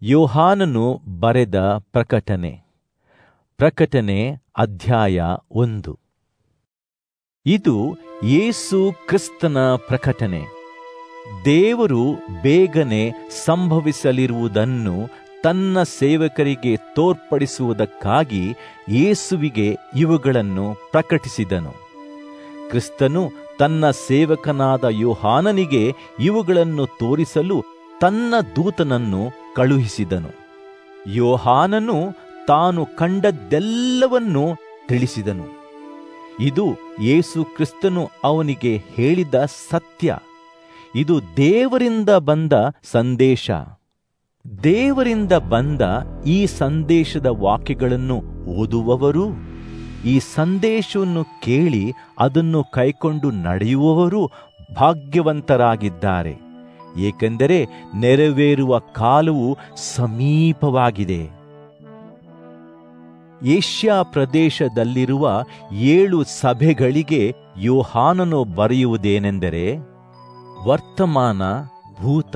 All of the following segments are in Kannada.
ಯೋಹಾನನು ಬರೆದ ಪ್ರಕಟಣೆ ಪ್ರಕಟಣೆ ಅಧ್ಯಾಯ ಒಂದು ಇದು ಯೇಸು ಕ್ರಿಸ್ತನ ಪ್ರಕಟಣೆ ದೇವರು ಬೇಗನೆ ಸಂಭವಿಸಲಿರುವುದನ್ನು ತನ್ನ ಸೇವಕರಿಗೆ ತೋರ್ಪಡಿಸುವುದಕ್ಕಾಗಿ ಯೇಸುವಿಗೆ ಇವುಗಳನ್ನು ಪ್ರಕಟಿಸಿದನು ಕ್ರಿಸ್ತನು ತನ್ನ ಸೇವಕನಾದ ಯೋಹಾನನಿಗೆ ಇವುಗಳನ್ನು ತೋರಿಸಲು ತನ್ನ ದೂತನನ್ನು ಕಳುಹಿಸಿದನು ಯೋಹಾನನು ತಾನು ಕಂಡದ್ದೆಲ್ಲವನ್ನೂ ತಿಳಿಸಿದನು ಇದು ಯೇಸು ಕ್ರಿಸ್ತನು ಅವನಿಗೆ ಹೇಳಿದ ಸತ್ಯ ಇದು ದೇವರಿಂದ ಬಂದ ಸಂದೇಶ ದೇವರಿಂದ ಬಂದ ಈ ಸಂದೇಶದ ವಾಕ್ಯಗಳನ್ನು ಓದುವವರು ಈ ಸಂದೇಶವನ್ನು ಕೇಳಿ ಅದನ್ನು ಕೈಕೊಂಡು ನಡೆಯುವವರು ಭಾಗ್ಯವಂತರಾಗಿದ್ದಾರೆ ಏಕೆಂದರೆ ನೆರವೇರುವ ಕಾಲವು ಸಮೀಪವಾಗಿದೆ ಏಷ್ಯಾ ಪ್ರದೇಶದಲ್ಲಿರುವ ಏಳು ಸಭೆಗಳಿಗೆ ಯೋಹಾನನು ಬರೆಯುವುದೇನೆಂದರೆ ವರ್ತಮಾನ ಭೂತ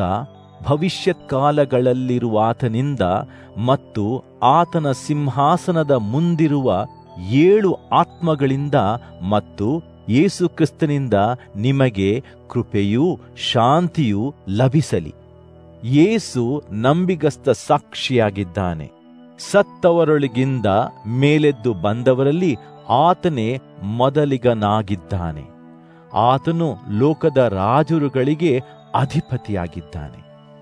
ಭವಿಷ್ಯತ್ಕಾಲಗಳಲ್ಲಿರುವಾತನಿಂದ ಮತ್ತು ಆತನ ಸಿಂಹಾಸನದ ಮುಂದಿರುವ ಏಳು ಆತ್ಮಗಳಿಂದ ಮತ್ತು ಯೇಸುಕ್ರಿಸ್ತನಿಂದ ನಿಮಗೆ ಕೃಪೆಯೂ ಶಾಂತಿಯೂ ಲಭಿಸಲಿ ಯೇಸು ನಂಬಿಗಸ್ತ ಸಾಕ್ಷಿಯಾಗಿದ್ದಾನೆ ಸತ್ತವರೊಳಗಿಂದ ಮೇಲೆದ್ದು ಬಂದವರಲ್ಲಿ ಆತನೇ ಮೊದಲಿಗನಾಗಿದ್ದಾನೆ ಆತನು ಲೋಕದ ರಾಜರುಗಳಿಗೆ ಅಧಿಪತಿಯಾಗಿದ್ದಾನೆ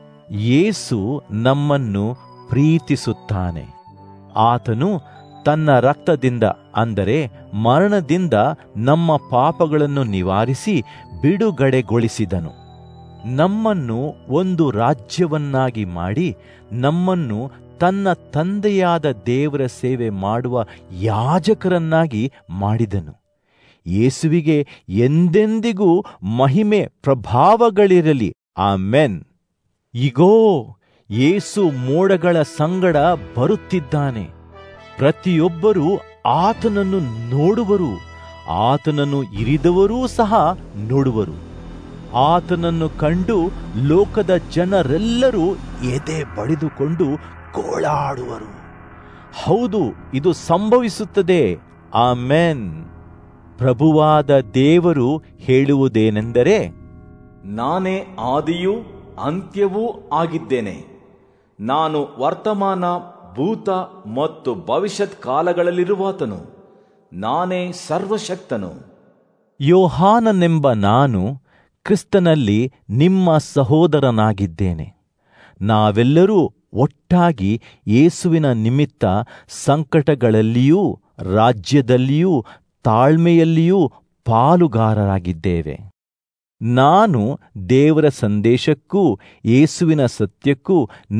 ಯೇಸು ನಮ್ಮನ್ನು ಪ್ರೀತಿಸುತ್ತಾನೆ ಆತನು ತನ್ನ ರಕ್ತದಿಂದ ಅಂದರೆ ಮರಣದಿಂದ ನಮ್ಮ ಪಾಪಗಳನ್ನು ನಿವಾರಿಸಿ ಬಿಡುಗಡೆಗೊಳಿಸಿದನು ನಮ್ಮನ್ನು ಒಂದು ರಾಜ್ಯವನ್ನಾಗಿ ಮಾಡಿ ನಮ್ಮನ್ನು ತನ್ನ ತಂದೆಯಾದ ದೇವರ ಸೇವೆ ಮಾಡುವ ಯಾಜಕರನ್ನಾಗಿ ಮಾಡಿದನು ಯೇಸುವಿಗೆ ಎಂದೆಂದಿಗೂ ಮಹಿಮೆ ಪ್ರಭಾವಗಳಿರಲಿ ಆಮೆನ್ ಇಗೋ ಯೇಸು ಮೋಡಗಳ ಸಂಗಡ ಬರುತ್ತಿದ್ದಾನೆ ಪ್ರತಿಯೊಬ್ಬರೂ ಆತನನ್ನು ನೋಡುವರು ಆತನನ್ನು ಇರಿದವರೂ ಸಹ ನೋಡುವರು ಆತನನ್ನು ಕಂಡು ಲೋಕದ ಜನರೆಲ್ಲರೂ ಎದೆ ಬಡಿದುಕೊಂಡು ಗೋಳಾಡುವರು ಹೌದು ಇದು ಸಂಭವಿಸುತ್ತದೆ ಆಮೆನ್ ಪ್ರಭುವಾದ ದೇವರು ಹೇಳುವುದೇನೆಂದರೆ ನಾನೇ ಆದಿಯೂ ಅಂತ್ಯವೂ ಆಗಿದ್ದೇನೆ ನಾನು ವರ್ತಮಾನ ಭೂತ ಮತ್ತು ಭವಿಷ್ಯತ್ ಕಾಲಗಳಲ್ಲಿರುವಾತನು ನಾನೇ ಸರ್ವಶಕ್ತನು ಯೋಹಾನನೆಂಬ ನಾನು ಕ್ರಿಸ್ತನಲ್ಲಿ ನಿಮ್ಮ ಸಹೋದರನಾಗಿದ್ದೇನೆ ನಾವೆಲ್ಲರೂ ಒಟ್ಟಾಗಿ ಯೇಸುವಿನ ನಿಮಿತ್ತ ಸಂಕಟಗಳಲ್ಲಿಯೂ ರಾಜ್ಯದಲ್ಲಿಯೂ ತಾಳ್ಮೆಯಲ್ಲಿಯೂ ಪಾಲುಗಾರರಾಗಿದ್ದೇವೆ ನಾನು ದೇವರ ಸಂದೇಶಕ್ಕೂ ಯೇಸುವಿನ ಸತ್ಯಕ್ಕೂ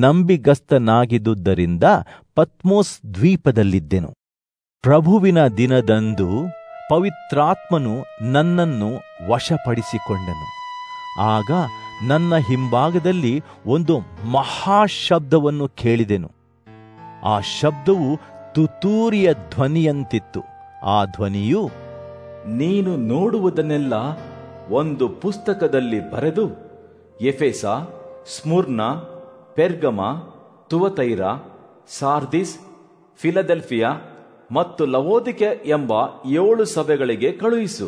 ನಂಬಿಗಸ್ತನಾಗಿದ್ದುದರಿಂದ ಪತ್ಮೋಸ್ ದ್ವೀಪದಲ್ಲಿದ್ದೆನು ಪ್ರಭುವಿನ ದಿನದಂದು ಪವಿತ್ರಾತ್ಮನು ನನ್ನನ್ನು ವಶಪಡಿಸಿಕೊಂಡನು ಆಗ ನನ್ನ ಹಿಂಭಾಗದಲ್ಲಿ ಒಂದು ಮಹಾಶಬ್ದವನ್ನು ಕೇಳಿದೆನು ಆ ಶಬ್ದವು ತುತೂರಿಯ ಧ್ವನಿಯಂತಿತ್ತು ಆ ಧ್ವನಿಯು ನೀನು ನೋಡುವುದನ್ನೆಲ್ಲ ಒಂದು ಪುಸ್ತಕದಲ್ಲಿ ಬರೆದು ಎಫೆಸ ಸ್ಮುರ್ನ ಪೆರ್ಗಮ ತುವತೈರ ಸಾರ್ದಿಸ್ ಫಿಲದೆಲ್ಫಿಯಾ ಮತ್ತು ಲವೋದಿಕೆ ಎಂಬ ಏಳು ಸಭೆಗಳಿಗೆ ಕಳುಹಿಸು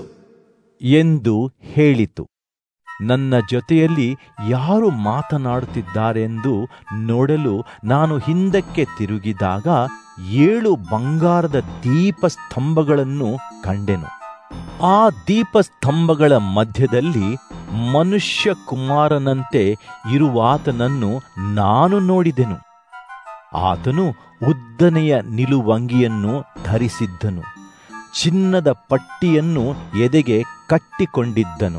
ಎಂದು ಹೇಳಿತು ನನ್ನ ಜೊತೆಯಲ್ಲಿ ಯಾರು ಮಾತನಾಡುತ್ತಿದ್ದಾರೆಂದು ನೋಡಲು ನಾನು ಹಿಂದಕ್ಕೆ ತಿರುಗಿದಾಗ ಏಳು ಬಂಗಾರದ ದೀಪಸ್ತಂಭಗಳನ್ನು ಕಂಡೆನು ಆ ದೀಪಸ್ತಂಭಗಳ ಮಧ್ಯದಲ್ಲಿ ಮನುಷ್ಯ ಕುಮಾರನಂತೆ ಇರುವಾತನನ್ನು ನಾನು ನೋಡಿದೆನು ಆತನು ಉದ್ದನೆಯ ನಿಲುವಂಗಿಯನ್ನು ಧರಿಸಿದ್ದನು ಚಿನ್ನದ ಪಟ್ಟಿಯನ್ನು ಎದೆಗೆ ಕಟ್ಟಿಕೊಂಡಿದ್ದನು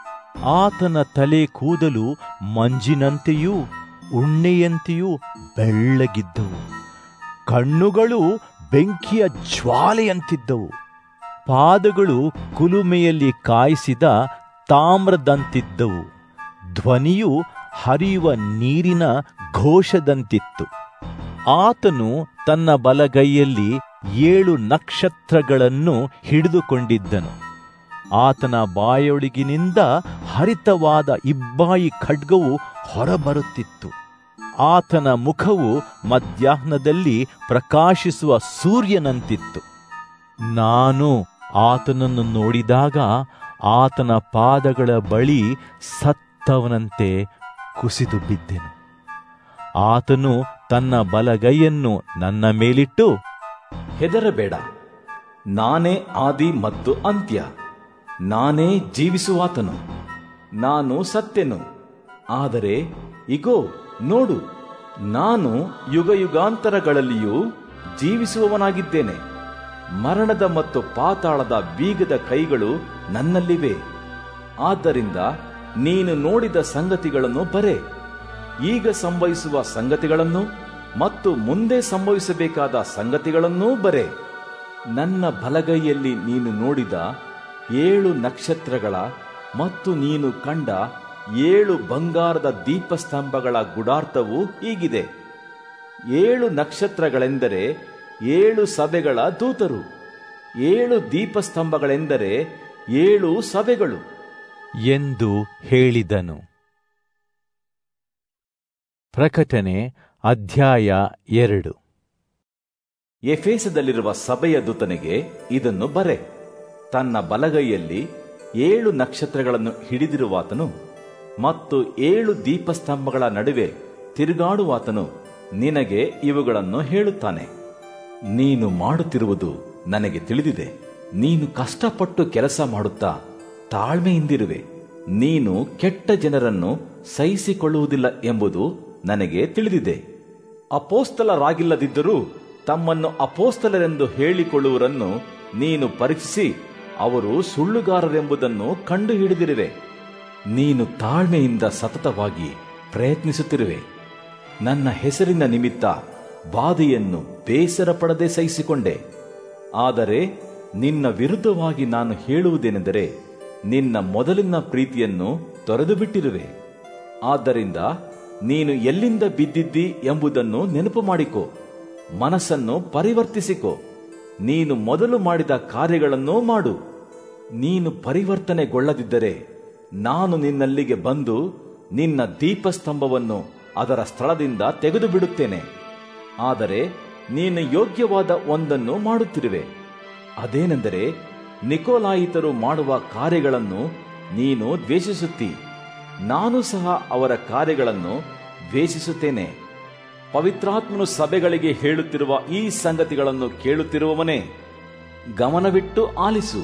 ಆತನ ತಲೆ ಕೂದಲು ಮಂಜಿನಂತೆಯೂ ಉಣ್ಣೆಯಂತೆಯೂ ಬೆಳ್ಳಗಿದ್ದವು ಕಣ್ಣುಗಳು ಬೆಂಕಿಯ ಜ್ವಾಲೆಯಂತಿದ್ದವು ಪಾದಗಳು ಕುಲುಮೆಯಲ್ಲಿ ಕಾಯಿಸಿದ ತಾಮ್ರದಂತಿದ್ದವು ಧ್ವನಿಯು ಹರಿಯುವ ನೀರಿನ ಘೋಷದಂತಿತ್ತು ಆತನು ತನ್ನ ಬಲಗೈಯಲ್ಲಿ ಏಳು ನಕ್ಷತ್ರಗಳನ್ನು ಹಿಡಿದುಕೊಂಡಿದ್ದನು ಆತನ ಬಾಯೊಳಗಿನಿಂದ ಹರಿತವಾದ ಇಬ್ಬಾಯಿ ಖಡ್ಗವು ಹೊರಬರುತ್ತಿತ್ತು ಆತನ ಮುಖವು ಮಧ್ಯಾಹ್ನದಲ್ಲಿ ಪ್ರಕಾಶಿಸುವ ಸೂರ್ಯನಂತಿತ್ತು ನಾನು ಆತನನ್ನು ನೋಡಿದಾಗ ಆತನ ಪಾದಗಳ ಬಳಿ ಸತ್ತವನಂತೆ ಕುಸಿದು ಬಿದ್ದೆನು ಆತನು ತನ್ನ ಬಲಗೈಯನ್ನು ನನ್ನ ಮೇಲಿಟ್ಟು ಹೆದರಬೇಡ ನಾನೇ ಆದಿ ಮತ್ತು ಅಂತ್ಯ ನಾನೇ ಜೀವಿಸುವಾತನು ನಾನು ಸತ್ಯನು ಆದರೆ ಇಗೋ ನೋಡು ನಾನು ಯುಗ ಯುಗಾಂತರಗಳಲ್ಲಿಯೂ ಜೀವಿಸುವವನಾಗಿದ್ದೇನೆ ಮರಣದ ಮತ್ತು ಪಾತಾಳದ ಬೀಗದ ಕೈಗಳು ನನ್ನಲ್ಲಿವೆ ಆದ್ದರಿಂದ ನೀನು ನೋಡಿದ ಸಂಗತಿಗಳನ್ನು ಬರೆ ಈಗ ಸಂಭವಿಸುವ ಸಂಗತಿಗಳನ್ನು ಮತ್ತು ಮುಂದೆ ಸಂಭವಿಸಬೇಕಾದ ಸಂಗತಿಗಳನ್ನೂ ಬರೆ ನನ್ನ ಬಲಗೈಯಲ್ಲಿ ನೀನು ನೋಡಿದ ಏಳು ನಕ್ಷತ್ರಗಳ ಮತ್ತು ನೀನು ಕಂಡ ಏಳು ಬಂಗಾರದ ದೀಪಸ್ತಂಭಗಳ ಗುಡಾರ್ಥವು ಹೀಗಿದೆ ಏಳು ನಕ್ಷತ್ರಗಳೆಂದರೆ ಏಳು ಸಭೆಗಳ ದೂತರು ಏಳು ದೀಪಸ್ತಂಭಗಳೆಂದರೆ ಏಳು ಸಭೆಗಳು ಎಂದು ಹೇಳಿದನು ಪ್ರಕಟಣೆ ಅಧ್ಯಾಯ ಎರಡು ಎಫೇಸದಲ್ಲಿರುವ ಸಭೆಯ ದೂತನಿಗೆ ಇದನ್ನು ಬರೆ ತನ್ನ ಬಲಗೈಯಲ್ಲಿ ಏಳು ನಕ್ಷತ್ರಗಳನ್ನು ಹಿಡಿದಿರುವಾತನು ಮತ್ತು ಏಳು ದೀಪಸ್ತಂಭಗಳ ನಡುವೆ ತಿರುಗಾಡುವಾತನು ನಿನಗೆ ಇವುಗಳನ್ನು ಹೇಳುತ್ತಾನೆ ನೀನು ಮಾಡುತ್ತಿರುವುದು ನನಗೆ ತಿಳಿದಿದೆ ನೀನು ಕಷ್ಟಪಟ್ಟು ಕೆಲಸ ಮಾಡುತ್ತಾ ತಾಳ್ಮೆಯಿಂದಿರುವೆ ನೀನು ಕೆಟ್ಟ ಜನರನ್ನು ಸಹಿಸಿಕೊಳ್ಳುವುದಿಲ್ಲ ಎಂಬುದು ನನಗೆ ತಿಳಿದಿದೆ ಅಪೋಸ್ತಲರಾಗಿಲ್ಲದಿದ್ದರೂ ತಮ್ಮನ್ನು ಅಪೋಸ್ತಲರೆಂದು ಹೇಳಿಕೊಳ್ಳುವರನ್ನು ನೀನು ಪರೀಕ್ಷಿಸಿ ಅವರು ಸುಳ್ಳುಗಾರರೆಂಬುದನ್ನು ಕಂಡು ಹಿಡಿದಿರುವೆ ನೀನು ತಾಳ್ಮೆಯಿಂದ ಸತತವಾಗಿ ಪ್ರಯತ್ನಿಸುತ್ತಿರುವೆ ನನ್ನ ಹೆಸರಿನ ನಿಮಿತ್ತ ಬಾಧೆಯನ್ನು ಬೇಸರ ಪಡದೆ ಸಹಿಸಿಕೊಂಡೆ ಆದರೆ ನಿನ್ನ ವಿರುದ್ಧವಾಗಿ ನಾನು ಹೇಳುವುದೇನೆಂದರೆ ನಿನ್ನ ಮೊದಲಿನ ಪ್ರೀತಿಯನ್ನು ತೊರೆದು ಬಿಟ್ಟಿರುವೆ ಆದ್ದರಿಂದ ನೀನು ಎಲ್ಲಿಂದ ಬಿದ್ದಿದ್ದಿ ಎಂಬುದನ್ನು ನೆನಪು ಮಾಡಿಕೊ ಮನಸ್ಸನ್ನು ಪರಿವರ್ತಿಸಿಕೊ ನೀನು ಮೊದಲು ಮಾಡಿದ ಕಾರ್ಯಗಳನ್ನೂ ಮಾಡು ನೀನು ಪರಿವರ್ತನೆಗೊಳ್ಳದಿದ್ದರೆ ನಾನು ನಿನ್ನಲ್ಲಿಗೆ ಬಂದು ನಿನ್ನ ದೀಪಸ್ತಂಭವನ್ನು ಅದರ ಸ್ಥಳದಿಂದ ತೆಗೆದು ಬಿಡುತ್ತೇನೆ ಆದರೆ ನೀನು ಯೋಗ್ಯವಾದ ಒಂದನ್ನು ಮಾಡುತ್ತಿರುವೆ ಅದೇನೆಂದರೆ ನಿಕೋಲಾಯಿತರು ಮಾಡುವ ಕಾರ್ಯಗಳನ್ನು ನೀನು ದ್ವೇಷಿಸುತ್ತಿ ನಾನು ಸಹ ಅವರ ಕಾರ್ಯಗಳನ್ನು ದ್ವೇಷಿಸುತ್ತೇನೆ ಪವಿತ್ರಾತ್ಮನು ಸಭೆಗಳಿಗೆ ಹೇಳುತ್ತಿರುವ ಈ ಸಂಗತಿಗಳನ್ನು ಕೇಳುತ್ತಿರುವವನೇ ಗಮನವಿಟ್ಟು ಆಲಿಸು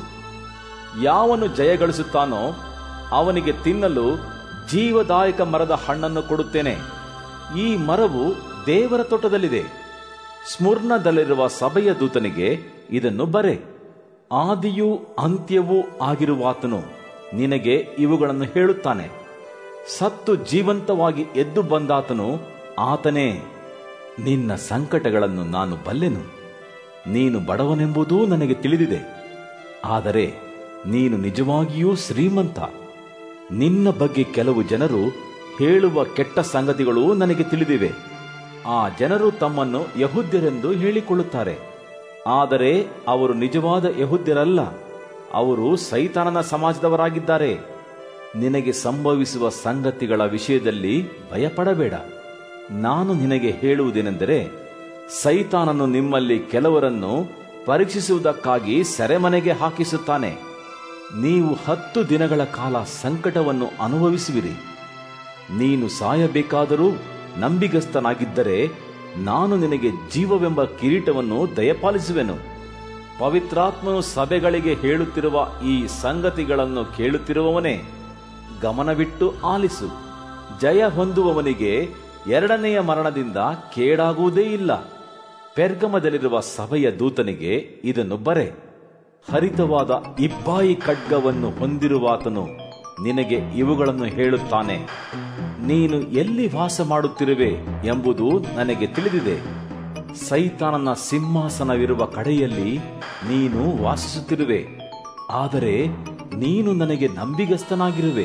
ಯಾವನು ಜಯಗಳಿಸುತ್ತಾನೋ ಅವನಿಗೆ ತಿನ್ನಲು ಜೀವದಾಯಕ ಮರದ ಹಣ್ಣನ್ನು ಕೊಡುತ್ತೇನೆ ಈ ಮರವು ದೇವರ ತೋಟದಲ್ಲಿದೆ ಸ್ಮುರ್ಣದಲ್ಲಿರುವ ಸಭೆಯ ದೂತನಿಗೆ ಇದನ್ನು ಬರೆ ಆದಿಯೂ ಅಂತ್ಯವೂ ಆಗಿರುವಾತನು ನಿನಗೆ ಇವುಗಳನ್ನು ಹೇಳುತ್ತಾನೆ ಸತ್ತು ಜೀವಂತವಾಗಿ ಎದ್ದು ಬಂದಾತನು ಆತನೇ ನಿನ್ನ ಸಂಕಟಗಳನ್ನು ನಾನು ಬಲ್ಲೆನು ನೀನು ಬಡವನೆಂಬುದೂ ನನಗೆ ತಿಳಿದಿದೆ ಆದರೆ ನೀನು ನಿಜವಾಗಿಯೂ ಶ್ರೀಮಂತ ನಿನ್ನ ಬಗ್ಗೆ ಕೆಲವು ಜನರು ಹೇಳುವ ಕೆಟ್ಟ ಸಂಗತಿಗಳು ನನಗೆ ತಿಳಿದಿವೆ ಆ ಜನರು ತಮ್ಮನ್ನು ಯಹುದ್ಯರೆಂದು ಹೇಳಿಕೊಳ್ಳುತ್ತಾರೆ ಆದರೆ ಅವರು ನಿಜವಾದ ಯಹುದ್ಯರಲ್ಲ ಅವರು ಸೈತಾನನ ಸಮಾಜದವರಾಗಿದ್ದಾರೆ ನಿನಗೆ ಸಂಭವಿಸುವ ಸಂಗತಿಗಳ ವಿಷಯದಲ್ಲಿ ಭಯಪಡಬೇಡ ನಾನು ನಿನಗೆ ಹೇಳುವುದೇನೆಂದರೆ ಸೈತಾನನು ನಿಮ್ಮಲ್ಲಿ ಕೆಲವರನ್ನು ಪರೀಕ್ಷಿಸುವುದಕ್ಕಾಗಿ ಸೆರೆಮನೆಗೆ ಹಾಕಿಸುತ್ತಾನೆ ನೀವು ಹತ್ತು ದಿನಗಳ ಕಾಲ ಸಂಕಟವನ್ನು ಅನುಭವಿಸುವಿರಿ ನೀನು ಸಾಯಬೇಕಾದರೂ ನಂಬಿಗಸ್ತನಾಗಿದ್ದರೆ ನಾನು ನಿನಗೆ ಜೀವವೆಂಬ ಕಿರೀಟವನ್ನು ದಯಪಾಲಿಸುವೆನು ಪವಿತ್ರಾತ್ಮನು ಸಭೆಗಳಿಗೆ ಹೇಳುತ್ತಿರುವ ಈ ಸಂಗತಿಗಳನ್ನು ಕೇಳುತ್ತಿರುವವನೇ ಗಮನವಿಟ್ಟು ಆಲಿಸು ಜಯ ಹೊಂದುವವನಿಗೆ ಎರಡನೆಯ ಮರಣದಿಂದ ಕೇಡಾಗುವುದೇ ಇಲ್ಲ ಪೆರ್ಗಮದಲ್ಲಿರುವ ಸಭೆಯ ದೂತನಿಗೆ ಇದನ್ನು ಬರೆ ಹರಿತವಾದ ಇಬ್ಬಾಯಿ ಖಡ್ಗವನ್ನು ಹೊಂದಿರುವಾತನು ನಿನಗೆ ಇವುಗಳನ್ನು ಹೇಳುತ್ತಾನೆ ನೀನು ಎಲ್ಲಿ ವಾಸ ಮಾಡುತ್ತಿರುವೆ ಎಂಬುದು ನನಗೆ ತಿಳಿದಿದೆ ಸೈತಾನನ ಸಿಂಹಾಸನವಿರುವ ಕಡೆಯಲ್ಲಿ ನೀನು ವಾಸಿಸುತ್ತಿರುವೆ ಆದರೆ ನೀನು ನನಗೆ ನಂಬಿಗಸ್ತನಾಗಿರುವೆ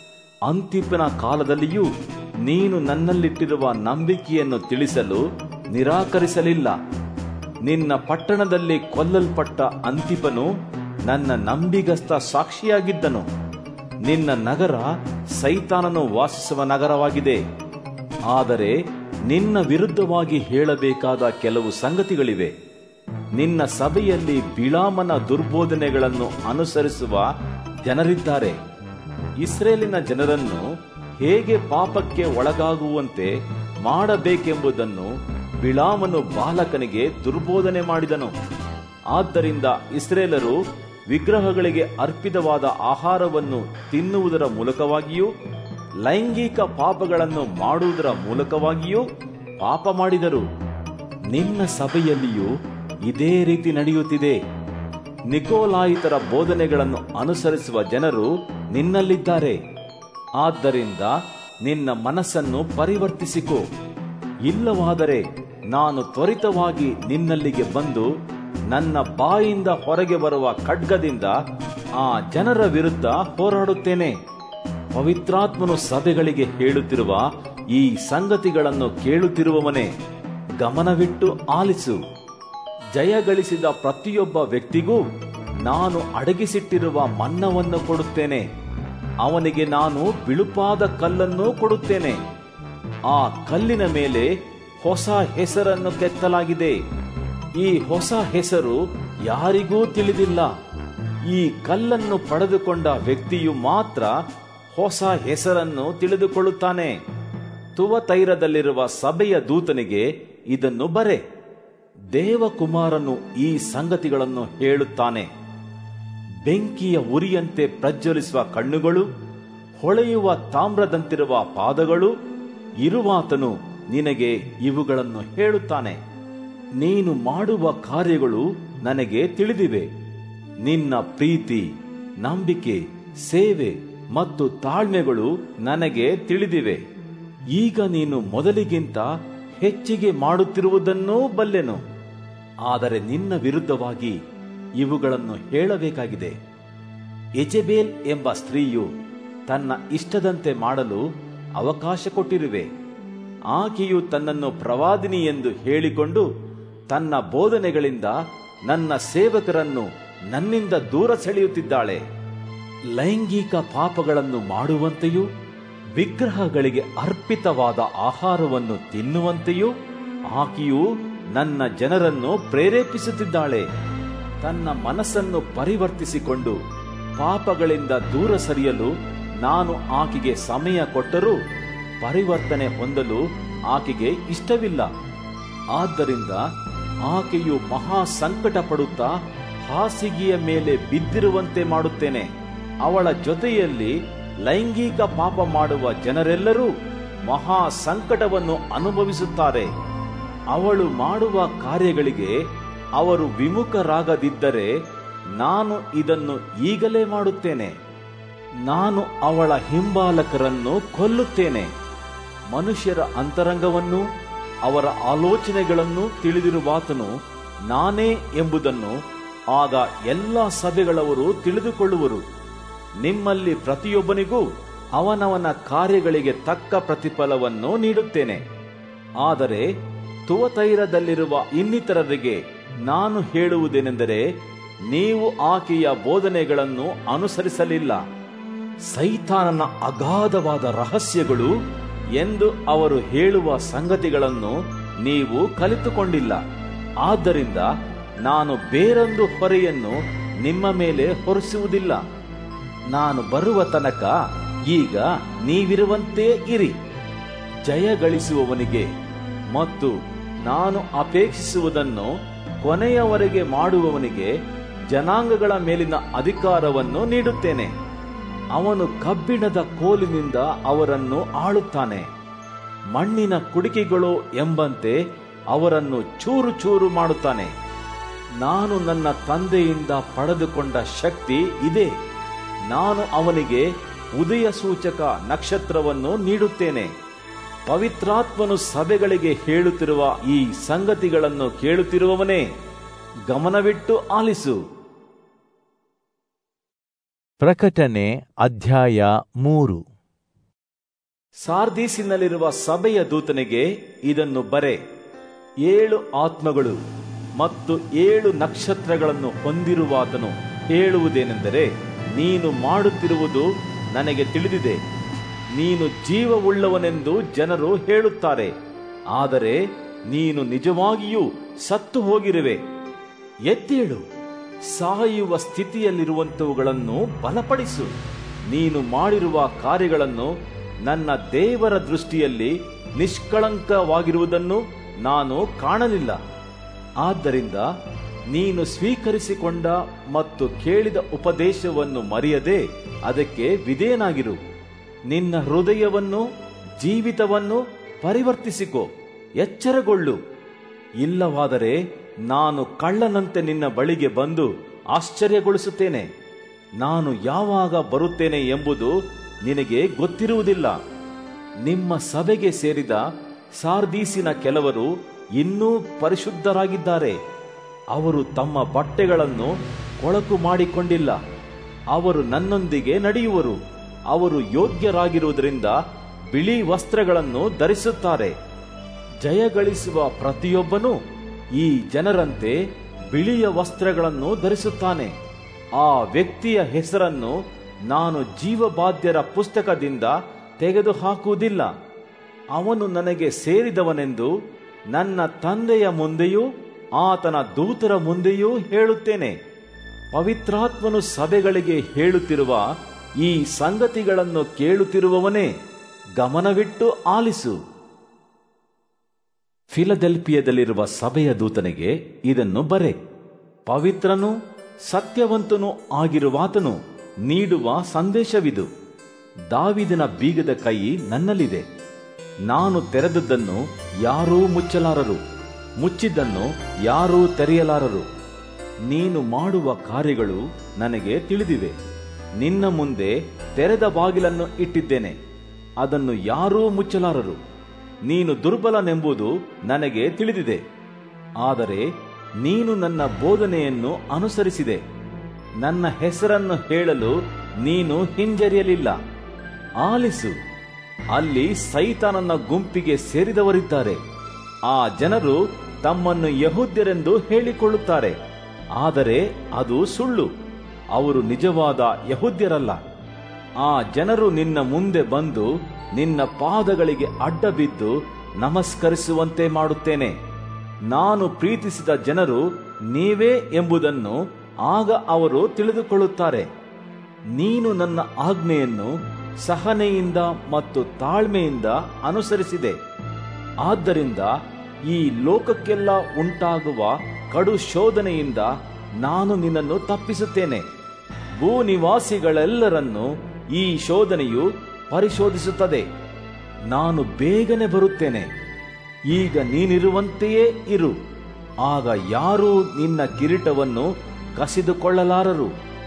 ಅಂತಿಪನ ಕಾಲದಲ್ಲಿಯೂ ನೀನು ನನ್ನಲ್ಲಿಟ್ಟಿರುವ ನಂಬಿಕೆಯನ್ನು ತಿಳಿಸಲು ನಿರಾಕರಿಸಲಿಲ್ಲ ನಿನ್ನ ಪಟ್ಟಣದಲ್ಲಿ ಕೊಲ್ಲಲ್ಪಟ್ಟ ಅಂತಿಪನು ನನ್ನ ನಂಬಿಗಸ್ತ ಸಾಕ್ಷಿಯಾಗಿದ್ದನು ನಿನ್ನ ನಗರ ಸೈತಾನನು ವಾಸಿಸುವ ನಗರವಾಗಿದೆ ಆದರೆ ನಿನ್ನ ವಿರುದ್ಧವಾಗಿ ಹೇಳಬೇಕಾದ ಕೆಲವು ಸಂಗತಿಗಳಿವೆ ನಿನ್ನ ಸಭೆಯಲ್ಲಿ ಬಿಳಾಮನ ದುರ್ಬೋಧನೆಗಳನ್ನು ಅನುಸರಿಸುವ ಜನರಿದ್ದಾರೆ ಇಸ್ರೇಲಿನ ಜನರನ್ನು ಹೇಗೆ ಪಾಪಕ್ಕೆ ಒಳಗಾಗುವಂತೆ ಮಾಡಬೇಕೆಂಬುದನ್ನು ಬಿಳಾಮನು ಬಾಲಕನಿಗೆ ದುರ್ಬೋಧನೆ ಮಾಡಿದನು ಆದ್ದರಿಂದ ಇಸ್ರೇಲರು ವಿಗ್ರಹಗಳಿಗೆ ಅರ್ಪಿತವಾದ ಆಹಾರವನ್ನು ತಿನ್ನುವುದರ ಮೂಲಕವಾಗಿಯೂ ಲೈಂಗಿಕ ಪಾಪಗಳನ್ನು ಮಾಡುವುದರ ಮೂಲಕವಾಗಿಯೂ ಪಾಪ ಮಾಡಿದರು ನಿನ್ನ ಸಭೆಯಲ್ಲಿಯೂ ಇದೇ ರೀತಿ ನಡೆಯುತ್ತಿದೆ ನಿಕೋಲಾಯಿತರ ಬೋಧನೆಗಳನ್ನು ಅನುಸರಿಸುವ ಜನರು ನಿನ್ನಲ್ಲಿದ್ದಾರೆ ಆದ್ದರಿಂದ ನಿನ್ನ ಮನಸ್ಸನ್ನು ಪರಿವರ್ತಿಸಿಕೋ ಇಲ್ಲವಾದರೆ ನಾನು ತ್ವರಿತವಾಗಿ ನಿನ್ನಲ್ಲಿಗೆ ಬಂದು ನನ್ನ ಬಾಯಿಂದ ಹೊರಗೆ ಬರುವ ಖಡ್ಗದಿಂದ ಆ ಜನರ ವಿರುದ್ಧ ಹೋರಾಡುತ್ತೇನೆ ಪವಿತ್ರಾತ್ಮನು ಸಭೆಗಳಿಗೆ ಹೇಳುತ್ತಿರುವ ಈ ಸಂಗತಿಗಳನ್ನು ಕೇಳುತ್ತಿರುವವನೇ ಗಮನವಿಟ್ಟು ಆಲಿಸು ಜಯ ಗಳಿಸಿದ ಪ್ರತಿಯೊಬ್ಬ ವ್ಯಕ್ತಿಗೂ ನಾನು ಅಡಗಿಸಿಟ್ಟಿರುವ ಮನ್ನವನ್ನು ಕೊಡುತ್ತೇನೆ ಅವನಿಗೆ ನಾನು ಬಿಳುಪಾದ ಕಲ್ಲನ್ನು ಕೊಡುತ್ತೇನೆ ಆ ಕಲ್ಲಿನ ಮೇಲೆ ಹೊಸ ಹೆಸರನ್ನು ಕೆತ್ತಲಾಗಿದೆ ಈ ಹೊಸ ಹೆಸರು ಯಾರಿಗೂ ತಿಳಿದಿಲ್ಲ ಈ ಕಲ್ಲನ್ನು ಪಡೆದುಕೊಂಡ ವ್ಯಕ್ತಿಯು ಮಾತ್ರ ಹೊಸ ಹೆಸರನ್ನು ತಿಳಿದುಕೊಳ್ಳುತ್ತಾನೆ ತುವತೈರದಲ್ಲಿರುವ ಸಭೆಯ ದೂತನಿಗೆ ಇದನ್ನು ಬರೆ ದೇವಕುಮಾರನು ಈ ಸಂಗತಿಗಳನ್ನು ಹೇಳುತ್ತಾನೆ ಬೆಂಕಿಯ ಉರಿಯಂತೆ ಪ್ರಜ್ವಲಿಸುವ ಕಣ್ಣುಗಳು ಹೊಳೆಯುವ ತಾಮ್ರದಂತಿರುವ ಪಾದಗಳು ಇರುವಾತನು ನಿನಗೆ ಇವುಗಳನ್ನು ಹೇಳುತ್ತಾನೆ ನೀನು ಮಾಡುವ ಕಾರ್ಯಗಳು ನನಗೆ ತಿಳಿದಿವೆ ನಿನ್ನ ಪ್ರೀತಿ ನಂಬಿಕೆ ಸೇವೆ ಮತ್ತು ತಾಳ್ಮೆಗಳು ನನಗೆ ತಿಳಿದಿವೆ ಈಗ ನೀನು ಮೊದಲಿಗಿಂತ ಹೆಚ್ಚಿಗೆ ಮಾಡುತ್ತಿರುವುದನ್ನೂ ಬಲ್ಲೆನು ಆದರೆ ನಿನ್ನ ವಿರುದ್ಧವಾಗಿ ಇವುಗಳನ್ನು ಹೇಳಬೇಕಾಗಿದೆ ಎಜೆಬೇಲ್ ಎಂಬ ಸ್ತ್ರೀಯು ತನ್ನ ಇಷ್ಟದಂತೆ ಮಾಡಲು ಅವಕಾಶ ಕೊಟ್ಟಿರುವೆ ಆಕೆಯು ತನ್ನನ್ನು ಪ್ರವಾದಿನಿ ಎಂದು ಹೇಳಿಕೊಂಡು ತನ್ನ ಬೋಧನೆಗಳಿಂದ ನನ್ನ ಸೇವಕರನ್ನು ನನ್ನಿಂದ ದೂರ ಸೆಳೆಯುತ್ತಿದ್ದಾಳೆ ಲೈಂಗಿಕ ಪಾಪಗಳನ್ನು ಮಾಡುವಂತೆಯೂ ವಿಗ್ರಹಗಳಿಗೆ ಅರ್ಪಿತವಾದ ಆಹಾರವನ್ನು ತಿನ್ನುವಂತೆಯೂ ಆಕೆಯು ನನ್ನ ಜನರನ್ನು ಪ್ರೇರೇಪಿಸುತ್ತಿದ್ದಾಳೆ ತನ್ನ ಮನಸ್ಸನ್ನು ಪರಿವರ್ತಿಸಿಕೊಂಡು ಪಾಪಗಳಿಂದ ದೂರ ಸರಿಯಲು ನಾನು ಆಕೆಗೆ ಸಮಯ ಕೊಟ್ಟರೂ ಪರಿವರ್ತನೆ ಹೊಂದಲು ಆಕೆಗೆ ಇಷ್ಟವಿಲ್ಲ ಆದ್ದರಿಂದ ಆಕೆಯು ಮಹಾ ಸಂಕಟ ಪಡುತ್ತಾ ಹಾಸಿಗೆಯ ಮೇಲೆ ಬಿದ್ದಿರುವಂತೆ ಮಾಡುತ್ತೇನೆ ಅವಳ ಜೊತೆಯಲ್ಲಿ ಲೈಂಗಿಕ ಪಾಪ ಮಾಡುವ ಜನರೆಲ್ಲರೂ ಮಹಾ ಸಂಕಟವನ್ನು ಅನುಭವಿಸುತ್ತಾರೆ ಅವಳು ಮಾಡುವ ಕಾರ್ಯಗಳಿಗೆ ಅವರು ವಿಮುಖರಾಗದಿದ್ದರೆ ನಾನು ಇದನ್ನು ಈಗಲೇ ಮಾಡುತ್ತೇನೆ ನಾನು ಅವಳ ಹಿಂಬಾಲಕರನ್ನು ಕೊಲ್ಲುತ್ತೇನೆ ಮನುಷ್ಯರ ಅಂತರಂಗವನ್ನು ಅವರ ಆಲೋಚನೆಗಳನ್ನು ತಿಳಿದಿರುವಾತನು ನಾನೇ ಎಂಬುದನ್ನು ಆಗ ಎಲ್ಲ ಸಭೆಗಳವರು ತಿಳಿದುಕೊಳ್ಳುವರು ನಿಮ್ಮಲ್ಲಿ ಪ್ರತಿಯೊಬ್ಬನಿಗೂ ಅವನವನ ಕಾರ್ಯಗಳಿಗೆ ತಕ್ಕ ಪ್ರತಿಫಲವನ್ನು ನೀಡುತ್ತೇನೆ ಆದರೆ ತುವತೈರದಲ್ಲಿರುವ ಇನ್ನಿತರರಿಗೆ ನಾನು ಹೇಳುವುದೇನೆಂದರೆ ನೀವು ಆಕೆಯ ಬೋಧನೆಗಳನ್ನು ಅನುಸರಿಸಲಿಲ್ಲ ಸೈತಾನನ ಅಗಾಧವಾದ ರಹಸ್ಯಗಳು ಎಂದು ಅವರು ಹೇಳುವ ಸಂಗತಿಗಳನ್ನು ನೀವು ಕಲಿತುಕೊಂಡಿಲ್ಲ ಆದ್ದರಿಂದ ನಾನು ಬೇರೊಂದು ಹೊರೆಯನ್ನು ನಿಮ್ಮ ಮೇಲೆ ಹೊರಿಸುವುದಿಲ್ಲ ನಾನು ಬರುವ ತನಕ ಈಗ ನೀವಿರುವಂತೆ ಇರಿ ಜಯ ಗಳಿಸುವವನಿಗೆ ಮತ್ತು ನಾನು ಅಪೇಕ್ಷಿಸುವುದನ್ನು ಕೊನೆಯವರೆಗೆ ಮಾಡುವವನಿಗೆ ಜನಾಂಗಗಳ ಮೇಲಿನ ಅಧಿಕಾರವನ್ನು ನೀಡುತ್ತೇನೆ ಅವನು ಕಬ್ಬಿಣದ ಕೋಲಿನಿಂದ ಅವರನ್ನು ಆಳುತ್ತಾನೆ ಮಣ್ಣಿನ ಕುಡಿಕೆಗಳು ಎಂಬಂತೆ ಅವರನ್ನು ಚೂರು ಚೂರು ಮಾಡುತ್ತಾನೆ ನಾನು ನನ್ನ ತಂದೆಯಿಂದ ಪಡೆದುಕೊಂಡ ಶಕ್ತಿ ಇದೆ ನಾನು ಅವನಿಗೆ ಉದಯ ಸೂಚಕ ನಕ್ಷತ್ರವನ್ನು ನೀಡುತ್ತೇನೆ ಪವಿತ್ರಾತ್ಮನು ಸಭೆಗಳಿಗೆ ಹೇಳುತ್ತಿರುವ ಈ ಸಂಗತಿಗಳನ್ನು ಕೇಳುತ್ತಿರುವವನೇ ಗಮನವಿಟ್ಟು ಆಲಿಸು ಪ್ರಕಟಣೆ ಅಧ್ಯಾಯ ಮೂರು ಸಾರ್ದೀಸಿನಲ್ಲಿರುವ ಸಭೆಯ ದೂತನಿಗೆ ಇದನ್ನು ಬರೆ ಏಳು ಆತ್ಮಗಳು ಮತ್ತು ಏಳು ನಕ್ಷತ್ರಗಳನ್ನು ಹೊಂದಿರುವಾತನು ಹೇಳುವುದೇನೆಂದರೆ ನೀನು ಮಾಡುತ್ತಿರುವುದು ನನಗೆ ತಿಳಿದಿದೆ ನೀನು ಜೀವವುಳ್ಳವನೆಂದು ಜನರು ಹೇಳುತ್ತಾರೆ ಆದರೆ ನೀನು ನಿಜವಾಗಿಯೂ ಸತ್ತು ಹೋಗಿರುವೆ ಎದ್ದೇಳು ಸಾಯುವ ಸ್ಥಿತಿಯಲ್ಲಿರುವಂತವುಗಳನ್ನು ಬಲಪಡಿಸು ನೀನು ಮಾಡಿರುವ ಕಾರ್ಯಗಳನ್ನು ನನ್ನ ದೇವರ ದೃಷ್ಟಿಯಲ್ಲಿ ನಿಷ್ಕಳಂಕವಾಗಿರುವುದನ್ನು ನಾನು ಕಾಣಲಿಲ್ಲ ಆದ್ದರಿಂದ ನೀನು ಸ್ವೀಕರಿಸಿಕೊಂಡ ಮತ್ತು ಕೇಳಿದ ಉಪದೇಶವನ್ನು ಮರೆಯದೆ ಅದಕ್ಕೆ ವಿಧೇಯನಾಗಿರು ನಿನ್ನ ಹೃದಯವನ್ನು ಜೀವಿತವನ್ನು ಪರಿವರ್ತಿಸಿಕೊ ಎಚ್ಚರಗೊಳ್ಳು ಇಲ್ಲವಾದರೆ ನಾನು ಕಳ್ಳನಂತೆ ನಿನ್ನ ಬಳಿಗೆ ಬಂದು ಆಶ್ಚರ್ಯಗೊಳಿಸುತ್ತೇನೆ ನಾನು ಯಾವಾಗ ಬರುತ್ತೇನೆ ಎಂಬುದು ನಿನಗೆ ಗೊತ್ತಿರುವುದಿಲ್ಲ ನಿಮ್ಮ ಸಭೆಗೆ ಸೇರಿದ ಸಾರ್ದೀಸಿನ ಕೆಲವರು ಇನ್ನೂ ಪರಿಶುದ್ಧರಾಗಿದ್ದಾರೆ ಅವರು ತಮ್ಮ ಬಟ್ಟೆಗಳನ್ನು ಕೊಳಕು ಮಾಡಿಕೊಂಡಿಲ್ಲ ಅವರು ನನ್ನೊಂದಿಗೆ ನಡೆಯುವರು ಅವರು ಯೋಗ್ಯರಾಗಿರುವುದರಿಂದ ಬಿಳಿ ವಸ್ತ್ರಗಳನ್ನು ಧರಿಸುತ್ತಾರೆ ಜಯಗಳಿಸುವ ಪ್ರತಿಯೊಬ್ಬನೂ ಈ ಜನರಂತೆ ಬಿಳಿಯ ವಸ್ತ್ರಗಳನ್ನು ಧರಿಸುತ್ತಾನೆ ಆ ವ್ಯಕ್ತಿಯ ಹೆಸರನ್ನು ನಾನು ಜೀವಬಾಧ್ಯರ ಪುಸ್ತಕದಿಂದ ತೆಗೆದುಹಾಕುವುದಿಲ್ಲ ಅವನು ನನಗೆ ಸೇರಿದವನೆಂದು ನನ್ನ ತಂದೆಯ ಮುಂದೆಯೂ ಆತನ ದೂತರ ಮುಂದೆಯೂ ಹೇಳುತ್ತೇನೆ ಪವಿತ್ರಾತ್ಮನು ಸಭೆಗಳಿಗೆ ಹೇಳುತ್ತಿರುವ ಈ ಸಂಗತಿಗಳನ್ನು ಕೇಳುತ್ತಿರುವವನೇ ಗಮನವಿಟ್ಟು ಆಲಿಸು ಫಿಲದೆಲ್ಪಿಯದಲ್ಲಿರುವ ಸಭೆಯ ದೂತನಿಗೆ ಇದನ್ನು ಬರೆ ಪವಿತ್ರನೂ ಸತ್ಯವಂತನೂ ಆಗಿರುವಾತನು ನೀಡುವ ಸಂದೇಶವಿದು ದಾವಿದನ ಬೀಗದ ಕೈ ನನ್ನಲ್ಲಿದೆ ನಾನು ತೆರೆದದ್ದನ್ನು ಯಾರೂ ಮುಚ್ಚಲಾರರು ಮುಚ್ಚಿದ್ದನ್ನು ಯಾರೂ ತೆರೆಯಲಾರರು ನೀನು ಮಾಡುವ ಕಾರ್ಯಗಳು ನನಗೆ ತಿಳಿದಿವೆ ನಿನ್ನ ಮುಂದೆ ತೆರೆದ ಬಾಗಿಲನ್ನು ಇಟ್ಟಿದ್ದೇನೆ ಅದನ್ನು ಯಾರೂ ಮುಚ್ಚಲಾರರು ನೀನು ದುರ್ಬಲನೆಂಬುದು ನನಗೆ ತಿಳಿದಿದೆ ಆದರೆ ನೀನು ನನ್ನ ಬೋಧನೆಯನ್ನು ಅನುಸರಿಸಿದೆ ನನ್ನ ಹೆಸರನ್ನು ಹೇಳಲು ನೀನು ಹಿಂಜರಿಯಲಿಲ್ಲ ಆಲಿಸು ಅಲ್ಲಿ ಸೈತಾನನ ಗುಂಪಿಗೆ ಸೇರಿದವರಿದ್ದಾರೆ ಆ ಜನರು ತಮ್ಮನ್ನು ಯಹೂದ್ಯರೆಂದು ಹೇಳಿಕೊಳ್ಳುತ್ತಾರೆ ಆದರೆ ಅದು ಸುಳ್ಳು ಅವರು ನಿಜವಾದ ಯಹೂದ್ಯರಲ್ಲ ಆ ಜನರು ನಿನ್ನ ಮುಂದೆ ಬಂದು ನಿನ್ನ ಪಾದಗಳಿಗೆ ಅಡ್ಡ ಬಿದ್ದು ನಮಸ್ಕರಿಸುವಂತೆ ಮಾಡುತ್ತೇನೆ ನಾನು ಪ್ರೀತಿಸಿದ ಜನರು ನೀವೇ ಎಂಬುದನ್ನು ಆಗ ಅವರು ತಿಳಿದುಕೊಳ್ಳುತ್ತಾರೆ ನೀನು ನನ್ನ ಆಜ್ಞೆಯನ್ನು ಸಹನೆಯಿಂದ ಮತ್ತು ತಾಳ್ಮೆಯಿಂದ ಅನುಸರಿಸಿದೆ ಆದ್ದರಿಂದ ಈ ಲೋಕಕ್ಕೆಲ್ಲ ಉಂಟಾಗುವ ಕಡು ಶೋಧನೆಯಿಂದ ನಾನು ನಿನ್ನನ್ನು ತಪ್ಪಿಸುತ್ತೇನೆ ಭೂನಿವಾಸಿಗಳೆಲ್ಲರನ್ನು ಈ ಶೋಧನೆಯು ಪರಿಶೋಧಿಸುತ್ತದೆ ನಾನು ಬೇಗನೆ ಬರುತ್ತೇನೆ ಈಗ ನೀನಿರುವಂತೆಯೇ ಇರು ಆಗ ಯಾರೂ ನಿನ್ನ ಕಿರೀಟವನ್ನು ಕಸಿದುಕೊಳ್ಳಲಾರರು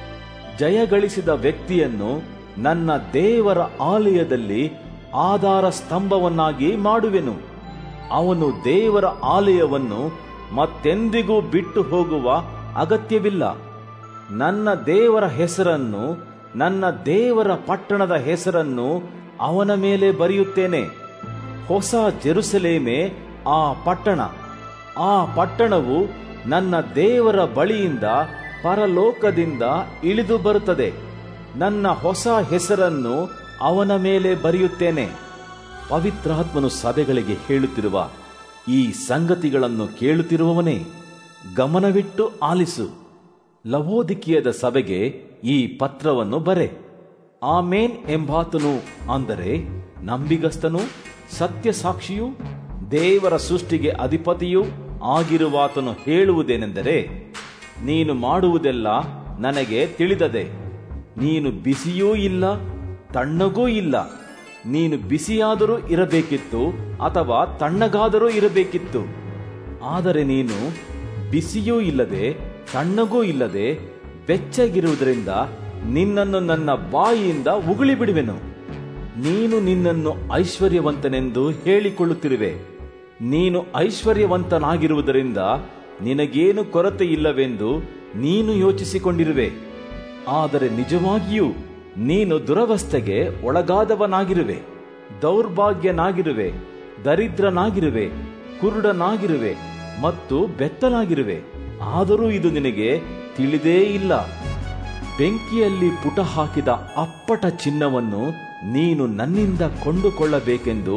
ಜಯಗಳಿಸಿದ ವ್ಯಕ್ತಿಯನ್ನು ನನ್ನ ದೇವರ ಆಲಯದಲ್ಲಿ ಆಧಾರ ಸ್ತಂಭವನ್ನಾಗಿ ಮಾಡುವೆನು ಅವನು ದೇವರ ಆಲಯವನ್ನು ಮತ್ತೆಂದಿಗೂ ಬಿಟ್ಟು ಹೋಗುವ ಅಗತ್ಯವಿಲ್ಲ ನನ್ನ ದೇವರ ಹೆಸರನ್ನು ನನ್ನ ದೇವರ ಪಟ್ಟಣದ ಹೆಸರನ್ನು ಅವನ ಮೇಲೆ ಬರೆಯುತ್ತೇನೆ ಹೊಸ ಜೆರುಸಲೇಮೇ ಆ ಪಟ್ಟಣ ಆ ಪಟ್ಟಣವು ನನ್ನ ದೇವರ ಬಳಿಯಿಂದ ಪರಲೋಕದಿಂದ ಇಳಿದು ಬರುತ್ತದೆ ನನ್ನ ಹೊಸ ಹೆಸರನ್ನು ಅವನ ಮೇಲೆ ಬರೆಯುತ್ತೇನೆ ಪವಿತ್ರಾತ್ಮನು ಸಭೆಗಳಿಗೆ ಹೇಳುತ್ತಿರುವ ಈ ಸಂಗತಿಗಳನ್ನು ಕೇಳುತ್ತಿರುವವನೇ ಗಮನವಿಟ್ಟು ಆಲಿಸು ಲವೋದಿಕಿಯದ ಸಭೆಗೆ ಈ ಪತ್ರವನ್ನು ಬರೆ ಆಮೇನ್ ಎಂಬಾತನು ಅಂದರೆ ನಂಬಿಗಸ್ತನು ಸತ್ಯ ಸಾಕ್ಷಿಯೂ ದೇವರ ಸೃಷ್ಟಿಗೆ ಅಧಿಪತಿಯೂ ಆಗಿರುವಾತನು ಹೇಳುವುದೇನೆಂದರೆ ನೀನು ಮಾಡುವುದೆಲ್ಲ ನನಗೆ ತಿಳಿದದೆ ನೀನು ಬಿಸಿಯೂ ಇಲ್ಲ ತಣ್ಣಗೂ ಇಲ್ಲ ನೀನು ಬಿಸಿಯಾದರೂ ಇರಬೇಕಿತ್ತು ಅಥವಾ ತಣ್ಣಗಾದರೂ ಇರಬೇಕಿತ್ತು ಆದರೆ ನೀನು ಬಿಸಿಯೂ ಇಲ್ಲದೆ ತಣ್ಣಗೂ ಇಲ್ಲದೆ ಬೆಚ್ಚಗಿರುವುದರಿಂದ ನಿನ್ನನ್ನು ನನ್ನ ಬಾಯಿಯಿಂದ ಉಗುಳಿ ಬಿಡುವೆನು ನೀನು ನಿನ್ನನ್ನು ಐಶ್ವರ್ಯವಂತನೆಂದು ಹೇಳಿಕೊಳ್ಳುತ್ತಿರುವೆ ನೀನು ಐಶ್ವರ್ಯವಂತನಾಗಿರುವುದರಿಂದ ನಿನಗೇನು ಕೊರತೆ ಇಲ್ಲವೆಂದು ನೀನು ಯೋಚಿಸಿಕೊಂಡಿರುವೆ ಆದರೆ ನಿಜವಾಗಿಯೂ ನೀನು ದುರವಸ್ಥೆಗೆ ಒಳಗಾದವನಾಗಿರುವೆ ದೌರ್ಭಾಗ್ಯನಾಗಿರುವೆ ದರಿದ್ರನಾಗಿರುವೆ ಕುರುಡನಾಗಿರುವೆ ಮತ್ತು ಬೆತ್ತಲಾಗಿರುವೆ ಆದರೂ ಇದು ನಿನಗೆ ತಿಳಿದೇ ಇಲ್ಲ ಬೆಂಕಿಯಲ್ಲಿ ಪುಟ ಹಾಕಿದ ಅಪ್ಪಟ ಚಿನ್ನವನ್ನು ನೀನು ನನ್ನಿಂದ ಕೊಂಡುಕೊಳ್ಳಬೇಕೆಂದು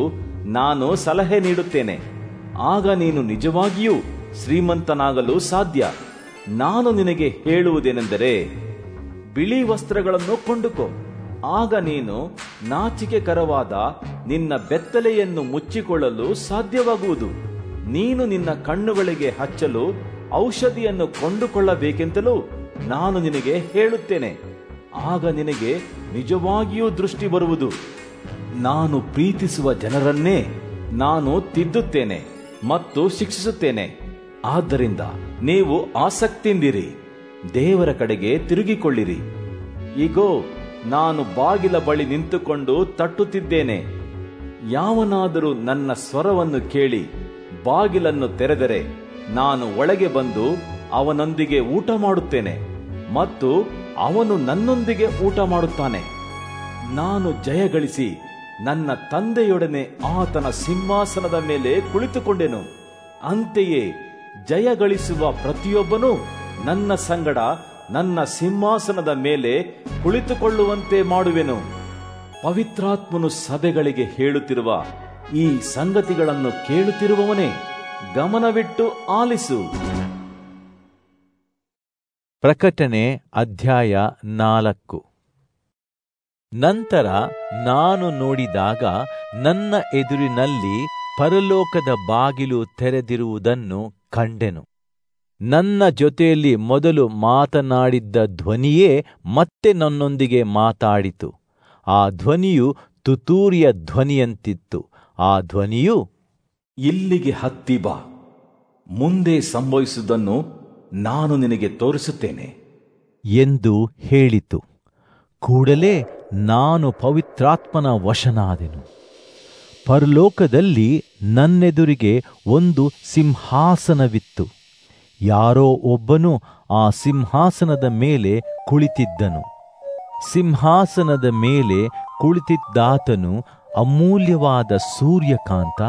ನಾನು ಸಲಹೆ ನೀಡುತ್ತೇನೆ ಆಗ ನೀನು ನಿಜವಾಗಿಯೂ ಶ್ರೀಮಂತನಾಗಲು ಸಾಧ್ಯ ನಾನು ನಿನಗೆ ಹೇಳುವುದೇನೆಂದರೆ ಬಿಳಿ ವಸ್ತ್ರಗಳನ್ನು ಕೊಂಡುಕೋ ಆಗ ನೀನು ನಾಚಿಕೆಕರವಾದ ನಿನ್ನ ಬೆತ್ತಲೆಯನ್ನು ಮುಚ್ಚಿಕೊಳ್ಳಲು ಸಾಧ್ಯವಾಗುವುದು ನೀನು ನಿನ್ನ ಕಣ್ಣುಗಳಿಗೆ ಹಚ್ಚಲು ಔಷಧಿಯನ್ನು ಕೊಂಡುಕೊಳ್ಳಬೇಕೆಂತಲೂ ನಾನು ನಿನಗೆ ಹೇಳುತ್ತೇನೆ ಆಗ ನಿನಗೆ ನಿಜವಾಗಿಯೂ ದೃಷ್ಟಿ ಬರುವುದು ನಾನು ಪ್ರೀತಿಸುವ ಜನರನ್ನೇ ನಾನು ತಿದ್ದುತ್ತೇನೆ ಮತ್ತು ಶಿಕ್ಷಿಸುತ್ತೇನೆ ಆದ್ದರಿಂದ ನೀವು ಆಸಕ್ತಿಯಿಂದಿರಿ ದೇವರ ಕಡೆಗೆ ತಿರುಗಿಕೊಳ್ಳಿರಿ ಈಗೋ ನಾನು ಬಾಗಿಲ ಬಳಿ ನಿಂತುಕೊಂಡು ತಟ್ಟುತ್ತಿದ್ದೇನೆ ಯಾವನಾದರೂ ನನ್ನ ಸ್ವರವನ್ನು ಕೇಳಿ ಬಾಗಿಲನ್ನು ತೆರೆದರೆ ನಾನು ಒಳಗೆ ಬಂದು ಅವನೊಂದಿಗೆ ಊಟ ಮಾಡುತ್ತೇನೆ ಮತ್ತು ಅವನು ನನ್ನೊಂದಿಗೆ ಊಟ ಮಾಡುತ್ತಾನೆ ನಾನು ಜಯಗಳಿಸಿ ನನ್ನ ತಂದೆಯೊಡನೆ ಆತನ ಸಿಂಹಾಸನದ ಮೇಲೆ ಕುಳಿತುಕೊಂಡೆನು ಅಂತೆಯೇ ಜಯಗಳಿಸುವ ಪ್ರತಿಯೊಬ್ಬನೂ ನನ್ನ ಸಂಗಡ ನನ್ನ ಸಿಂಹಾಸನದ ಮೇಲೆ ಕುಳಿತುಕೊಳ್ಳುವಂತೆ ಮಾಡುವೆನು ಪವಿತ್ರಾತ್ಮನು ಸಭೆಗಳಿಗೆ ಹೇಳುತ್ತಿರುವ ಈ ಸಂಗತಿಗಳನ್ನು ಕೇಳುತ್ತಿರುವವನೇ ಗಮನವಿಟ್ಟು ಆಲಿಸು ಪ್ರಕಟಣೆ ಅಧ್ಯಾಯ ನಾಲ್ಕು ನಂತರ ನಾನು ನೋಡಿದಾಗ ನನ್ನ ಎದುರಿನಲ್ಲಿ ಪರಲೋಕದ ಬಾಗಿಲು ತೆರೆದಿರುವುದನ್ನು ಕಂಡೆನು ನನ್ನ ಜೊತೆಯಲ್ಲಿ ಮೊದಲು ಮಾತನಾಡಿದ್ದ ಧ್ವನಿಯೇ ಮತ್ತೆ ನನ್ನೊಂದಿಗೆ ಮಾತಾಡಿತು ಆ ಧ್ವನಿಯು ತುತೂರಿಯ ಧ್ವನಿಯಂತಿತ್ತು ಆ ಧ್ವನಿಯು ಇಲ್ಲಿಗೆ ಹತ್ತಿ ಬಾ ಮುಂದೆ ಸಂಭವಿಸುವುದನ್ನು ನಾನು ನಿನಗೆ ತೋರಿಸುತ್ತೇನೆ ಎಂದು ಹೇಳಿತು ಕೂಡಲೇ ನಾನು ಪವಿತ್ರಾತ್ಮನ ವಶನಾದೆನು ಪರಲೋಕದಲ್ಲಿ ನನ್ನೆದುರಿಗೆ ಒಂದು ಸಿಂಹಾಸನವಿತ್ತು ಯಾರೋ ಒಬ್ಬನು ಆ ಸಿಂಹಾಸನದ ಮೇಲೆ ಕುಳಿತಿದ್ದನು ಸಿಂಹಾಸನದ ಮೇಲೆ ಕುಳಿತಿದ್ದಾತನು ಅಮೂಲ್ಯವಾದ ಸೂರ್ಯಕಾಂತ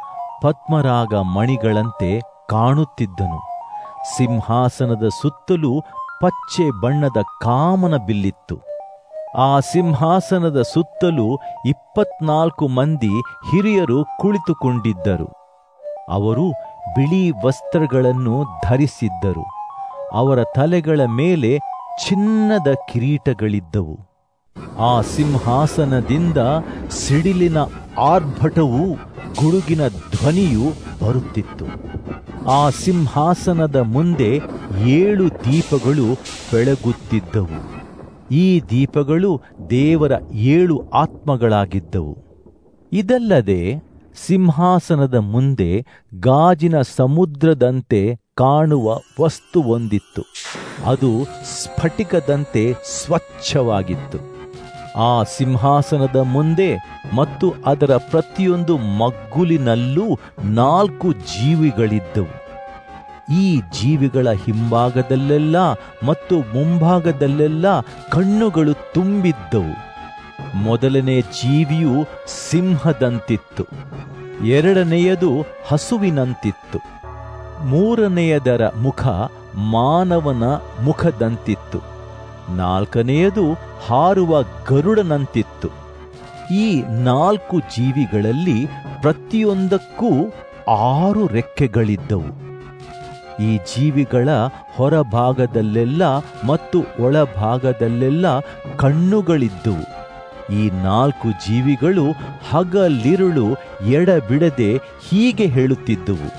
ಪದ್ಮರಾಗ ಮಣಿಗಳಂತೆ ಕಾಣುತ್ತಿದ್ದನು ಸಿಂಹಾಸನದ ಸುತ್ತಲೂ ಪಚ್ಚೆ ಬಣ್ಣದ ಕಾಮನ ಬಿಲ್ಲಿತ್ತು ಆ ಸಿಂಹಾಸನದ ಸುತ್ತಲೂ ಇಪ್ಪತ್ನಾಲ್ಕು ಮಂದಿ ಹಿರಿಯರು ಕುಳಿತುಕೊಂಡಿದ್ದರು ಅವರು ಬಿಳಿ ವಸ್ತ್ರಗಳನ್ನು ಧರಿಸಿದ್ದರು ಅವರ ತಲೆಗಳ ಮೇಲೆ ಚಿನ್ನದ ಕಿರೀಟಗಳಿದ್ದವು ಆ ಸಿಂಹಾಸನದಿಂದ ಸಿಡಿಲಿನ ಆರ್ಭಟವೂ ಗುಡುಗಿನ ಧ್ವನಿಯು ಬರುತ್ತಿತ್ತು ಆ ಸಿಂಹಾಸನದ ಮುಂದೆ ಏಳು ದೀಪಗಳು ಬೆಳಗುತ್ತಿದ್ದವು ಈ ದೀಪಗಳು ದೇವರ ಏಳು ಆತ್ಮಗಳಾಗಿದ್ದವು ಇದಲ್ಲದೆ ಸಿಂಹಾಸನದ ಮುಂದೆ ಗಾಜಿನ ಸಮುದ್ರದಂತೆ ಕಾಣುವ ವಸ್ತುವೊಂದಿತ್ತು ಅದು ಸ್ಫಟಿಕದಂತೆ ಸ್ವಚ್ಛವಾಗಿತ್ತು ಆ ಸಿಂಹಾಸನದ ಮುಂದೆ ಮತ್ತು ಅದರ ಪ್ರತಿಯೊಂದು ಮಗ್ಗುಲಿನಲ್ಲೂ ನಾಲ್ಕು ಜೀವಿಗಳಿದ್ದವು ಈ ಜೀವಿಗಳ ಹಿಂಭಾಗದಲ್ಲೆಲ್ಲ ಮತ್ತು ಮುಂಭಾಗದಲ್ಲೆಲ್ಲ ಕಣ್ಣುಗಳು ತುಂಬಿದ್ದವು ಮೊದಲನೇ ಜೀವಿಯು ಸಿಂಹದಂತಿತ್ತು ಎರಡನೆಯದು ಹಸುವಿನಂತಿತ್ತು ಮೂರನೆಯದರ ಮುಖ ಮಾನವನ ಮುಖದಂತಿತ್ತು ನಾಲ್ಕನೆಯದು ಹಾರುವ ಗರುಡನಂತಿತ್ತು ಈ ನಾಲ್ಕು ಜೀವಿಗಳಲ್ಲಿ ಪ್ರತಿಯೊಂದಕ್ಕೂ ಆರು ರೆಕ್ಕೆಗಳಿದ್ದವು ಈ ಜೀವಿಗಳ ಹೊರಭಾಗದಲ್ಲೆಲ್ಲ ಮತ್ತು ಒಳಭಾಗದಲ್ಲೆಲ್ಲ ಕಣ್ಣುಗಳಿದ್ದವು ಈ ನಾಲ್ಕು ಜೀವಿಗಳು ಹಗಲಿರುಳು ಎಡಬಿಡದೆ ಹೀಗೆ ಹೇಳುತ್ತಿದ್ದುವು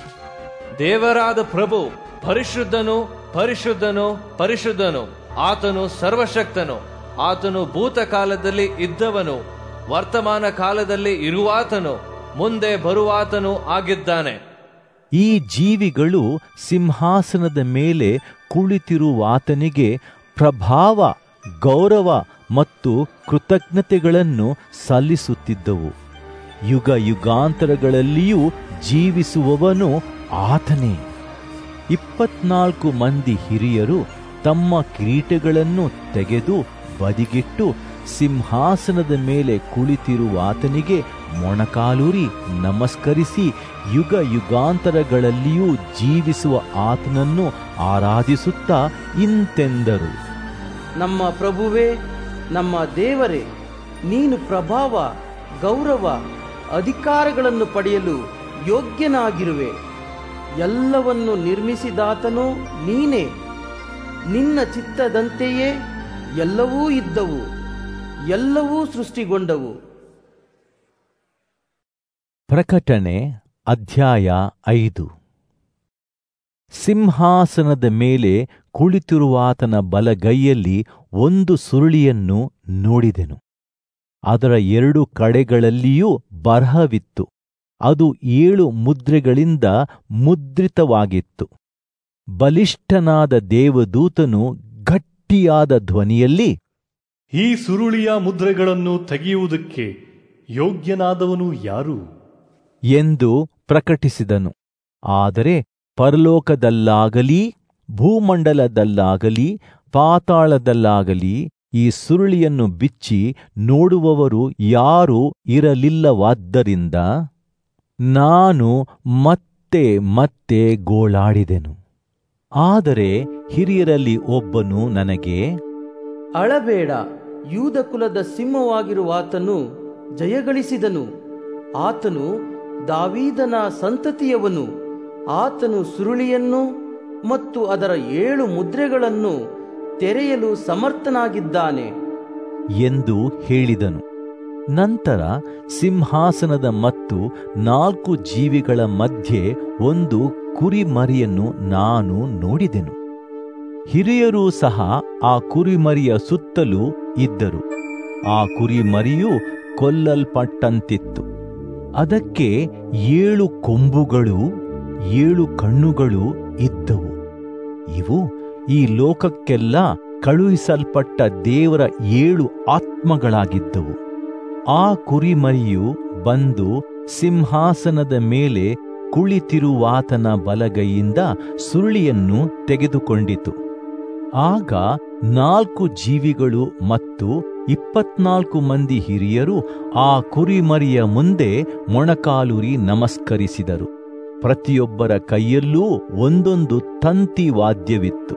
ದೇವರಾದ ಪ್ರಭು ಪರಿಶುದ್ಧನು ಪರಿಶುದ್ಧನು ಪರಿಶುದ್ಧನು ಆತನು ಸರ್ವಶಕ್ತನು ಆತನು ಭೂತಕಾಲದಲ್ಲಿ ಇದ್ದವನು ವರ್ತಮಾನ ಕಾಲದಲ್ಲಿ ಇರುವಾತನು ಮುಂದೆ ಬರುವಾತನು ಆಗಿದ್ದಾನೆ ಈ ಜೀವಿಗಳು ಸಿಂಹಾಸನದ ಮೇಲೆ ಕುಳಿತಿರುವಾತನಿಗೆ ಪ್ರಭಾವ ಗೌರವ ಮತ್ತು ಕೃತಜ್ಞತೆಗಳನ್ನು ಸಲ್ಲಿಸುತ್ತಿದ್ದವು ಯುಗ ಯುಗಾಂತರಗಳಲ್ಲಿಯೂ ಜೀವಿಸುವವನು ಆತನೇ ಇಪ್ಪತ್ನಾಲ್ಕು ಮಂದಿ ಹಿರಿಯರು ತಮ್ಮ ಕಿರೀಟಗಳನ್ನು ತೆಗೆದು ಬದಿಗಿಟ್ಟು ಸಿಂಹಾಸನದ ಮೇಲೆ ಕುಳಿತಿರುವಾತನಿಗೆ ಮೊಣಕಾಲೂರಿ ನಮಸ್ಕರಿಸಿ ಯುಗ ಯುಗಾಂತರಗಳಲ್ಲಿಯೂ ಜೀವಿಸುವ ಆತನನ್ನು ಆರಾಧಿಸುತ್ತಾ ಇಂತೆಂದರು ನಮ್ಮ ಪ್ರಭುವೇ ನಮ್ಮ ದೇವರೇ ನೀನು ಪ್ರಭಾವ ಗೌರವ ಅಧಿಕಾರಗಳನ್ನು ಪಡೆಯಲು ಯೋಗ್ಯನಾಗಿರುವೆ ಎಲ್ಲವನ್ನು ನಿರ್ಮಿಸಿದಾತನು ನೀನೇ ನಿನ್ನ ಚಿತ್ತದಂತೆಯೇ ಎಲ್ಲವೂ ಇದ್ದವು ಎಲ್ಲವೂ ಸೃಷ್ಟಿಗೊಂಡವು ಪ್ರಕಟಣೆ ಅಧ್ಯಾಯ ಐದು ಸಿಂಹಾಸನದ ಮೇಲೆ ಕುಳಿತಿರುವಾತನ ಬಲಗೈಯಲ್ಲಿ ಒಂದು ಸುರುಳಿಯನ್ನು ನೋಡಿದೆನು ಅದರ ಎರಡು ಕಡೆಗಳಲ್ಲಿಯೂ ಬರಹವಿತ್ತು ಅದು ಏಳು ಮುದ್ರೆಗಳಿಂದ ಮುದ್ರಿತವಾಗಿತ್ತು ಬಲಿಷ್ಠನಾದ ದೇವದೂತನು ಗಟ್ಟಿಯಾದ ಧ್ವನಿಯಲ್ಲಿ ಈ ಸುರುಳಿಯ ಮುದ್ರೆಗಳನ್ನು ತೆಗೆಯುವುದಕ್ಕೆ ಯೋಗ್ಯನಾದವನು ಯಾರು ಎಂದು ಪ್ರಕಟಿಸಿದನು ಆದರೆ ಪರಲೋಕದಲ್ಲಾಗಲಿ ಭೂಮಂಡಲದಲ್ಲಾಗಲಿ ಪಾತಾಳದಲ್ಲಾಗಲಿ ಈ ಸುರುಳಿಯನ್ನು ಬಿಚ್ಚಿ ನೋಡುವವರು ಯಾರೂ ಇರಲಿಲ್ಲವಾದ್ದರಿಂದ ನಾನು ಮತ್ತೆ ಮತ್ತೆ ಗೋಳಾಡಿದೆನು ಆದರೆ ಹಿರಿಯರಲ್ಲಿ ಒಬ್ಬನು ನನಗೆ ಅಳಬೇಡ ಯೂದ ಕುಲದ ಸಿಂಹವಾಗಿರುವಾತನು ಜಯಗಳಿಸಿದನು ಆತನು ದಾವೀದನ ಸಂತತಿಯವನು ಆತನು ಸುರುಳಿಯನ್ನು ಮತ್ತು ಅದರ ಏಳು ಮುದ್ರೆಗಳನ್ನು ತೆರೆಯಲು ಸಮರ್ಥನಾಗಿದ್ದಾನೆ ಎಂದು ಹೇಳಿದನು ನಂತರ ಸಿಂಹಾಸನದ ಮತ್ತು ನಾಲ್ಕು ಜೀವಿಗಳ ಮಧ್ಯೆ ಒಂದು ಕುರಿಮರಿಯನ್ನು ನಾನು ನೋಡಿದೆನು ಹಿರಿಯರೂ ಸಹ ಆ ಕುರಿಮರಿಯ ಸುತ್ತಲೂ ಇದ್ದರು ಆ ಕುರಿಮರಿಯು ಕೊಲ್ಲಲ್ಪಟ್ಟಂತಿತ್ತು ಅದಕ್ಕೆ ಏಳು ಕೊಂಬುಗಳು ಏಳು ಕಣ್ಣುಗಳು ಇದ್ದವು ಇವು ಈ ಲೋಕಕ್ಕೆಲ್ಲ ಕಳುಹಿಸಲ್ಪಟ್ಟ ದೇವರ ಏಳು ಆತ್ಮಗಳಾಗಿದ್ದವು ಆ ಕುರಿಮರಿಯು ಬಂದು ಸಿಂಹಾಸನದ ಮೇಲೆ ಕುಳಿತಿರುವಾತನ ಬಲಗೈಯಿಂದ ಸುರುಳಿಯನ್ನು ತೆಗೆದುಕೊಂಡಿತು ಆಗ ನಾಲ್ಕು ಜೀವಿಗಳು ಮತ್ತು ಇಪ್ಪತ್ನಾಲ್ಕು ಮಂದಿ ಹಿರಿಯರು ಆ ಕುರಿಮರಿಯ ಮುಂದೆ ಮೊಣಕಾಲೂರಿ ನಮಸ್ಕರಿಸಿದರು ಪ್ರತಿಯೊಬ್ಬರ ಕೈಯಲ್ಲೂ ಒಂದೊಂದು ತಂತಿ ವಾದ್ಯವಿತ್ತು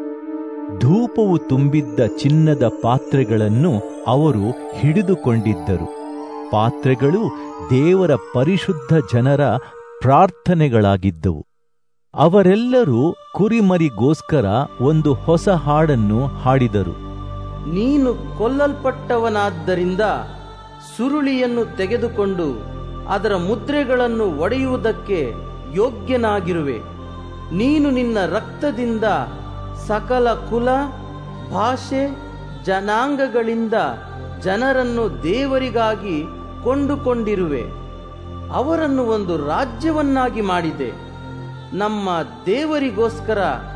ಧೂಪವು ತುಂಬಿದ್ದ ಚಿನ್ನದ ಪಾತ್ರೆಗಳನ್ನು ಅವರು ಹಿಡಿದುಕೊಂಡಿದ್ದರು ಪಾತ್ರೆಗಳು ದೇವರ ಪರಿಶುದ್ಧ ಜನರ ಪ್ರಾರ್ಥನೆಗಳಾಗಿದ್ದವು ಅವರೆಲ್ಲರೂ ಕುರಿಮರಿಗೋಸ್ಕರ ಒಂದು ಹೊಸ ಹಾಡನ್ನು ಹಾಡಿದರು ನೀನು ಕೊಲ್ಲಲ್ಪಟ್ಟವನಾದ್ದರಿಂದ ಸುರುಳಿಯನ್ನು ತೆಗೆದುಕೊಂಡು ಅದರ ಮುದ್ರೆಗಳನ್ನು ಒಡೆಯುವುದಕ್ಕೆ ಯೋಗ್ಯನಾಗಿರುವೆ ನೀನು ನಿನ್ನ ರಕ್ತದಿಂದ ಸಕಲ ಕುಲ ಭಾಷೆ ಜನಾಂಗಗಳಿಂದ ಜನರನ್ನು ದೇವರಿಗಾಗಿ ಕೊಂಡುಕೊಂಡಿರುವೆ ಅವರನ್ನು ಒಂದು ರಾಜ್ಯವನ್ನಾಗಿ ಮಾಡಿದೆ ನಮ್ಮ ದೇವರಿಗೋಸ್ಕರ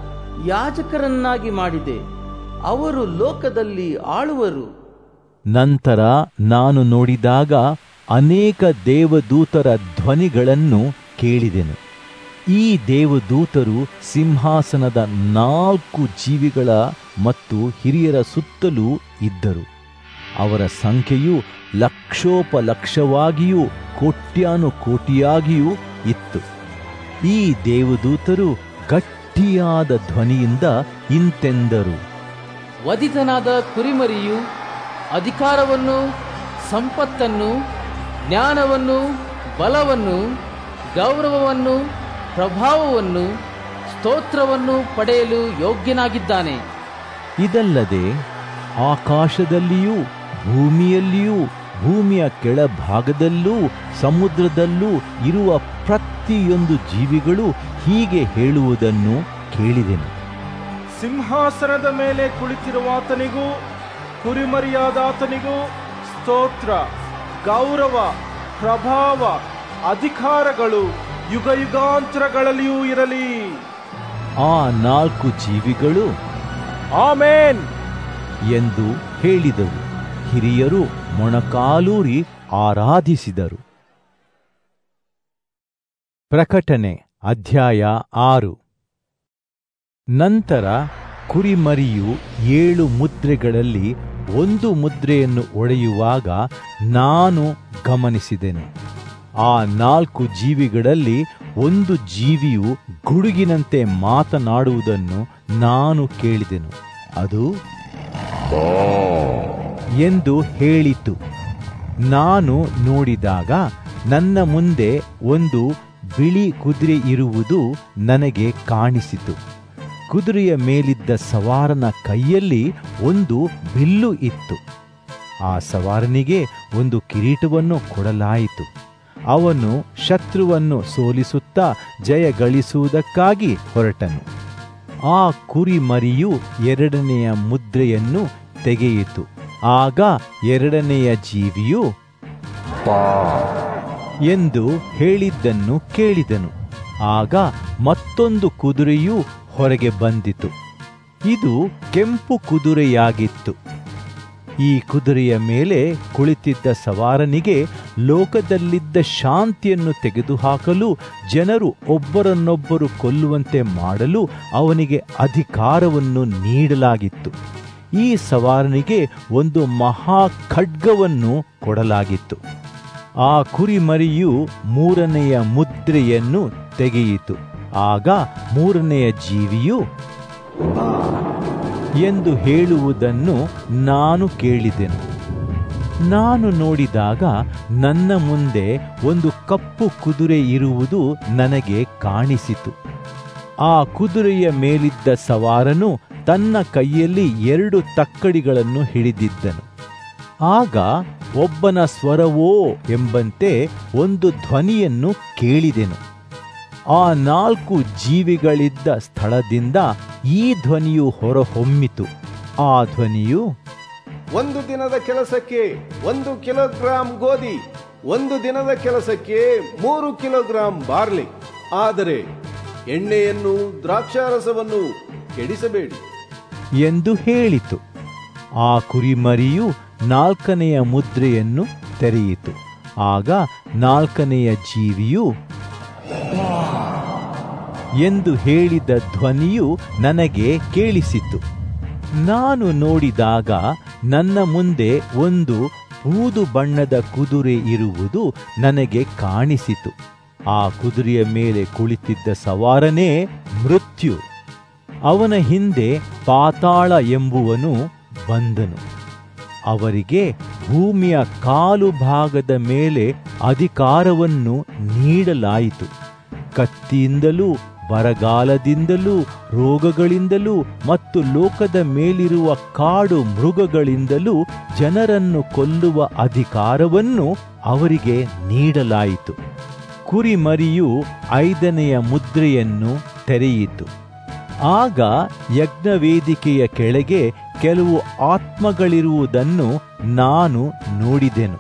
ಯಾಜಕರನ್ನಾಗಿ ಮಾಡಿದೆ ಅವರು ಲೋಕದಲ್ಲಿ ಆಳುವರು ನಂತರ ನಾನು ನೋಡಿದಾಗ ಅನೇಕ ದೇವದೂತರ ಧ್ವನಿಗಳನ್ನು ಕೇಳಿದೆನು ಈ ದೇವದೂತರು ಸಿಂಹಾಸನದ ನಾಲ್ಕು ಜೀವಿಗಳ ಮತ್ತು ಹಿರಿಯರ ಸುತ್ತಲೂ ಇದ್ದರು ಅವರ ಸಂಖ್ಯೆಯು ಲಕ್ಷೋಪಲಕ್ಷವಾಗಿಯೂ ಕೋಟ್ಯಾನು ಕೋಟಿಯಾಗಿಯೂ ಇತ್ತು ಈ ದೇವದೂತರು ಗಟ್ಟಿಯಾದ ಧ್ವನಿಯಿಂದ ಇಂತೆಂದರು ವಧಿತನಾದ ಕುರಿಮರಿಯು ಅಧಿಕಾರವನ್ನು ಸಂಪತ್ತನ್ನು ಜ್ಞಾನವನ್ನು ಬಲವನ್ನು ಗೌರವವನ್ನು ಪ್ರಭಾವವನ್ನು ಸ್ತೋತ್ರವನ್ನು ಪಡೆಯಲು ಯೋಗ್ಯನಾಗಿದ್ದಾನೆ ಇದಲ್ಲದೆ ಆಕಾಶದಲ್ಲಿಯೂ ಭೂಮಿಯಲ್ಲಿಯೂ ಭೂಮಿಯ ಕೆಳಭಾಗದಲ್ಲೂ ಸಮುದ್ರದಲ್ಲೂ ಇರುವ ಪ್ರತಿಯೊಂದು ಜೀವಿಗಳು ಹೀಗೆ ಹೇಳುವುದನ್ನು ಕೇಳಿದೆನು ಸಿಂಹಾಸನದ ಮೇಲೆ ಕುಳಿತಿರುವಾತನಿಗೂ ಕುರಿಮರಿಯಾದಾತನಿಗೂ ಸ್ತೋತ್ರ ಗೌರವ ಪ್ರಭಾವ ಅಧಿಕಾರಗಳು ಯುಗ ಯುಗಾಂತರಗಳಲ್ಲಿಯೂ ಇರಲಿ ಆ ನಾಲ್ಕು ಜೀವಿಗಳು ಆಮೇನ್ ಎಂದು ಹೇಳಿದವು ಹಿರಿಯರು ಮೊಣಕಾಲೂರಿ ಆರಾಧಿಸಿದರು ಪ್ರಕಟಣೆ ಅಧ್ಯಾಯ ಆರು ನಂತರ ಕುರಿಮರಿಯು ಏಳು ಮುದ್ರೆಗಳಲ್ಲಿ ಒಂದು ಮುದ್ರೆಯನ್ನು ಒಡೆಯುವಾಗ ನಾನು ಗಮನಿಸಿದೆನು ಆ ನಾಲ್ಕು ಜೀವಿಗಳಲ್ಲಿ ಒಂದು ಜೀವಿಯು ಗುಡುಗಿನಂತೆ ಮಾತನಾಡುವುದನ್ನು ನಾನು ಕೇಳಿದೆನು ಅದು ಎಂದು ಹೇಳಿತು ನಾನು ನೋಡಿದಾಗ ನನ್ನ ಮುಂದೆ ಒಂದು ಬಿಳಿ ಕುದುರೆ ಇರುವುದು ನನಗೆ ಕಾಣಿಸಿತು ಕುದುರೆಯ ಮೇಲಿದ್ದ ಸವಾರನ ಕೈಯಲ್ಲಿ ಒಂದು ಬಿಲ್ಲು ಇತ್ತು ಆ ಸವಾರನಿಗೆ ಒಂದು ಕಿರೀಟವನ್ನು ಕೊಡಲಾಯಿತು ಅವನು ಶತ್ರುವನ್ನು ಸೋಲಿಸುತ್ತಾ ಜಯ ಗಳಿಸುವುದಕ್ಕಾಗಿ ಹೊರಟನು ಆ ಕುರಿ ಮರಿಯು ಎರಡನೆಯ ಮುದ್ರೆಯನ್ನು ತೆಗೆಯಿತು ಆಗ ಎರಡನೆಯ ಜೀವಿಯು ಎಂದು ಹೇಳಿದ್ದನ್ನು ಕೇಳಿದನು ಆಗ ಮತ್ತೊಂದು ಕುದುರೆಯೂ ಹೊರಗೆ ಬಂದಿತು ಇದು ಕೆಂಪು ಕುದುರೆಯಾಗಿತ್ತು ಈ ಕುದುರೆಯ ಮೇಲೆ ಕುಳಿತಿದ್ದ ಸವಾರನಿಗೆ ಲೋಕದಲ್ಲಿದ್ದ ಶಾಂತಿಯನ್ನು ತೆಗೆದುಹಾಕಲು ಜನರು ಒಬ್ಬರನ್ನೊಬ್ಬರು ಕೊಲ್ಲುವಂತೆ ಮಾಡಲು ಅವನಿಗೆ ಅಧಿಕಾರವನ್ನು ನೀಡಲಾಗಿತ್ತು ಈ ಸವಾರನಿಗೆ ಒಂದು ಮಹಾ ಖಡ್ಗವನ್ನು ಕೊಡಲಾಗಿತ್ತು ಆ ಕುರಿಮರಿಯು ಮೂರನೆಯ ಮುದ್ರೆಯನ್ನು ತೆಗೆಯಿತು ಆಗ ಮೂರನೆಯ ಜೀವಿಯು ಎಂದು ಹೇಳುವುದನ್ನು ನಾನು ಕೇಳಿದೆನು ನಾನು ನೋಡಿದಾಗ ನನ್ನ ಮುಂದೆ ಒಂದು ಕಪ್ಪು ಕುದುರೆ ಇರುವುದು ನನಗೆ ಕಾಣಿಸಿತು ಆ ಕುದುರೆಯ ಮೇಲಿದ್ದ ಸವಾರನು ತನ್ನ ಕೈಯಲ್ಲಿ ಎರಡು ತಕ್ಕಡಿಗಳನ್ನು ಹಿಡಿದಿದ್ದನು ಆಗ ಒಬ್ಬನ ಸ್ವರವೋ ಎಂಬಂತೆ ಒಂದು ಧ್ವನಿಯನ್ನು ಕೇಳಿದೆನು ಆ ನಾಲ್ಕು ಜೀವಿಗಳಿದ್ದ ಸ್ಥಳದಿಂದ ಈ ಧ್ವನಿಯು ಹೊರಹೊಮ್ಮಿತು ಆ ಧ್ವನಿಯು ಒಂದು ದಿನದ ಕೆಲಸಕ್ಕೆ ಒಂದು ಕಿಲೋಗ್ರಾಂ ಗೋಧಿ ಒಂದು ದಿನದ ಕೆಲಸಕ್ಕೆ ಮೂರು ಕಿಲೋಗ್ರಾಂ ಬಾರ್ಲಿ ಆದರೆ ಎಣ್ಣೆಯನ್ನು ದ್ರಾಕ್ಷಾರಸವನ್ನು ಕೆಡಿಸಬೇಡಿ ಎಂದು ಹೇಳಿತು ಆ ಕುರಿಮರಿಯು ನಾಲ್ಕನೆಯ ಮುದ್ರೆಯನ್ನು ತೆರೆಯಿತು ಆಗ ನಾಲ್ಕನೆಯ ಜೀವಿಯು ಎಂದು ಹೇಳಿದ ಧ್ವನಿಯು ನನಗೆ ಕೇಳಿಸಿತು ನಾನು ನೋಡಿದಾಗ ನನ್ನ ಮುಂದೆ ಒಂದು ಊದು ಬಣ್ಣದ ಕುದುರೆ ಇರುವುದು ನನಗೆ ಕಾಣಿಸಿತು ಆ ಕುದುರೆಯ ಮೇಲೆ ಕುಳಿತಿದ್ದ ಸವಾರನೇ ಮೃತ್ಯು ಅವನ ಹಿಂದೆ ಪಾತಾಳ ಎಂಬುವನು ಬಂದನು ಅವರಿಗೆ ಭೂಮಿಯ ಕಾಲು ಭಾಗದ ಮೇಲೆ ಅಧಿಕಾರವನ್ನು ನೀಡಲಾಯಿತು ಕತ್ತಿಯಿಂದಲೂ ಬರಗಾಲದಿಂದಲೂ ರೋಗಗಳಿಂದಲೂ ಮತ್ತು ಲೋಕದ ಮೇಲಿರುವ ಕಾಡು ಮೃಗಗಳಿಂದಲೂ ಜನರನ್ನು ಕೊಲ್ಲುವ ಅಧಿಕಾರವನ್ನು ಅವರಿಗೆ ನೀಡಲಾಯಿತು ಕುರಿಮರಿಯು ಐದನೆಯ ಮುದ್ರೆಯನ್ನು ತೆರೆಯಿತು ಆಗ ಯಜ್ಞವೇದಿಕೆಯ ಕೆಳಗೆ ಕೆಲವು ಆತ್ಮಗಳಿರುವುದನ್ನು ನಾನು ನೋಡಿದೆನು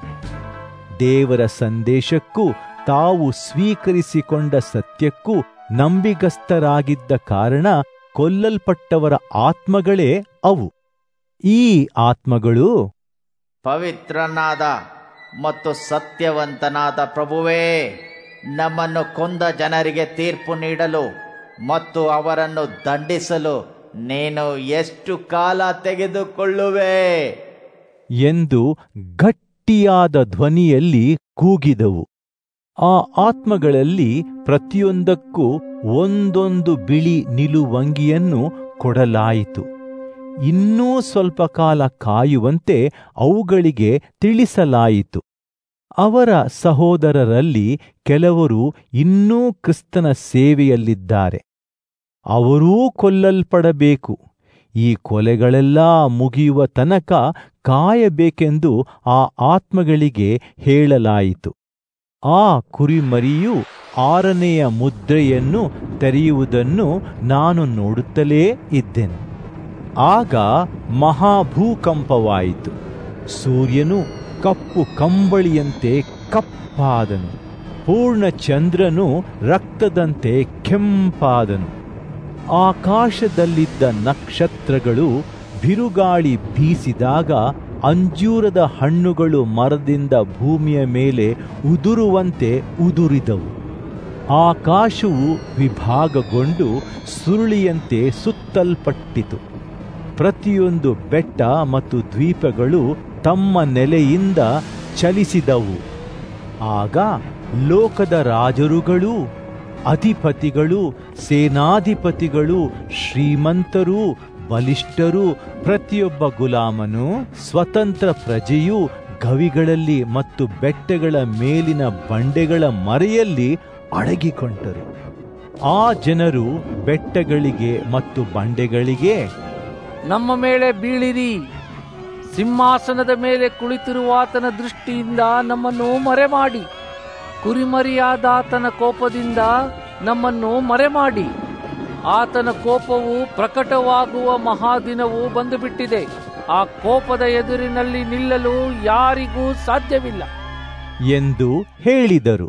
ದೇವರ ಸಂದೇಶಕ್ಕೂ ತಾವು ಸ್ವೀಕರಿಸಿಕೊಂಡ ಸತ್ಯಕ್ಕೂ ನಂಬಿಗಸ್ತರಾಗಿದ್ದ ಕಾರಣ ಕೊಲ್ಲಲ್ಪಟ್ಟವರ ಆತ್ಮಗಳೇ ಅವು ಈ ಆತ್ಮಗಳು ಪವಿತ್ರನಾದ ಮತ್ತು ಸತ್ಯವಂತನಾದ ಪ್ರಭುವೇ ನಮ್ಮನ್ನು ಕೊಂದ ಜನರಿಗೆ ತೀರ್ಪು ನೀಡಲು ಮತ್ತು ಅವರನ್ನು ದಂಡಿಸಲು ನೀನು ಎಷ್ಟು ಕಾಲ ತೆಗೆದುಕೊಳ್ಳುವೆ ಎಂದು ಗಟ್ಟಿಯಾದ ಧ್ವನಿಯಲ್ಲಿ ಕೂಗಿದವು ಆ ಆತ್ಮಗಳಲ್ಲಿ ಪ್ರತಿಯೊಂದಕ್ಕೂ ಒಂದೊಂದು ಬಿಳಿ ನಿಲುವಂಗಿಯನ್ನು ಕೊಡಲಾಯಿತು ಇನ್ನೂ ಸ್ವಲ್ಪ ಕಾಲ ಕಾಯುವಂತೆ ಅವುಗಳಿಗೆ ತಿಳಿಸಲಾಯಿತು ಅವರ ಸಹೋದರರಲ್ಲಿ ಕೆಲವರು ಇನ್ನೂ ಕ್ರಿಸ್ತನ ಸೇವೆಯಲ್ಲಿದ್ದಾರೆ ಅವರೂ ಕೊಲ್ಲಲ್ಪಡಬೇಕು ಈ ಕೊಲೆಗಳೆಲ್ಲ ಮುಗಿಯುವ ತನಕ ಕಾಯಬೇಕೆಂದು ಆ ಆತ್ಮಗಳಿಗೆ ಹೇಳಲಾಯಿತು ಆ ಕುರಿಮರಿಯು ಆರನೆಯ ಮುದ್ರೆಯನ್ನು ತೆರೆಯುವುದನ್ನು ನಾನು ನೋಡುತ್ತಲೇ ಇದ್ದೆನು ಆಗ ಮಹಾಭೂಕಂಪವಾಯಿತು ಸೂರ್ಯನು ಕಪ್ಪು ಕಂಬಳಿಯಂತೆ ಕಪ್ಪಾದನು ಪೂರ್ಣ ಚಂದ್ರನು ರಕ್ತದಂತೆ ಕೆಂಪಾದನು ಆಕಾಶದಲ್ಲಿದ್ದ ನಕ್ಷತ್ರಗಳು ಬಿರುಗಾಳಿ ಬೀಸಿದಾಗ ಅಂಜೂರದ ಹಣ್ಣುಗಳು ಮರದಿಂದ ಭೂಮಿಯ ಮೇಲೆ ಉದುರುವಂತೆ ಉದುರಿದವು ಆಕಾಶವು ವಿಭಾಗಗೊಂಡು ಸುರುಳಿಯಂತೆ ಸುತ್ತಲ್ಪಟ್ಟಿತು ಪ್ರತಿಯೊಂದು ಬೆಟ್ಟ ಮತ್ತು ದ್ವೀಪಗಳು ತಮ್ಮ ನೆಲೆಯಿಂದ ಚಲಿಸಿದವು ಆಗ ಲೋಕದ ರಾಜರುಗಳು ಅಧಿಪತಿಗಳು ಸೇನಾಧಿಪತಿಗಳು ಶ್ರೀಮಂತರು ಬಲಿಷ್ಠರು ಪ್ರತಿಯೊಬ್ಬ ಗುಲಾಮನು ಸ್ವತಂತ್ರ ಪ್ರಜೆಯು ಗವಿಗಳಲ್ಲಿ ಮತ್ತು ಬೆಟ್ಟಗಳ ಮೇಲಿನ ಬಂಡೆಗಳ ಮರೆಯಲ್ಲಿ ಅಡಗಿಕೊಂಡರು ಆ ಜನರು ಬೆಟ್ಟಗಳಿಗೆ ಮತ್ತು ಬಂಡೆಗಳಿಗೆ ನಮ್ಮ ಮೇಲೆ ಬೀಳಿರಿ ಸಿಂಹಾಸನದ ಮೇಲೆ ಕುಳಿತಿರುವಾತನ ದೃಷ್ಟಿಯಿಂದ ನಮ್ಮನ್ನು ಮರೆಮಾಡಿ ಕುರಿಮರಿಯಾದಾತನ ಕೋಪದಿಂದ ನಮ್ಮನ್ನು ಮರೆಮಾಡಿ ಆತನ ಕೋಪವು ಪ್ರಕಟವಾಗುವ ಮಹಾದಿನವು ಬಂದುಬಿಟ್ಟಿದೆ ಆ ಕೋಪದ ಎದುರಿನಲ್ಲಿ ನಿಲ್ಲಲು ಯಾರಿಗೂ ಸಾಧ್ಯವಿಲ್ಲ ಎಂದು ಹೇಳಿದರು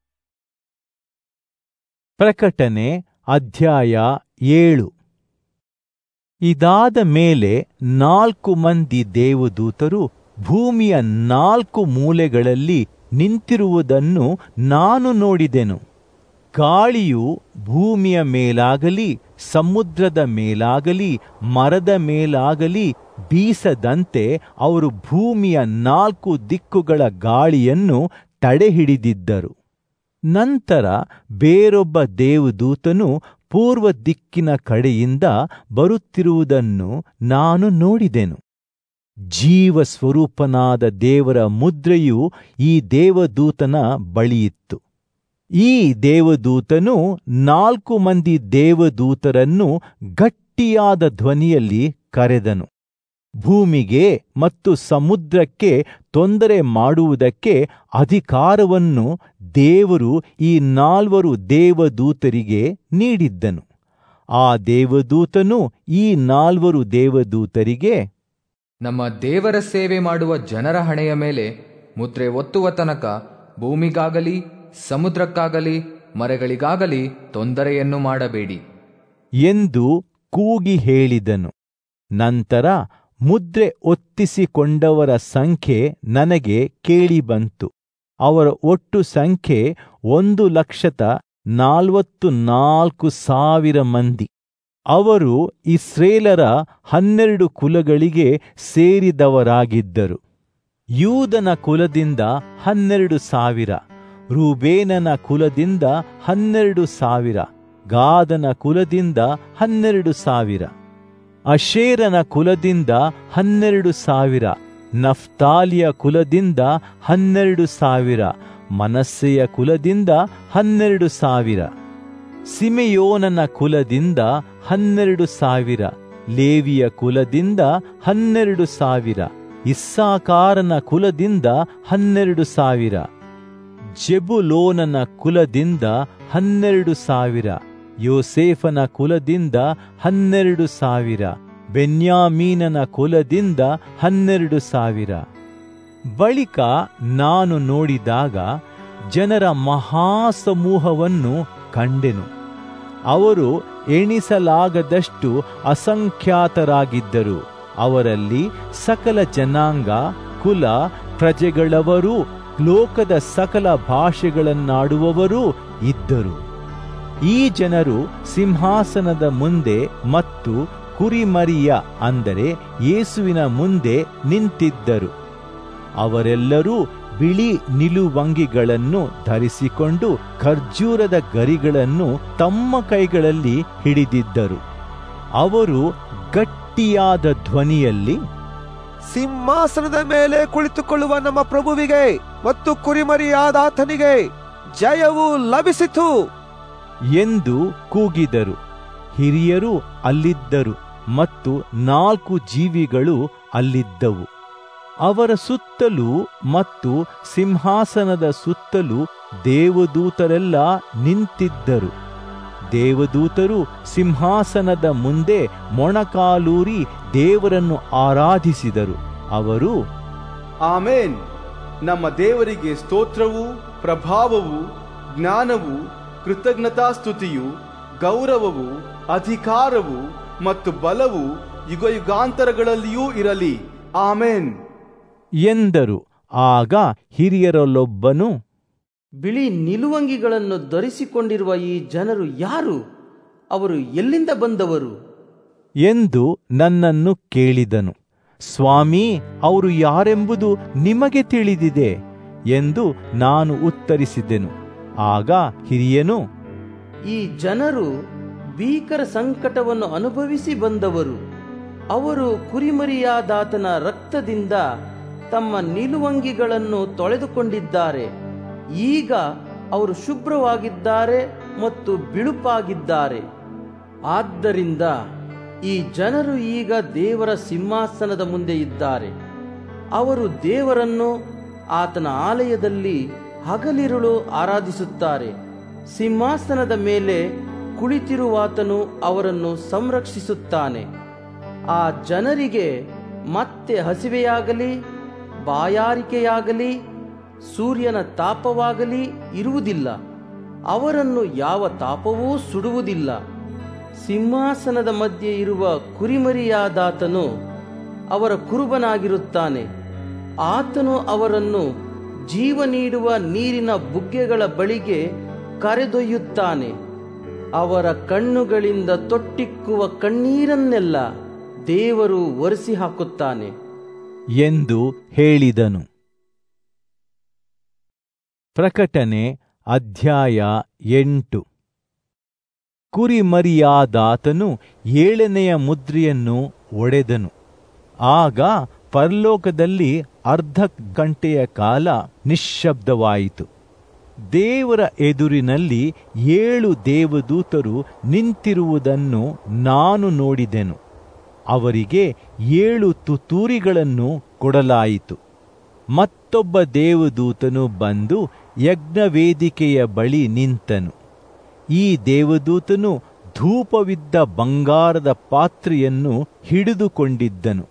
ಪ್ರಕಟಣೆ ಅಧ್ಯಾಯ ಏಳು ಇದಾದ ಮೇಲೆ ನಾಲ್ಕು ಮಂದಿ ದೇವದೂತರು ಭೂಮಿಯ ನಾಲ್ಕು ಮೂಲೆಗಳಲ್ಲಿ ನಿಂತಿರುವುದನ್ನು ನಾನು ನೋಡಿದೆನು ಗಾಳಿಯು ಭೂಮಿಯ ಮೇಲಾಗಲಿ ಸಮುದ್ರದ ಮೇಲಾಗಲಿ ಮರದ ಮೇಲಾಗಲಿ ಬೀಸದಂತೆ ಅವರು ಭೂಮಿಯ ನಾಲ್ಕು ದಿಕ್ಕುಗಳ ಗಾಳಿಯನ್ನು ತಡೆಹಿಡಿದಿದ್ದರು ನಂತರ ಬೇರೊಬ್ಬ ದೇವದೂತನು ಪೂರ್ವ ದಿಕ್ಕಿನ ಕಡೆಯಿಂದ ಬರುತ್ತಿರುವುದನ್ನು ನಾನು ನೋಡಿದೆನು ಜೀವ ಸ್ವರೂಪನಾದ ದೇವರ ಮುದ್ರೆಯು ಈ ದೇವದೂತನ ಬಳಿಯಿತ್ತು ಈ ದೇವದೂತನು ನಾಲ್ಕು ಮಂದಿ ದೇವದೂತರನ್ನು ಗಟ್ಟಿಯಾದ ಧ್ವನಿಯಲ್ಲಿ ಕರೆದನು ಭೂಮಿಗೆ ಮತ್ತು ಸಮುದ್ರಕ್ಕೆ ತೊಂದರೆ ಮಾಡುವುದಕ್ಕೆ ಅಧಿಕಾರವನ್ನು ದೇವರು ಈ ನಾಲ್ವರು ದೇವದೂತರಿಗೆ ನೀಡಿದ್ದನು ಆ ದೇವದೂತನು ಈ ನಾಲ್ವರು ದೇವದೂತರಿಗೆ ನಮ್ಮ ದೇವರ ಸೇವೆ ಮಾಡುವ ಜನರ ಹಣೆಯ ಮೇಲೆ ಮುದ್ರೆ ಒತ್ತುವ ತನಕ ಭೂಮಿಗಾಗಲಿ ಸಮುದ್ರಕ್ಕಾಗಲಿ ಮರಗಳಿಗಾಗಲಿ ತೊಂದರೆಯನ್ನು ಮಾಡಬೇಡಿ ಎಂದು ಕೂಗಿ ಹೇಳಿದನು ನಂತರ ಮುದ್ರೆ ಒತ್ತಿಸಿಕೊಂಡವರ ಸಂಖ್ಯೆ ನನಗೆ ಕೇಳಿಬಂತು ಅವರ ಒಟ್ಟು ಸಂಖ್ಯೆ ಒಂದು ಲಕ್ಷದ ನಾಲ್ವತ್ತು ನಾಲ್ಕು ಸಾವಿರ ಮಂದಿ ಅವರು ಇಸ್ರೇಲರ ಹನ್ನೆರಡು ಕುಲಗಳಿಗೆ ಸೇರಿದವರಾಗಿದ್ದರು ಯೂದನ ಕುಲದಿಂದ ಹನ್ನೆರಡು ಸಾವಿರ ರೂಬೇನನ ಕುಲದಿಂದ ಹನ್ನೆರಡು ಸಾವಿರ ಗಾದನ ಕುಲದಿಂದ ಹನ್ನೆರಡು ಸಾವಿರ ಅಶೇರನ ಕುಲದಿಂದ ಹನ್ನೆರಡು ಸಾವಿರ ನಫ್ತಾಲಿಯ ಕುಲದಿಂದ ಹನ್ನೆರಡು ಸಾವಿರ ಮನಸ್ಸೆಯ ಕುಲದಿಂದ ಹನ್ನೆರಡು ಸಾವಿರ ಸಿಮೆಯೋನನ ಕುಲದಿಂದ ಹನ್ನೆರಡು ಸಾವಿರ ಲೇವಿಯ ಕುಲದಿಂದ ಹನ್ನೆರಡು ಸಾವಿರ ಇಸ್ಸಾಕಾರನ ಕುಲದಿಂದ ಹನ್ನೆರಡು ಸಾವಿರ ಜೆಬುಲೋನನ ಕುಲದಿಂದ ಹನ್ನೆರಡು ಸಾವಿರ ಯೋಸೇಫನ ಕುಲದಿಂದ ಹನ್ನೆರಡು ಸಾವಿರ ಬೆನ್ಯಾಮೀನನ ಕುಲದಿಂದ ಹನ್ನೆರಡು ಸಾವಿರ ಬಳಿಕ ನಾನು ನೋಡಿದಾಗ ಜನರ ಮಹಾಸಮೂಹವನ್ನು ಕಂಡೆನು ಅವರು ಎಣಿಸಲಾಗದಷ್ಟು ಅಸಂಖ್ಯಾತರಾಗಿದ್ದರು ಅವರಲ್ಲಿ ಸಕಲ ಜನಾಂಗ ಕುಲ ಪ್ರಜೆಗಳವರೂ ಲೋಕದ ಸಕಲ ಭಾಷೆಗಳನ್ನಾಡುವವರೂ ಇದ್ದರು ಈ ಜನರು ಸಿಂಹಾಸನದ ಮುಂದೆ ಮತ್ತು ಕುರಿಮರಿಯ ಅಂದರೆ ಯೇಸುವಿನ ಮುಂದೆ ನಿಂತಿದ್ದರು ಅವರೆಲ್ಲರೂ ಬಿಳಿ ನಿಲುವಂಗಿಗಳನ್ನು ಧರಿಸಿಕೊಂಡು ಖರ್ಜೂರದ ಗರಿಗಳನ್ನು ತಮ್ಮ ಕೈಗಳಲ್ಲಿ ಹಿಡಿದಿದ್ದರು ಅವರು ಗಟ್ಟಿಯಾದ ಧ್ವನಿಯಲ್ಲಿ ಸಿಂಹಾಸನದ ಮೇಲೆ ಕುಳಿತುಕೊಳ್ಳುವ ನಮ್ಮ ಪ್ರಭುವಿಗೆ ಮತ್ತು ಕುರಿಮರಿಯಾದಾತನಿಗೆ ಜಯವು ಲಭಿಸಿತು ಎಂದು ಕೂಗಿದರು ಹಿರಿಯರು ಅಲ್ಲಿದ್ದರು ಮತ್ತು ನಾಲ್ಕು ಜೀವಿಗಳು ಅಲ್ಲಿದ್ದವು ಅವರ ಸುತ್ತಲೂ ಮತ್ತು ಸಿಂಹಾಸನದ ಸುತ್ತಲೂ ದೇವದೂತರೆಲ್ಲ ನಿಂತಿದ್ದರು ದೇವದೂತರು ಸಿಂಹಾಸನದ ಮುಂದೆ ಮೊಣಕಾಲೂರಿ ದೇವರನ್ನು ಆರಾಧಿಸಿದರು ಅವರು ಆಮೇನ್ ನಮ್ಮ ದೇವರಿಗೆ ಸ್ತೋತ್ರವು ಪ್ರಭಾವವು ಜ್ಞಾನವು ಕೃತಜ್ಞತಾಸ್ತುತಿಯು ಗೌರವವು ಅಧಿಕಾರವು ಮತ್ತು ಬಲವು ಯುಗಯುಗಾಂತರಗಳಲ್ಲಿಯೂ ಇರಲಿ ಆಮೇನ್ ಎಂದರು ಆಗ ಹಿರಿಯರಲ್ಲೊಬ್ಬನು ಬಿಳಿ ನಿಲುವಂಗಿಗಳನ್ನು ಧರಿಸಿಕೊಂಡಿರುವ ಈ ಜನರು ಯಾರು ಅವರು ಎಲ್ಲಿಂದ ಬಂದವರು ಎಂದು ನನ್ನನ್ನು ಕೇಳಿದನು ಸ್ವಾಮಿ ಅವರು ಯಾರೆಂಬುದು ನಿಮಗೆ ತಿಳಿದಿದೆ ಎಂದು ನಾನು ಉತ್ತರಿಸಿದೆನು ಆಗ ಹಿರಿಯನು ಈ ಜನರು ಭೀಕರ ಸಂಕಟವನ್ನು ಅನುಭವಿಸಿ ಬಂದವರು ಅವರು ಕುರಿಮರಿಯಾದಾತನ ರಕ್ತದಿಂದ ತಮ್ಮ ನಿಲುವಂಗಿಗಳನ್ನು ತೊಳೆದುಕೊಂಡಿದ್ದಾರೆ ಈಗ ಅವರು ಶುಭ್ರವಾಗಿದ್ದಾರೆ ಮತ್ತು ಬಿಳುಪಾಗಿದ್ದಾರೆ ಆದ್ದರಿಂದ ಈ ಜನರು ಈಗ ದೇವರ ಸಿಂಹಾಸನದ ಮುಂದೆ ಇದ್ದಾರೆ ಅವರು ದೇವರನ್ನು ಆತನ ಆಲಯದಲ್ಲಿ ಹಗಲಿರುಳು ಆರಾಧಿಸುತ್ತಾರೆ ಸಿಂಹಾಸನದ ಮೇಲೆ ಕುಳಿತಿರುವಾತನು ಅವರನ್ನು ಸಂರಕ್ಷಿಸುತ್ತಾನೆ ಆ ಜನರಿಗೆ ಮತ್ತೆ ಹಸಿವೆಯಾಗಲಿ ಬಾಯಾರಿಕೆಯಾಗಲಿ ಸೂರ್ಯನ ತಾಪವಾಗಲಿ ಇರುವುದಿಲ್ಲ ಅವರನ್ನು ಯಾವ ತಾಪವೂ ಸುಡುವುದಿಲ್ಲ ಸಿಂಹಾಸನದ ಮಧ್ಯೆ ಇರುವ ಕುರಿಮರಿಯಾದಾತನು ಅವರ ಕುರುಬನಾಗಿರುತ್ತಾನೆ ಆತನು ಅವರನ್ನು ಜೀವ ನೀಡುವ ನೀರಿನ ಬುಗ್ಗೆಗಳ ಬಳಿಗೆ ಕರೆದೊಯ್ಯುತ್ತಾನೆ ಅವರ ಕಣ್ಣುಗಳಿಂದ ತೊಟ್ಟಿಕ್ಕುವ ಕಣ್ಣೀರನ್ನೆಲ್ಲ ದೇವರು ಒರೆಸಿ ಹಾಕುತ್ತಾನೆ ಎಂದು ಹೇಳಿದನು ಪ್ರಕಟಣೆ ಅಧ್ಯಾಯ ಎಂಟು ಕುರಿಮರಿಯಾದಾತನು ಏಳನೆಯ ಮುದ್ರೆಯನ್ನು ಒಡೆದನು ಆಗ ಪರಲೋಕದಲ್ಲಿ ಅರ್ಧ ಗಂಟೆಯ ಕಾಲ ನಿಶ್ಶಬ್ದವಾಯಿತು ದೇವರ ಎದುರಿನಲ್ಲಿ ಏಳು ದೇವದೂತರು ನಿಂತಿರುವುದನ್ನು ನಾನು ನೋಡಿದೆನು ಅವರಿಗೆ ಏಳು ತುತೂರಿಗಳನ್ನು ಕೊಡಲಾಯಿತು ಮತ್ತೊಬ್ಬ ದೇವದೂತನು ಬಂದು ಯಜ್ಞವೇದಿಕೆಯ ಬಳಿ ನಿಂತನು ಈ ದೇವದೂತನು ಧೂಪವಿದ್ದ ಬಂಗಾರದ ಪಾತ್ರೆಯನ್ನು ಹಿಡಿದುಕೊಂಡಿದ್ದನು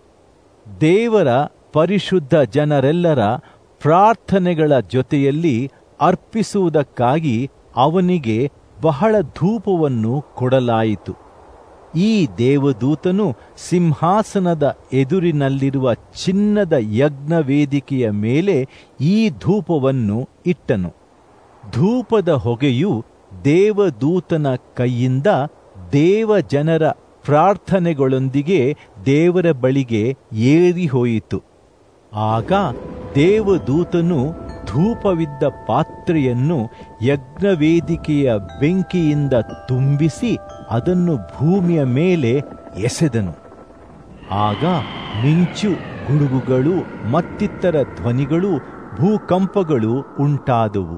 ದೇವರ ಪರಿಶುದ್ಧ ಜನರೆಲ್ಲರ ಪ್ರಾರ್ಥನೆಗಳ ಜೊತೆಯಲ್ಲಿ ಅರ್ಪಿಸುವುದಕ್ಕಾಗಿ ಅವನಿಗೆ ಬಹಳ ಧೂಪವನ್ನು ಕೊಡಲಾಯಿತು ಈ ದೇವದೂತನು ಸಿಂಹಾಸನದ ಎದುರಿನಲ್ಲಿರುವ ಚಿನ್ನದ ಯಜ್ಞವೇದಿಕೆಯ ಮೇಲೆ ಈ ಧೂಪವನ್ನು ಇಟ್ಟನು ಧೂಪದ ಹೊಗೆಯು ದೇವದೂತನ ಕೈಯಿಂದ ದೇವ ಜನರ ಪ್ರಾರ್ಥನೆಗಳೊಂದಿಗೆ ದೇವರ ಬಳಿಗೆ ಏರಿ ಹೋಯಿತು ಆಗ ದೇವದೂತನು ಧೂಪವಿದ್ದ ಪಾತ್ರೆಯನ್ನು ಯಜ್ಞವೇದಿಕೆಯ ಬೆಂಕಿಯಿಂದ ತುಂಬಿಸಿ ಅದನ್ನು ಭೂಮಿಯ ಮೇಲೆ ಎಸೆದನು ಆಗ ಮಿಂಚು ಗುಡುಗುಗಳು ಮತ್ತಿತರ ಧ್ವನಿಗಳು ಭೂಕಂಪಗಳು ಉಂಟಾದವು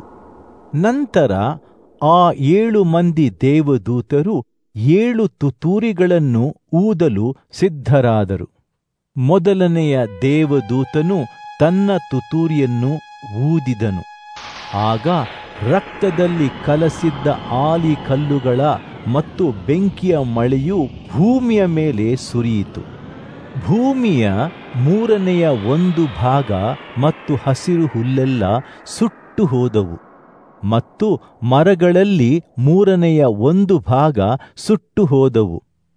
ನಂತರ ಆ ಏಳು ಮಂದಿ ದೇವದೂತರು ಏಳು ತುತೂರಿಗಳನ್ನು ಊದಲು ಸಿದ್ಧರಾದರು ಮೊದಲನೆಯ ದೇವದೂತನು ತನ್ನ ತುತೂರಿಯನ್ನು ಊದಿದನು ಆಗ ರಕ್ತದಲ್ಲಿ ಕಲಸಿದ್ದ ಆಲಿ ಕಲ್ಲುಗಳ ಮತ್ತು ಬೆಂಕಿಯ ಮಳೆಯು ಭೂಮಿಯ ಮೇಲೆ ಸುರಿಯಿತು ಭೂಮಿಯ ಮೂರನೆಯ ಒಂದು ಭಾಗ ಮತ್ತು ಹಸಿರು ಹುಲ್ಲೆಲ್ಲ ಸುಟ್ಟು ಹೋದವು ಮತ್ತು ಮರಗಳಲ್ಲಿ ಮೂರನೆಯ ಒಂದು ಭಾಗ ಸುಟ್ಟು ಹೋದವು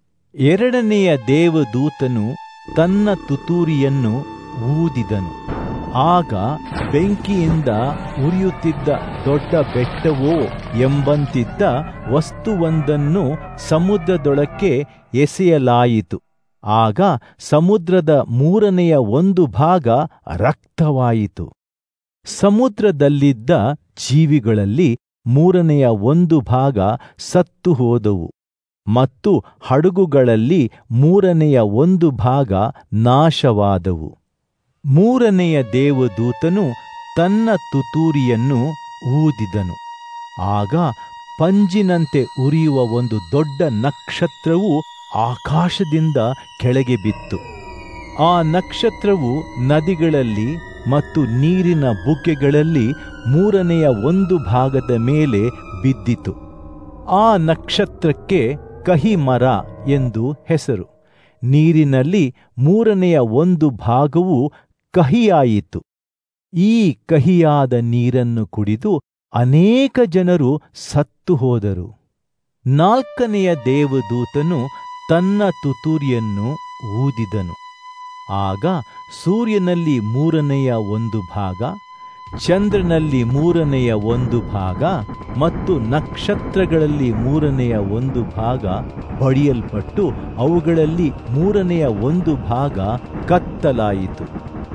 ಎರಡನೆಯ ದೇವದೂತನು ತನ್ನ ತುತೂರಿಯನ್ನು ಊದಿದನು ಆಗ ಬೆಂಕಿಯಿಂದ ಉರಿಯುತ್ತಿದ್ದ ದೊಡ್ಡ ಬೆಟ್ಟವೋ ಎಂಬಂತಿದ್ದ ವಸ್ತುವೊಂದನ್ನು ಸಮುದ್ರದೊಳಕ್ಕೆ ಎಸೆಯಲಾಯಿತು ಆಗ ಸಮುದ್ರದ ಮೂರನೆಯ ಒಂದು ಭಾಗ ರಕ್ತವಾಯಿತು ಸಮುದ್ರದಲ್ಲಿದ್ದ ಜೀವಿಗಳಲ್ಲಿ ಮೂರನೆಯ ಒಂದು ಭಾಗ ಸತ್ತು ಹೋದವು ಮತ್ತು ಹಡಗುಗಳಲ್ಲಿ ಮೂರನೆಯ ಒಂದು ಭಾಗ ನಾಶವಾದವು ಮೂರನೆಯ ದೇವದೂತನು ತನ್ನ ತುತೂರಿಯನ್ನು ಊದಿದನು ಆಗ ಪಂಜಿನಂತೆ ಉರಿಯುವ ಒಂದು ದೊಡ್ಡ ನಕ್ಷತ್ರವು ಆಕಾಶದಿಂದ ಕೆಳಗೆ ಬಿತ್ತು ಆ ನಕ್ಷತ್ರವು ನದಿಗಳಲ್ಲಿ ಮತ್ತು ನೀರಿನ ಬುಗ್ಗೆಗಳಲ್ಲಿ ಮೂರನೆಯ ಒಂದು ಭಾಗದ ಮೇಲೆ ಬಿದ್ದಿತು ಆ ನಕ್ಷತ್ರಕ್ಕೆ ಕಹಿ ಮರ ಎಂದು ಹೆಸರು ನೀರಿನಲ್ಲಿ ಮೂರನೆಯ ಒಂದು ಭಾಗವು ಕಹಿಯಾಯಿತು ಈ ಕಹಿಯಾದ ನೀರನ್ನು ಕುಡಿದು ಅನೇಕ ಜನರು ಸತ್ತು ಹೋದರು ನಾಲ್ಕನೆಯ ದೇವದೂತನು ತನ್ನ ತುತೂರಿಯನ್ನು ಊದಿದನು ಆಗ ಸೂರ್ಯನಲ್ಲಿ ಮೂರನೆಯ ಒಂದು ಭಾಗ ಚಂದ್ರನಲ್ಲಿ ಮೂರನೆಯ ಒಂದು ಭಾಗ ಮತ್ತು ನಕ್ಷತ್ರಗಳಲ್ಲಿ ಮೂರನೆಯ ಒಂದು ಭಾಗ ಬಡಿಯಲ್ಪಟ್ಟು ಅವುಗಳಲ್ಲಿ ಮೂರನೆಯ ಒಂದು ಭಾಗ ಕತ್ತಲಾಯಿತು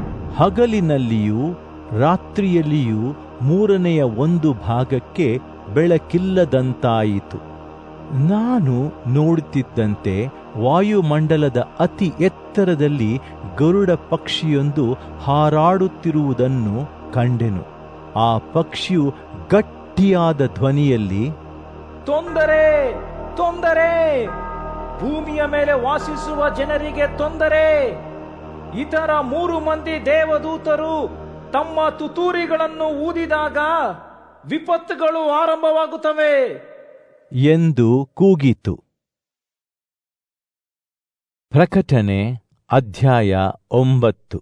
ಹಗಲಿನಲ್ಲಿಯೂ ರಾತ್ರಿಯಲ್ಲಿಯೂ ಮೂರನೆಯ ಒಂದು ಭಾಗಕ್ಕೆ ಬೆಳಕಿಲ್ಲದಂತಾಯಿತು ನಾನು ನೋಡುತ್ತಿದ್ದಂತೆ ವಾಯುಮಂಡಲದ ಅತಿ ಎತ್ತರದಲ್ಲಿ ಗರುಡ ಪಕ್ಷಿಯೊಂದು ಹಾರಾಡುತ್ತಿರುವುದನ್ನು ಕಂಡೆನು ಆ ಪಕ್ಷಿಯು ಗಟ್ಟಿಯಾದ ಧ್ವನಿಯಲ್ಲಿ ತೊಂದರೆ ತೊಂದರೆ ಭೂಮಿಯ ಮೇಲೆ ವಾಸಿಸುವ ಜನರಿಗೆ ತೊಂದರೆ ಇತರ ಮೂರು ಮಂದಿ ದೇವದೂತರು ತಮ್ಮ ತುತೂರಿಗಳನ್ನು ಊದಿದಾಗ ವಿಪತ್ತುಗಳು ಆರಂಭವಾಗುತ್ತವೆ ಎಂದು ಕೂಗಿತು ಪ್ರಕಟಣೆ ಅಧ್ಯಾಯ ಒಂಬತ್ತು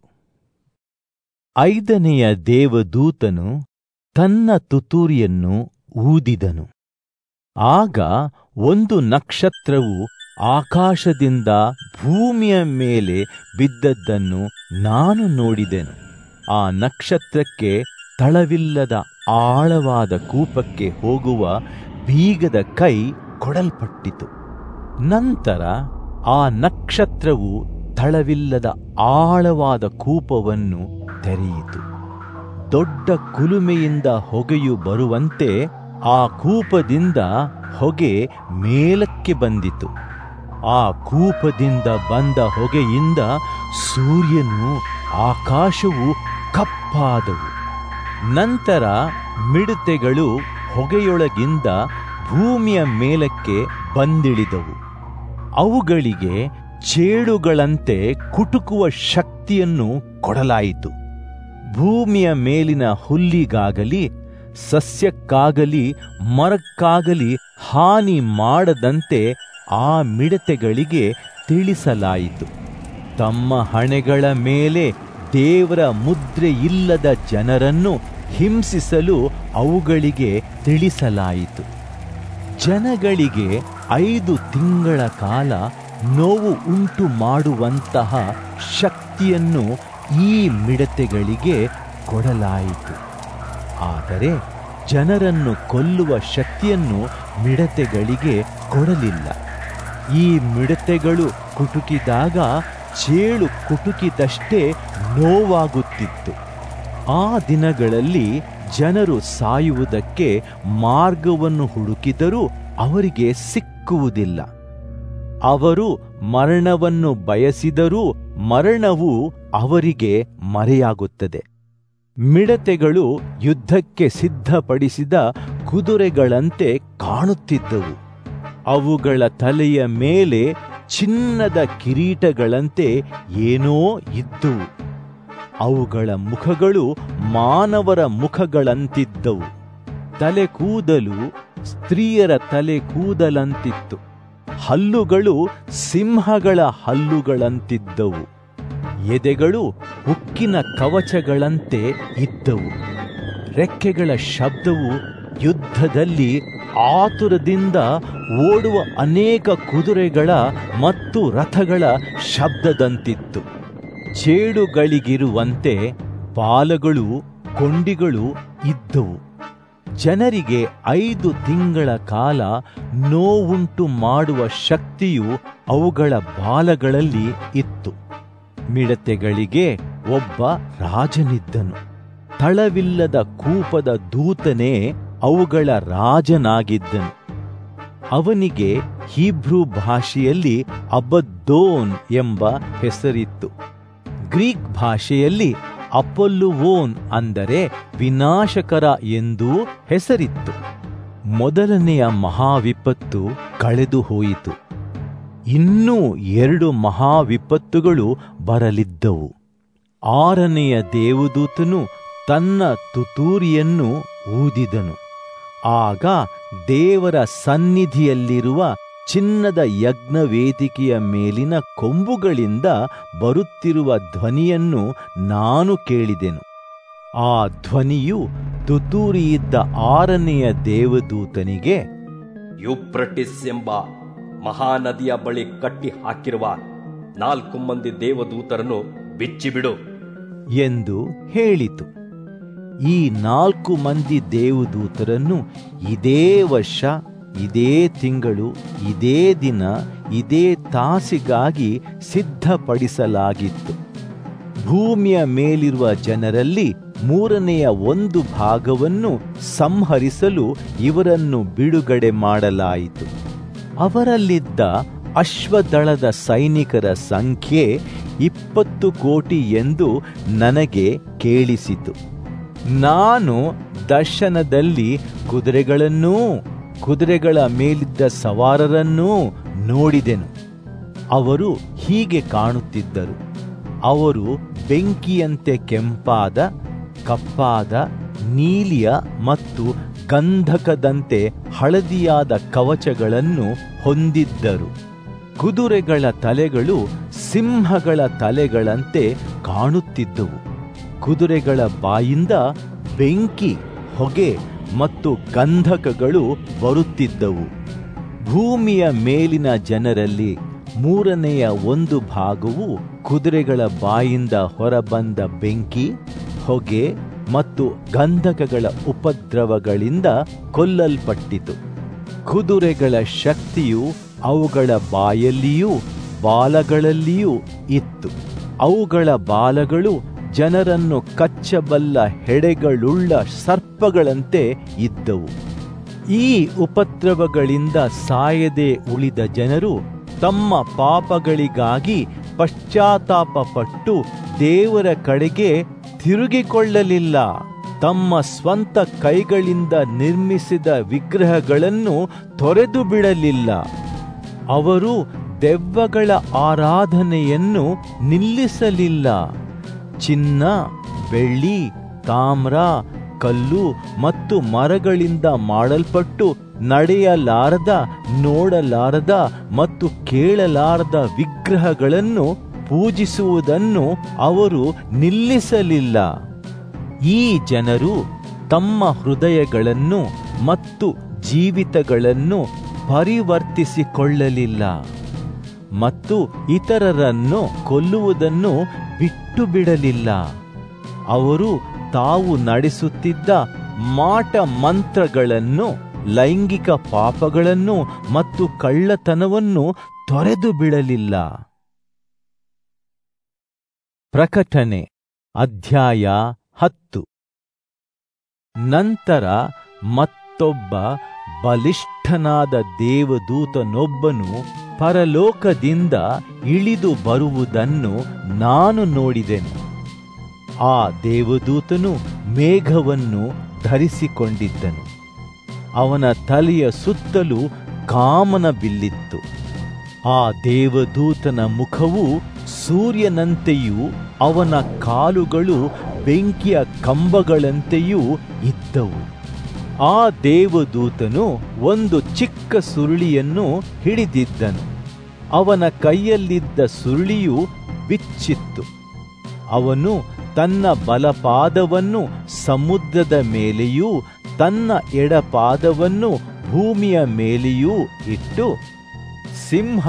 ಐದನೆಯ ದೇವದೂತನು ತನ್ನ ತುತೂರಿಯನ್ನು ಊದಿದನು ಆಗ ಒಂದು ನಕ್ಷತ್ರವು ಆಕಾಶದಿಂದ ಭೂಮಿಯ ಮೇಲೆ ಬಿದ್ದದ್ದನ್ನು ನಾನು ನೋಡಿದೆನು ಆ ನಕ್ಷತ್ರಕ್ಕೆ ತಳವಿಲ್ಲದ ಆಳವಾದ ಕೂಪಕ್ಕೆ ಹೋಗುವ ಬೀಗದ ಕೈ ಕೊಡಲ್ಪಟ್ಟಿತು ನಂತರ ಆ ನಕ್ಷತ್ರವು ತಳವಿಲ್ಲದ ಆಳವಾದ ಕೂಪವನ್ನು ತೆರೆಯಿತು ದೊಡ್ಡ ಕುಲುಮೆಯಿಂದ ಹೊಗೆಯು ಬರುವಂತೆ ಆ ಕೂಪದಿಂದ ಹೊಗೆ ಮೇಲಕ್ಕೆ ಬಂದಿತು ಆ ಕೂಪದಿಂದ ಬಂದ ಹೊಗೆಯಿಂದ ಸೂರ್ಯನು ಆಕಾಶವು ಕಪ್ಪಾದವು ನಂತರ ಮಿಡತೆಗಳು ಹೊಗೆಯೊಳಗಿಂದ ಭೂಮಿಯ ಮೇಲಕ್ಕೆ ಬಂದಿಳಿದವು ಅವುಗಳಿಗೆ ಚೇಳುಗಳಂತೆ ಕುಟುಕುವ ಶಕ್ತಿಯನ್ನು ಕೊಡಲಾಯಿತು ಭೂಮಿಯ ಮೇಲಿನ ಹುಲ್ಲಿಗಾಗಲಿ ಸಸ್ಯಕ್ಕಾಗಲಿ ಮರಕ್ಕಾಗಲಿ ಹಾನಿ ಮಾಡದಂತೆ ಆ ಮಿಡತೆಗಳಿಗೆ ತಿಳಿಸಲಾಯಿತು ತಮ್ಮ ಹಣೆಗಳ ಮೇಲೆ ದೇವರ ಮುದ್ರೆ ಇಲ್ಲದ ಜನರನ್ನು ಹಿಂಸಿಸಲು ಅವುಗಳಿಗೆ ತಿಳಿಸಲಾಯಿತು ಜನಗಳಿಗೆ ಐದು ತಿಂಗಳ ಕಾಲ ನೋವು ಉಂಟು ಮಾಡುವಂತಹ ಶಕ್ತಿಯನ್ನು ಈ ಮಿಡತೆಗಳಿಗೆ ಕೊಡಲಾಯಿತು ಆದರೆ ಜನರನ್ನು ಕೊಲ್ಲುವ ಶಕ್ತಿಯನ್ನು ಮಿಡತೆಗಳಿಗೆ ಕೊಡಲಿಲ್ಲ ಈ ಮಿಡತೆಗಳು ಕುಟುಕಿದಾಗ ಚೇಳು ಕುಟುಕಿದಷ್ಟೇ ನೋವಾಗುತ್ತಿತ್ತು ಆ ದಿನಗಳಲ್ಲಿ ಜನರು ಸಾಯುವುದಕ್ಕೆ ಮಾರ್ಗವನ್ನು ಹುಡುಕಿದರೂ ಅವರಿಗೆ ಸಿಕ್ಕುವುದಿಲ್ಲ ಅವರು ಮರಣವನ್ನು ಬಯಸಿದರೂ ಮರಣವು ಅವರಿಗೆ ಮರೆಯಾಗುತ್ತದೆ ಮಿಡತೆಗಳು ಯುದ್ಧಕ್ಕೆ ಸಿದ್ಧಪಡಿಸಿದ ಕುದುರೆಗಳಂತೆ ಕಾಣುತ್ತಿದ್ದವು ಅವುಗಳ ತಲೆಯ ಮೇಲೆ ಚಿನ್ನದ ಕಿರೀಟಗಳಂತೆ ಏನೋ ಇದ್ದುವು ಅವುಗಳ ಮುಖಗಳು ಮಾನವರ ಮುಖಗಳಂತಿದ್ದವು ತಲೆ ಕೂದಲು ಸ್ತ್ರೀಯರ ತಲೆ ಕೂದಲಂತಿತ್ತು ಹಲ್ಲುಗಳು ಸಿಂಹಗಳ ಹಲ್ಲುಗಳಂತಿದ್ದವು ಎದೆಗಳು ಉಕ್ಕಿನ ಕವಚಗಳಂತೆ ಇದ್ದವು ರೆಕ್ಕೆಗಳ ಶಬ್ದವು ಯುದ್ಧದಲ್ಲಿ ಆತುರದಿಂದ ಓಡುವ ಅನೇಕ ಕುದುರೆಗಳ ಮತ್ತು ರಥಗಳ ಶಬ್ದದಂತಿತ್ತು ಚೇಡುಗಳಿಗಿರುವಂತೆ ಬಾಲಗಳು ಕೊಂಡಿಗಳು ಇದ್ದವು ಜನರಿಗೆ ಐದು ತಿಂಗಳ ಕಾಲ ನೋವುಂಟು ಮಾಡುವ ಶಕ್ತಿಯು ಅವುಗಳ ಬಾಲಗಳಲ್ಲಿ ಇತ್ತು ಮಿಡತೆಗಳಿಗೆ ಒಬ್ಬ ರಾಜನಿದ್ದನು ತಳವಿಲ್ಲದ ಕೂಪದ ದೂತನೇ ಅವುಗಳ ರಾಜನಾಗಿದ್ದನು ಅವನಿಗೆ ಹೀಬ್ರೂ ಭಾಷೆಯಲ್ಲಿ ಅಬದ್ದೋನ್ ಎಂಬ ಹೆಸರಿತ್ತು ಗ್ರೀಕ್ ಭಾಷೆಯಲ್ಲಿ ಅಪೊಲ್ಲುವೋನ್ ಅಂದರೆ ವಿನಾಶಕರ ಎಂದೂ ಹೆಸರಿತ್ತು ಮೊದಲನೆಯ ಮಹಾವಿಪತ್ತು ಕಳೆದು ಹೋಯಿತು ಇನ್ನೂ ಎರಡು ಮಹಾವಿಪತ್ತುಗಳು ಬರಲಿದ್ದವು ಆರನೆಯ ದೇವದೂತನು ತನ್ನ ತುತೂರಿಯನ್ನು ಊದಿದನು ಆಗ ದೇವರ ಸನ್ನಿಧಿಯಲ್ಲಿರುವ ಚಿನ್ನದ ಯಜ್ಞವೇದಿಕೆಯ ಮೇಲಿನ ಕೊಂಬುಗಳಿಂದ ಬರುತ್ತಿರುವ ಧ್ವನಿಯನ್ನು ನಾನು ಕೇಳಿದೆನು ಆ ಧ್ವನಿಯು ತುತೂರಿಯಿದ್ದ ಆರನೆಯ ದೇವದೂತನಿಗೆ ಯುಪ್ರಟಿಸ್ ಎಂಬ ಮಹಾನದಿಯ ಬಳಿ ಕಟ್ಟಿ ಹಾಕಿರುವ ನಾಲ್ಕು ಮಂದಿ ದೇವದೂತರನ್ನು ಬಿಚ್ಚಿಬಿಡು ಎಂದು ಹೇಳಿತು ಈ ನಾಲ್ಕು ಮಂದಿ ದೇವದೂತರನ್ನು ಇದೇ ವರ್ಷ ಇದೇ ತಿಂಗಳು ಇದೇ ದಿನ ಇದೇ ತಾಸಿಗಾಗಿ ಸಿದ್ಧಪಡಿಸಲಾಗಿತ್ತು ಭೂಮಿಯ ಮೇಲಿರುವ ಜನರಲ್ಲಿ ಮೂರನೆಯ ಒಂದು ಭಾಗವನ್ನು ಸಂಹರಿಸಲು ಇವರನ್ನು ಬಿಡುಗಡೆ ಮಾಡಲಾಯಿತು ಅವರಲ್ಲಿದ್ದ ಅಶ್ವದಳದ ಸೈನಿಕರ ಸಂಖ್ಯೆ ಇಪ್ಪತ್ತು ಕೋಟಿ ಎಂದು ನನಗೆ ಕೇಳಿಸಿತು ನಾನು ದರ್ಶನದಲ್ಲಿ ಕುದುರೆಗಳನ್ನೂ ಕುದುರೆಗಳ ಮೇಲಿದ್ದ ಸವಾರರನ್ನೂ ನೋಡಿದೆನು ಅವರು ಹೀಗೆ ಕಾಣುತ್ತಿದ್ದರು ಅವರು ಬೆಂಕಿಯಂತೆ ಕೆಂಪಾದ ಕಪ್ಪಾದ ನೀಲಿಯ ಮತ್ತು ಗಂಧಕದಂತೆ ಹಳದಿಯಾದ ಕವಚಗಳನ್ನು ಹೊಂದಿದ್ದರು ಕುದುರೆಗಳ ತಲೆಗಳು ಸಿಂಹಗಳ ತಲೆಗಳಂತೆ ಕಾಣುತ್ತಿದ್ದವು ಕುದುರೆಗಳ ಬಾಯಿಂದ ಬೆಂಕಿ ಹೊಗೆ ಮತ್ತು ಗಂಧಕಗಳು ಬರುತ್ತಿದ್ದವು ಭೂಮಿಯ ಮೇಲಿನ ಜನರಲ್ಲಿ ಮೂರನೆಯ ಒಂದು ಭಾಗವು ಕುದುರೆಗಳ ಬಾಯಿಂದ ಹೊರಬಂದ ಬೆಂಕಿ ಹೊಗೆ ಮತ್ತು ಗಂಧಕಗಳ ಉಪದ್ರವಗಳಿಂದ ಕೊಲ್ಲಲ್ಪಟ್ಟಿತು ಕುದುರೆಗಳ ಶಕ್ತಿಯು ಅವುಗಳ ಬಾಯಲ್ಲಿಯೂ ಬಾಲಗಳಲ್ಲಿಯೂ ಇತ್ತು ಅವುಗಳ ಬಾಲಗಳು ಜನರನ್ನು ಕಚ್ಚಬಲ್ಲ ಹೆಡೆಗಳುಳ್ಳ ಸರ್ಪಗಳಂತೆ ಇದ್ದವು ಈ ಉಪದ್ರವಗಳಿಂದ ಸಾಯದೆ ಉಳಿದ ಜನರು ತಮ್ಮ ಪಾಪಗಳಿಗಾಗಿ ಪಶ್ಚಾತ್ತಾಪಪಟ್ಟು ದೇವರ ಕಡೆಗೆ ತಿರುಗಿಕೊಳ್ಳಲಿಲ್ಲ ತಮ್ಮ ಸ್ವಂತ ಕೈಗಳಿಂದ ನಿರ್ಮಿಸಿದ ವಿಗ್ರಹಗಳನ್ನು ತೊರೆದು ಬಿಡಲಿಲ್ಲ ಅವರು ದೆವ್ವಗಳ ಆರಾಧನೆಯನ್ನು ನಿಲ್ಲಿಸಲಿಲ್ಲ ಚಿನ್ನ ಬೆಳ್ಳಿ ತಾಮ್ರ ಕಲ್ಲು ಮತ್ತು ಮರಗಳಿಂದ ಮಾಡಲ್ಪಟ್ಟು ನಡೆಯಲಾರದ ನೋಡಲಾರದ ಮತ್ತು ಕೇಳಲಾರದ ವಿಗ್ರಹಗಳನ್ನು ಪೂಜಿಸುವುದನ್ನು ಅವರು ನಿಲ್ಲಿಸಲಿಲ್ಲ ಈ ಜನರು ತಮ್ಮ ಹೃದಯಗಳನ್ನು ಮತ್ತು ಜೀವಿತಗಳನ್ನು ಪರಿವರ್ತಿಸಿಕೊಳ್ಳಲಿಲ್ಲ ಮತ್ತು ಇತರರನ್ನು ಕೊಲ್ಲುವುದನ್ನು ಬಿಟ್ಟು ಬಿಡಲಿಲ್ಲ ಅವರು ತಾವು ನಡೆಸುತ್ತಿದ್ದ ಮಾಟ ಮಂತ್ರಗಳನ್ನು ಲೈಂಗಿಕ ಪಾಪಗಳನ್ನು ಮತ್ತು ಕಳ್ಳತನವನ್ನು ತೊರೆದು ಬಿಡಲಿಲ್ಲ ಪ್ರಕಟಣೆ ಅಧ್ಯಾಯ ಹತ್ತು ನಂತರ ಮತ್ತೊಬ್ಬ ಬಲಿಷ್ಠನಾದ ದೇವದೂತನೊಬ್ಬನು ಪರಲೋಕದಿಂದ ಇಳಿದು ಬರುವುದನ್ನು ನಾನು ನೋಡಿದೆನು ಆ ದೇವದೂತನು ಮೇಘವನ್ನು ಧರಿಸಿಕೊಂಡಿದ್ದನು ಅವನ ತಲೆಯ ಸುತ್ತಲೂ ಕಾಮನ ಬಿಲ್ಲಿತ್ತು ಆ ದೇವದೂತನ ಮುಖವು ಸೂರ್ಯನಂತೆಯೂ ಅವನ ಕಾಲುಗಳು ಬೆಂಕಿಯ ಕಂಬಗಳಂತೆಯೂ ಇದ್ದವು ಆ ದೇವದೂತನು ಒಂದು ಚಿಕ್ಕ ಸುರುಳಿಯನ್ನು ಹಿಡಿದಿದ್ದನು ಅವನ ಕೈಯಲ್ಲಿದ್ದ ಸುರುಳಿಯು ಬಿಚ್ಚಿತ್ತು ಅವನು ತನ್ನ ಬಲಪಾದವನ್ನು ಸಮುದ್ರದ ಮೇಲೆಯೂ ತನ್ನ ಎಡಪಾದವನ್ನು ಭೂಮಿಯ ಮೇಲೆಯೂ ಇಟ್ಟು ಸಿಂಹ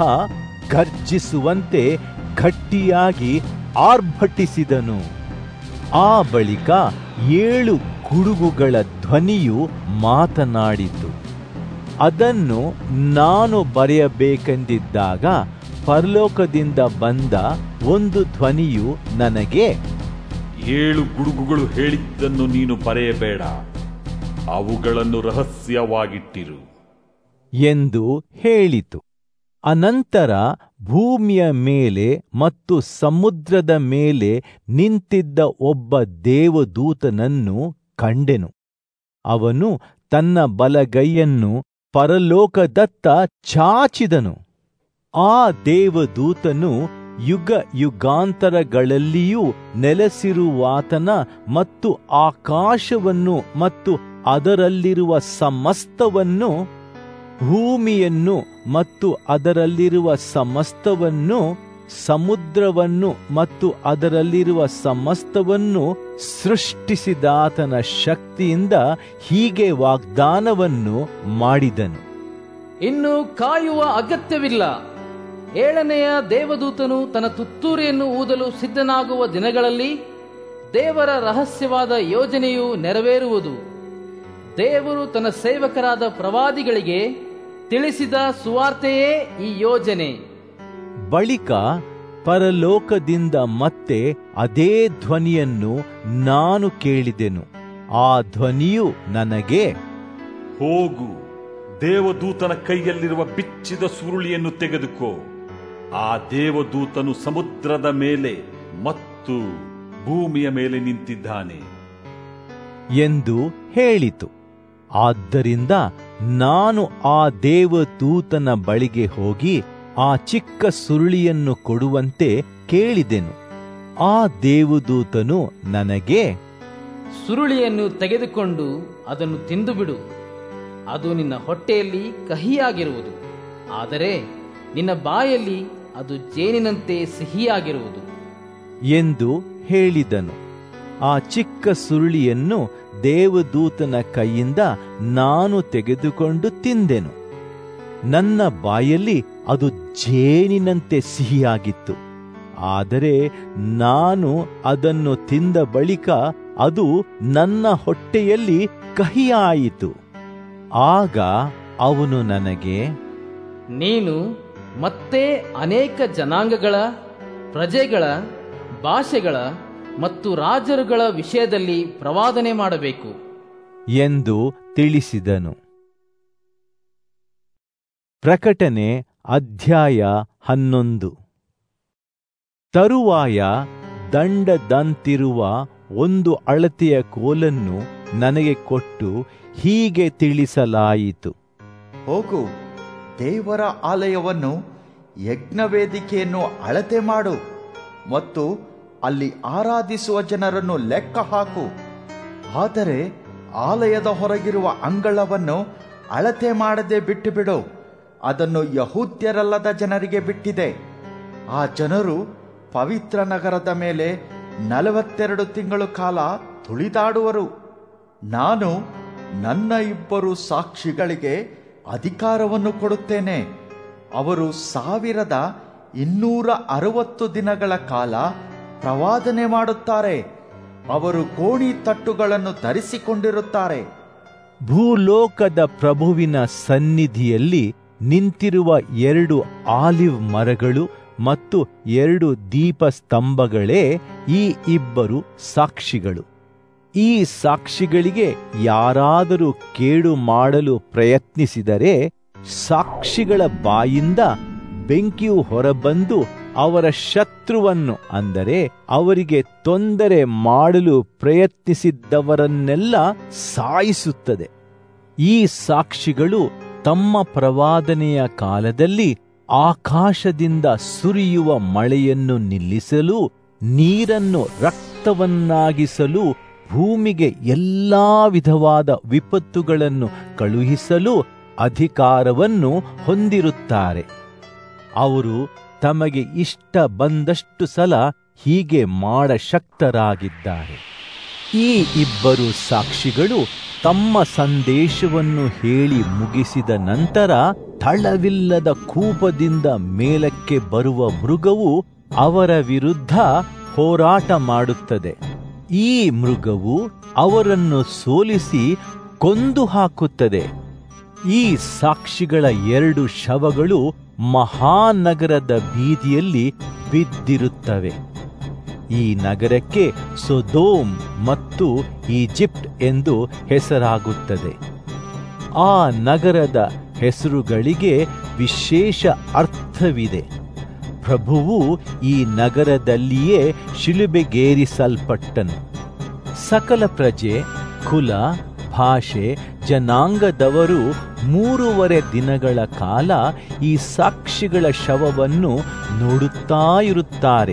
ಗರ್ಜಿಸುವಂತೆ ಗಟ್ಟಿಯಾಗಿ ಆರ್ಭಟಿಸಿದನು ಆ ಬಳಿಕ ಏಳು ಗುಡುಗುಗಳ ಧ್ವನಿಯು ಮಾತನಾಡಿತು ಅದನ್ನು ನಾನು ಬರೆಯಬೇಕೆಂದಿದ್ದಾಗ ಪರಲೋಕದಿಂದ ಬಂದ ಒಂದು ಧ್ವನಿಯು ನನಗೆ ಏಳು ಗುಡುಗುಗಳು ಹೇಳಿದ್ದನ್ನು ನೀನು ಬರೆಯಬೇಡ ಅವುಗಳನ್ನು ರಹಸ್ಯವಾಗಿಟ್ಟಿರು ಎಂದು ಹೇಳಿತು ಅನಂತರ ಭೂಮಿಯ ಮೇಲೆ ಮತ್ತು ಸಮುದ್ರದ ಮೇಲೆ ನಿಂತಿದ್ದ ಒಬ್ಬ ದೇವದೂತನನ್ನು ಕಂಡೆನು ಅವನು ತನ್ನ ಬಲಗೈಯನ್ನು ಪರಲೋಕದತ್ತ ಚಾಚಿದನು ಆ ದೇವದೂತನು ಯುಗ ಯುಗಾಂತರಗಳಲ್ಲಿಯೂ ನೆಲೆಸಿರುವಾತನ ಮತ್ತು ಆಕಾಶವನ್ನು ಮತ್ತು ಅದರಲ್ಲಿರುವ ಸಮಸ್ತವನ್ನು ಭೂಮಿಯನ್ನು ಮತ್ತು ಅದರಲ್ಲಿರುವ ಸಮಸ್ತವನ್ನು ಸಮುದ್ರವನ್ನು ಮತ್ತು ಅದರಲ್ಲಿರುವ ಸಮಸ್ತವನ್ನು ಸೃಷ್ಟಿಸಿದಾತನ ಶಕ್ತಿಯಿಂದ ಹೀಗೆ ವಾಗ್ದಾನವನ್ನು ಮಾಡಿದನು ಇನ್ನು ಕಾಯುವ ಅಗತ್ಯವಿಲ್ಲ ಏಳನೆಯ ದೇವದೂತನು ತನ್ನ ತುತ್ತೂರಿಯನ್ನು ಊದಲು ಸಿದ್ಧನಾಗುವ ದಿನಗಳಲ್ಲಿ ದೇವರ ರಹಸ್ಯವಾದ ಯೋಜನೆಯು ನೆರವೇರುವುದು ದೇವರು ತನ್ನ ಸೇವಕರಾದ ಪ್ರವಾದಿಗಳಿಗೆ ತಿಳಿಸಿದ ಸುವಾರ್ತೆಯೇ ಈ ಯೋಜನೆ ಬಳಿಕ ಪರಲೋಕದಿಂದ ಮತ್ತೆ ಅದೇ ಧ್ವನಿಯನ್ನು ನಾನು ಕೇಳಿದೆನು ಆ ಧ್ವನಿಯು ನನಗೆ ಹೋಗು ದೇವದೂತನ ಕೈಯಲ್ಲಿರುವ ಬಿಚ್ಚಿದ ಸುರುಳಿಯನ್ನು ತೆಗೆದುಕೋ ಆ ದೇವದೂತನು ಸಮುದ್ರದ ಮೇಲೆ ಮತ್ತು ಭೂಮಿಯ ಮೇಲೆ ನಿಂತಿದ್ದಾನೆ ಎಂದು ಹೇಳಿತು ಆದ್ದರಿಂದ ನಾನು ಆ ದೇವದೂತನ ಬಳಿಗೆ ಹೋಗಿ ಆ ಚಿಕ್ಕ ಸುರುಳಿಯನ್ನು ಕೊಡುವಂತೆ ಕೇಳಿದೆನು ಆ ದೇವದೂತನು ನನಗೆ ಸುರುಳಿಯನ್ನು ತೆಗೆದುಕೊಂಡು ಅದನ್ನು ತಿಂದು ಬಿಡು ಅದು ನಿನ್ನ ಹೊಟ್ಟೆಯಲ್ಲಿ ಕಹಿಯಾಗಿರುವುದು ಆದರೆ ನಿನ್ನ ಬಾಯಲ್ಲಿ ಅದು ಜೇನಿನಂತೆ ಸಿಹಿಯಾಗಿರುವುದು ಎಂದು ಹೇಳಿದನು ಆ ಚಿಕ್ಕ ಸುರುಳಿಯನ್ನು ದೇವದೂತನ ಕೈಯಿಂದ ನಾನು ತೆಗೆದುಕೊಂಡು ತಿಂದೆನು ನನ್ನ ಬಾಯಲ್ಲಿ ಅದು ಜೇನಿನಂತೆ ಸಿಹಿಯಾಗಿತ್ತು ಆದರೆ ನಾನು ಅದನ್ನು ತಿಂದ ಬಳಿಕ ಅದು ನನ್ನ ಹೊಟ್ಟೆಯಲ್ಲಿ ಕಹಿಯಾಯಿತು ಆಗ ಅವನು ನನಗೆ ನೀನು ಮತ್ತೆ ಅನೇಕ ಜನಾಂಗಗಳ ಪ್ರಜೆಗಳ ಭಾಷೆಗಳ ಮತ್ತು ರಾಜರುಗಳ ವಿಷಯದಲ್ಲಿ ಪ್ರವಾದನೆ ಮಾಡಬೇಕು ಎಂದು ತಿಳಿಸಿದನು ಪ್ರಕಟಣೆ ಅಧ್ಯಾಯ ಹನ್ನೊಂದು ತರುವಾಯ ದಂಡದಂತಿರುವ ಒಂದು ಅಳತೆಯ ಕೋಲನ್ನು ನನಗೆ ಕೊಟ್ಟು ಹೀಗೆ ತಿಳಿಸಲಾಯಿತು ಹೋಗು ದೇವರ ಆಲಯವನ್ನು ಯಜ್ಞವೇದಿಕೆಯನ್ನು ಅಳತೆ ಮಾಡು ಮತ್ತು ಅಲ್ಲಿ ಆರಾಧಿಸುವ ಜನರನ್ನು ಲೆಕ್ಕ ಹಾಕು ಆದರೆ ಆಲಯದ ಹೊರಗಿರುವ ಅಂಗಳವನ್ನು ಅಳತೆ ಮಾಡದೆ ಬಿಟ್ಟು ಬಿಡು ಅದನ್ನು ಯಹೂದ್ಯರಲ್ಲದ ಜನರಿಗೆ ಬಿಟ್ಟಿದೆ ಆ ಜನರು ಪವಿತ್ರ ನಗರದ ಮೇಲೆ ನಲವತ್ತೆರಡು ತಿಂಗಳು ಕಾಲ ತುಳಿದಾಡುವರು ನಾನು ನನ್ನ ಇಬ್ಬರು ಸಾಕ್ಷಿಗಳಿಗೆ ಅಧಿಕಾರವನ್ನು ಕೊಡುತ್ತೇನೆ ಅವರು ಸಾವಿರದ ಇನ್ನೂರ ಅರವತ್ತು ದಿನಗಳ ಕಾಲ ಪ್ರವಾದನೆ ಮಾಡುತ್ತಾರೆ ಅವರು ಗೋಣಿ ತಟ್ಟುಗಳನ್ನು ಧರಿಸಿಕೊಂಡಿರುತ್ತಾರೆ ಭೂಲೋಕದ ಪ್ರಭುವಿನ ಸನ್ನಿಧಿಯಲ್ಲಿ ನಿಂತಿರುವ ಎರಡು ಆಲಿವ್ ಮರಗಳು ಮತ್ತು ಎರಡು ದೀಪಸ್ತಂಭಗಳೇ ಈ ಇಬ್ಬರು ಸಾಕ್ಷಿಗಳು ಈ ಸಾಕ್ಷಿಗಳಿಗೆ ಯಾರಾದರೂ ಕೇಡು ಮಾಡಲು ಪ್ರಯತ್ನಿಸಿದರೆ ಸಾಕ್ಷಿಗಳ ಬಾಯಿಂದ ಬೆಂಕಿಯು ಹೊರಬಂದು ಅವರ ಶತ್ರುವನ್ನು ಅಂದರೆ ಅವರಿಗೆ ತೊಂದರೆ ಮಾಡಲು ಪ್ರಯತ್ನಿಸಿದ್ದವರನ್ನೆಲ್ಲ ಸಾಯಿಸುತ್ತದೆ ಈ ಸಾಕ್ಷಿಗಳು ತಮ್ಮ ಪ್ರವಾದನೆಯ ಕಾಲದಲ್ಲಿ ಆಕಾಶದಿಂದ ಸುರಿಯುವ ಮಳೆಯನ್ನು ನಿಲ್ಲಿಸಲು ನೀರನ್ನು ರಕ್ತವನ್ನಾಗಿಸಲು ಭೂಮಿಗೆ ಎಲ್ಲಾ ವಿಧವಾದ ವಿಪತ್ತುಗಳನ್ನು ಕಳುಹಿಸಲು ಅಧಿಕಾರವನ್ನು ಹೊಂದಿರುತ್ತಾರೆ ಅವರು ತಮಗೆ ಇಷ್ಟ ಬಂದಷ್ಟು ಸಲ ಹೀಗೆ ಮಾಡಶಕ್ತರಾಗಿದ್ದಾರೆ ಈ ಇಬ್ಬರು ಸಾಕ್ಷಿಗಳು ತಮ್ಮ ಸಂದೇಶವನ್ನು ಹೇಳಿ ಮುಗಿಸಿದ ನಂತರ ತಳವಿಲ್ಲದ ಕೂಪದಿಂದ ಮೇಲಕ್ಕೆ ಬರುವ ಮೃಗವು ಅವರ ವಿರುದ್ಧ ಹೋರಾಟ ಮಾಡುತ್ತದೆ ಈ ಮೃಗವು ಅವರನ್ನು ಸೋಲಿಸಿ ಕೊಂದು ಹಾಕುತ್ತದೆ ಈ ಸಾಕ್ಷಿಗಳ ಎರಡು ಶವಗಳು ಮಹಾನಗರದ ಬೀದಿಯಲ್ಲಿ ಬಿದ್ದಿರುತ್ತವೆ ಈ ನಗರಕ್ಕೆ ಸೊದೋಮ್ ಮತ್ತು ಈಜಿಪ್ಟ್ ಎಂದು ಹೆಸರಾಗುತ್ತದೆ ಆ ನಗರದ ಹೆಸರುಗಳಿಗೆ ವಿಶೇಷ ಅರ್ಥವಿದೆ ಪ್ರಭುವು ಈ ನಗರದಲ್ಲಿಯೇ ಶಿಲುಬೆಗೇರಿಸಲ್ಪಟ್ಟನು ಸಕಲ ಪ್ರಜೆ ಕುಲ ಭಾಷೆ ಜನಾಂಗದವರು ಮೂರುವರೆ ದಿನಗಳ ಕಾಲ ಈ ಸಾಕ್ಷಿಗಳ ಶವವನ್ನು ನೋಡುತ್ತಾ ಇರುತ್ತಾರೆ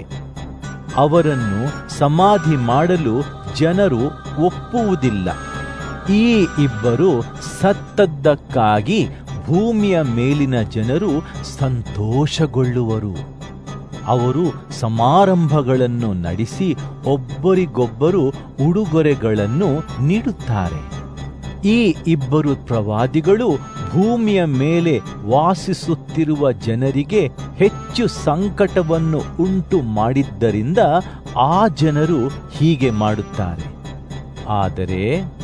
ಅವರನ್ನು ಸಮಾಧಿ ಮಾಡಲು ಜನರು ಒಪ್ಪುವುದಿಲ್ಲ ಈ ಇಬ್ಬರು ಸತ್ತದ್ದಕ್ಕಾಗಿ ಭೂಮಿಯ ಮೇಲಿನ ಜನರು ಸಂತೋಷಗೊಳ್ಳುವರು ಅವರು ಸಮಾರಂಭಗಳನ್ನು ನಡೆಸಿ ಒಬ್ಬರಿಗೊಬ್ಬರು ಉಡುಗೊರೆಗಳನ್ನು ನೀಡುತ್ತಾರೆ ಈ ಇಬ್ಬರು ಪ್ರವಾದಿಗಳು ಭೂಮಿಯ ಮೇಲೆ ವಾಸಿಸುತ್ತಿರುವ ಜನರಿಗೆ ಹೆಚ್ಚು ಸಂಕಟವನ್ನು ಉಂಟು ಮಾಡಿದ್ದರಿಂದ ಆ ಜನರು ಹೀಗೆ ಮಾಡುತ್ತಾರೆ ಆದರೆ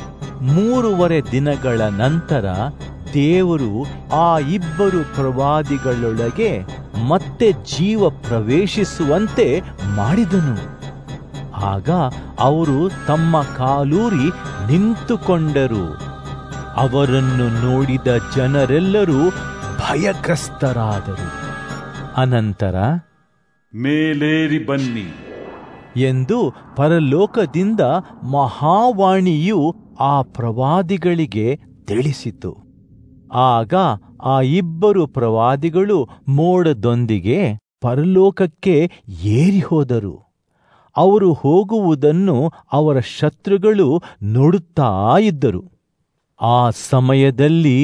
ಮೂರುವರೆ ದಿನಗಳ ನಂತರ ದೇವರು ಆ ಇಬ್ಬರು ಪ್ರವಾದಿಗಳೊಳಗೆ ಮತ್ತೆ ಜೀವ ಪ್ರವೇಶಿಸುವಂತೆ ಮಾಡಿದನು ಆಗ ಅವರು ತಮ್ಮ ಕಾಲೂರಿ ನಿಂತುಕೊಂಡರು ಅವರನ್ನು ನೋಡಿದ ಜನರೆಲ್ಲರೂ ಭಯಗ್ರಸ್ತರಾದರು ಅನಂತರ ಮೇಲೇರಿ ಬನ್ನಿ ಎಂದು ಪರಲೋಕದಿಂದ ಮಹಾವಾಣಿಯು ಆ ಪ್ರವಾದಿಗಳಿಗೆ ತಿಳಿಸಿತು ಆಗ ಆ ಇಬ್ಬರು ಪ್ರವಾದಿಗಳು ಮೋಡದೊಂದಿಗೆ ಪರಲೋಕಕ್ಕೆ ಏರಿ ಹೋದರು ಅವರು ಹೋಗುವುದನ್ನು ಅವರ ಶತ್ರುಗಳು ನೋಡುತ್ತಾ ಇದ್ದರು ಆ ಸಮಯದಲ್ಲಿ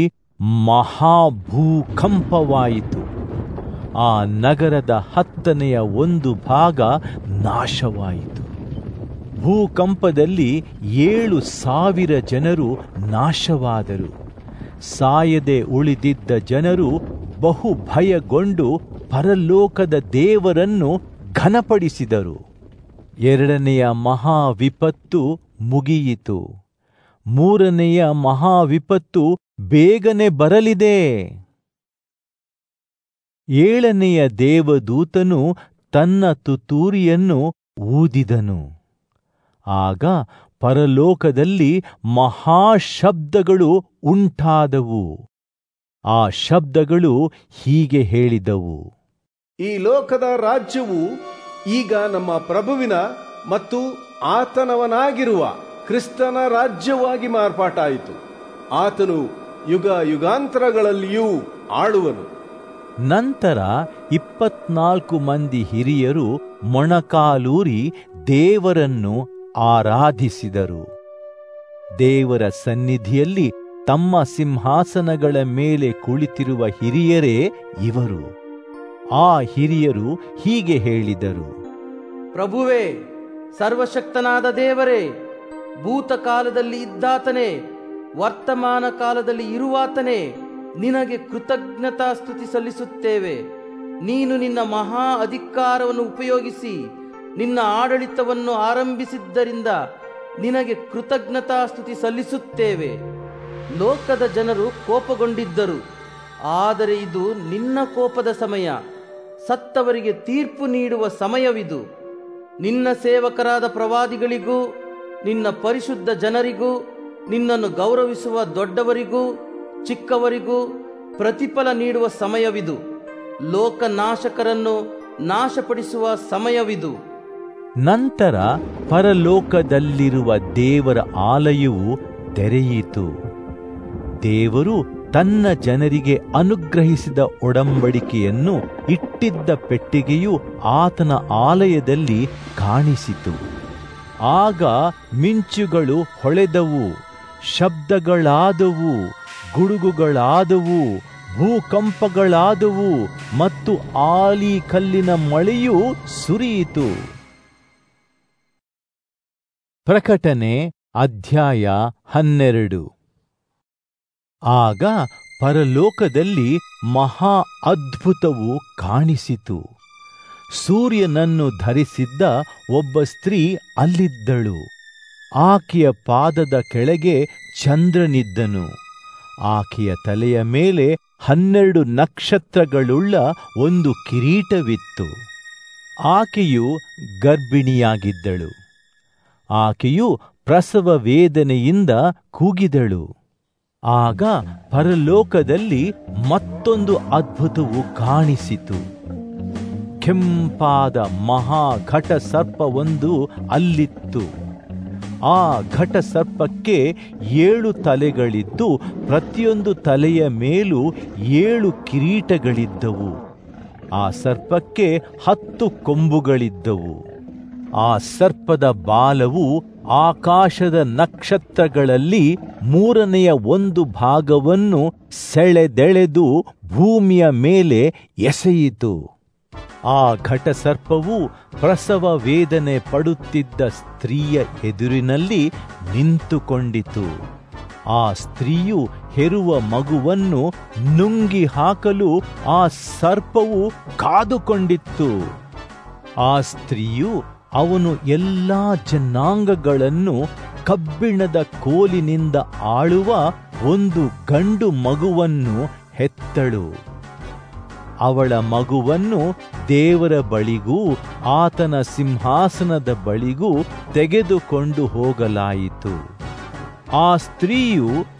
ಮಹಾಭೂಕಂಪವಾಯಿತು ಆ ನಗರದ ಹತ್ತನೆಯ ಒಂದು ಭಾಗ ನಾಶವಾಯಿತು ಭೂಕಂಪದಲ್ಲಿ ಏಳು ಸಾವಿರ ಜನರು ನಾಶವಾದರು ಸಾಯದೆ ಉಳಿದಿದ್ದ ಜನರು ಬಹು ಭಯಗೊಂಡು ಪರಲೋಕದ ದೇವರನ್ನು ಘನಪಡಿಸಿದರು ಎರಡನೆಯ ಮಹಾವಿಪತ್ತು ಮುಗಿಯಿತು ಮೂರನೆಯ ಮಹಾವಿಪತ್ತು ಬೇಗನೆ ಬರಲಿದೆ ಏಳನೆಯ ದೇವದೂತನು ತನ್ನ ತುತೂರಿಯನ್ನು ಊದಿದನು ಆಗ ಪರಲೋಕದಲ್ಲಿ ಮಹಾಶಬ್ದಗಳು ಉಂಟಾದವು ಆ ಶಬ್ದಗಳು ಹೀಗೆ ಹೇಳಿದವು ಈ ಲೋಕದ ರಾಜ್ಯವು ಈಗ ನಮ್ಮ ಪ್ರಭುವಿನ ಮತ್ತು ಆತನವನಾಗಿರುವ ಕ್ರಿಸ್ತನ ರಾಜ್ಯವಾಗಿ ಮಾರ್ಪಾಟಾಯಿತು ಆತನು ಯುಗ ಯುಗಾಂತರಗಳಲ್ಲಿಯೂ ಆಳುವನು ನಂತರ ಇಪ್ಪತ್ನಾಲ್ಕು ಮಂದಿ ಹಿರಿಯರು ಮೊಣಕಾಲೂರಿ ದೇವರನ್ನು ಆರಾಧಿಸಿದರು ದೇವರ ಸನ್ನಿಧಿಯಲ್ಲಿ ತಮ್ಮ ಸಿಂಹಾಸನಗಳ ಮೇಲೆ ಕುಳಿತಿರುವ ಹಿರಿಯರೇ ಇವರು ಆ ಹಿರಿಯರು ಹೀಗೆ ಹೇಳಿದರು ಪ್ರಭುವೇ ಸರ್ವಶಕ್ತನಾದ ದೇವರೇ ಭೂತಕಾಲದಲ್ಲಿ ಇದ್ದಾತನೇ ವರ್ತಮಾನ ಕಾಲದಲ್ಲಿ ಇರುವಾತನೇ ನಿನಗೆ ಕೃತಜ್ಞತಾ ಸ್ತುತಿ ಸಲ್ಲಿಸುತ್ತೇವೆ ನೀನು ನಿನ್ನ ಮಹಾ ಅಧಿಕಾರವನ್ನು ಉಪಯೋಗಿಸಿ ನಿನ್ನ ಆಡಳಿತವನ್ನು ಆರಂಭಿಸಿದ್ದರಿಂದ ನಿನಗೆ ಕೃತಜ್ಞತಾ ಸ್ತುತಿ ಸಲ್ಲಿಸುತ್ತೇವೆ ಲೋಕದ ಜನರು ಕೋಪಗೊಂಡಿದ್ದರು ಆದರೆ ಇದು ನಿನ್ನ ಕೋಪದ ಸಮಯ ಸತ್ತವರಿಗೆ ತೀರ್ಪು ನೀಡುವ ಸಮಯವಿದು ನಿನ್ನ ಸೇವಕರಾದ ಪ್ರವಾದಿಗಳಿಗೂ ನಿನ್ನ ಪರಿಶುದ್ಧ ಜನರಿಗೂ ನಿನ್ನನ್ನು ಗೌರವಿಸುವ ದೊಡ್ಡವರಿಗೂ ಚಿಕ್ಕವರಿಗೂ ಪ್ರತಿಫಲ ನೀಡುವ ಸಮಯವಿದು ಲೋಕನಾಶಕರನ್ನು ನಾಶಪಡಿಸುವ ಸಮಯವಿದು ನಂತರ ಪರಲೋಕದಲ್ಲಿರುವ ದೇವರ ಆಲಯವು ತೆರೆಯಿತು ದೇವರು ತನ್ನ ಜನರಿಗೆ ಅನುಗ್ರಹಿಸಿದ ಒಡಂಬಡಿಕೆಯನ್ನು ಇಟ್ಟಿದ್ದ ಪೆಟ್ಟಿಗೆಯು ಆತನ ಆಲಯದಲ್ಲಿ ಕಾಣಿಸಿತು ಆಗ ಮಿಂಚುಗಳು ಹೊಳೆದವು ಶಬ್ದಗಳಾದವು ಗುಡುಗುಗಳಾದವು ಭೂಕಂಪಗಳಾದವು ಮತ್ತು ಆಲಿ ಕಲ್ಲಿನ ಮಳೆಯೂ ಸುರಿಯಿತು ಪ್ರಕಟಣೆ ಅಧ್ಯಾಯ ಹನ್ನೆರಡು ಆಗ ಪರಲೋಕದಲ್ಲಿ ಮಹಾ ಅದ್ಭುತವು ಕಾಣಿಸಿತು ಸೂರ್ಯನನ್ನು ಧರಿಸಿದ್ದ ಒಬ್ಬ ಸ್ತ್ರೀ ಅಲ್ಲಿದ್ದಳು ಆಕೆಯ ಪಾದದ ಕೆಳಗೆ ಚಂದ್ರನಿದ್ದನು ಆಕೆಯ ತಲೆಯ ಮೇಲೆ ಹನ್ನೆರಡು ನಕ್ಷತ್ರಗಳುಳ್ಳ ಒಂದು ಕಿರೀಟವಿತ್ತು ಆಕೆಯು ಗರ್ಭಿಣಿಯಾಗಿದ್ದಳು ಆಕೆಯು ಪ್ರಸವ ವೇದನೆಯಿಂದ ಕೂಗಿದಳು ಆಗ ಪರಲೋಕದಲ್ಲಿ ಮತ್ತೊಂದು ಅದ್ಭುತವು ಕಾಣಿಸಿತು ಕೆಂಪಾದ ಮಹಾ ಘಟ ಸರ್ಪವೊಂದು ಅಲ್ಲಿತ್ತು ಆ ಘಟ ಸರ್ಪಕ್ಕೆ ಏಳು ತಲೆಗಳಿದ್ದು ಪ್ರತಿಯೊಂದು ತಲೆಯ ಮೇಲೂ ಏಳು ಕಿರೀಟಗಳಿದ್ದವು ಆ ಸರ್ಪಕ್ಕೆ ಹತ್ತು ಕೊಂಬುಗಳಿದ್ದವು ಆ ಸರ್ಪದ ಬಾಲವು ಆಕಾಶದ ನಕ್ಷತ್ರಗಳಲ್ಲಿ ಮೂರನೆಯ ಒಂದು ಭಾಗವನ್ನು ಸೆಳೆದೆಳೆದು ಭೂಮಿಯ ಮೇಲೆ ಎಸೆಯಿತು ಆ ಘಟಸರ್ಪವು ಪ್ರಸವ ವೇದನೆ ಪಡುತ್ತಿದ್ದ ಸ್ತ್ರೀಯ ಎದುರಿನಲ್ಲಿ ನಿಂತುಕೊಂಡಿತು ಆ ಸ್ತ್ರೀಯು ಹೆರುವ ಮಗುವನ್ನು ನುಂಗಿ ಹಾಕಲು ಆ ಸರ್ಪವು ಕಾದುಕೊಂಡಿತ್ತು ಆ ಸ್ತ್ರೀಯು ಅವನು ಎಲ್ಲಾ ಜನಾಂಗಗಳನ್ನು ಕಬ್ಬಿಣದ ಕೋಲಿನಿಂದ ಆಳುವ ಒಂದು ಗಂಡು ಮಗುವನ್ನು ಹೆತ್ತಳು ಅವಳ ಮಗುವನ್ನು ದೇವರ ಬಳಿಗೂ ಆತನ ಸಿಂಹಾಸನದ ಬಳಿಗೂ ತೆಗೆದುಕೊಂಡು ಹೋಗಲಾಯಿತು ಆ ಸ್ತ್ರೀಯು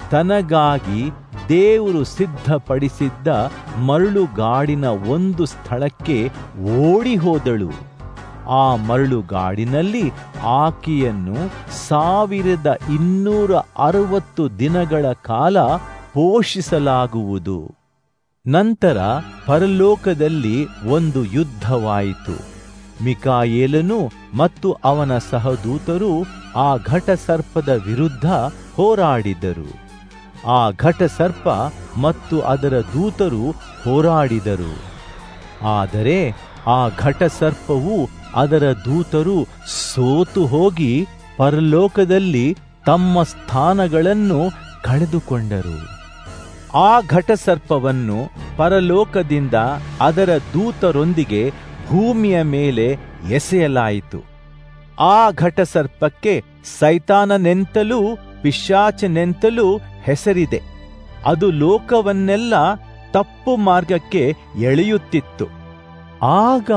ತನಗಾಗಿ ದೇವರು ಸಿದ್ಧಪಡಿಸಿದ್ದ ಮರಳುಗಾಡಿನ ಒಂದು ಸ್ಥಳಕ್ಕೆ ಓಡಿ ಹೋದಳು ಆ ಮರಳುಗಾಡಿನಲ್ಲಿ ಆಕೆಯನ್ನು ಸಾವಿರದ ಇನ್ನೂರ ಅರವತ್ತು ದಿನಗಳ ಕಾಲ ಪೋಷಿಸಲಾಗುವುದು ನಂತರ ಪರಲೋಕದಲ್ಲಿ ಒಂದು ಯುದ್ಧವಾಯಿತು ಮಿಕಾಯೇಲನು ಮತ್ತು ಅವನ ಸಹದೂತರು ಆ ಘಟಸರ್ಪದ ವಿರುದ್ಧ ಹೋರಾಡಿದರು ಆ ಘಟಸರ್ಪ ಮತ್ತು ಅದರ ದೂತರು ಹೋರಾಡಿದರು ಆದರೆ ಆ ಘಟಸರ್ಪವು ಅದರ ದೂತರು ಸೋತು ಹೋಗಿ ಪರಲೋಕದಲ್ಲಿ ತಮ್ಮ ಸ್ಥಾನಗಳನ್ನು ಕಳೆದುಕೊಂಡರು ಆ ಘಟಸರ್ಪವನ್ನು ಪರಲೋಕದಿಂದ ಅದರ ದೂತರೊಂದಿಗೆ ಭೂಮಿಯ ಮೇಲೆ ಎಸೆಯಲಾಯಿತು ಆ ಘಟಸರ್ಪಕ್ಕೆ ಸೈತಾನನೆಂತಲೂ ಪಿಶಾಚನೆಂತಲೂ ಹೆಸರಿದೆ ಅದು ಲೋಕವನ್ನೆಲ್ಲ ತಪ್ಪು ಮಾರ್ಗಕ್ಕೆ ಎಳೆಯುತ್ತಿತ್ತು ಆಗ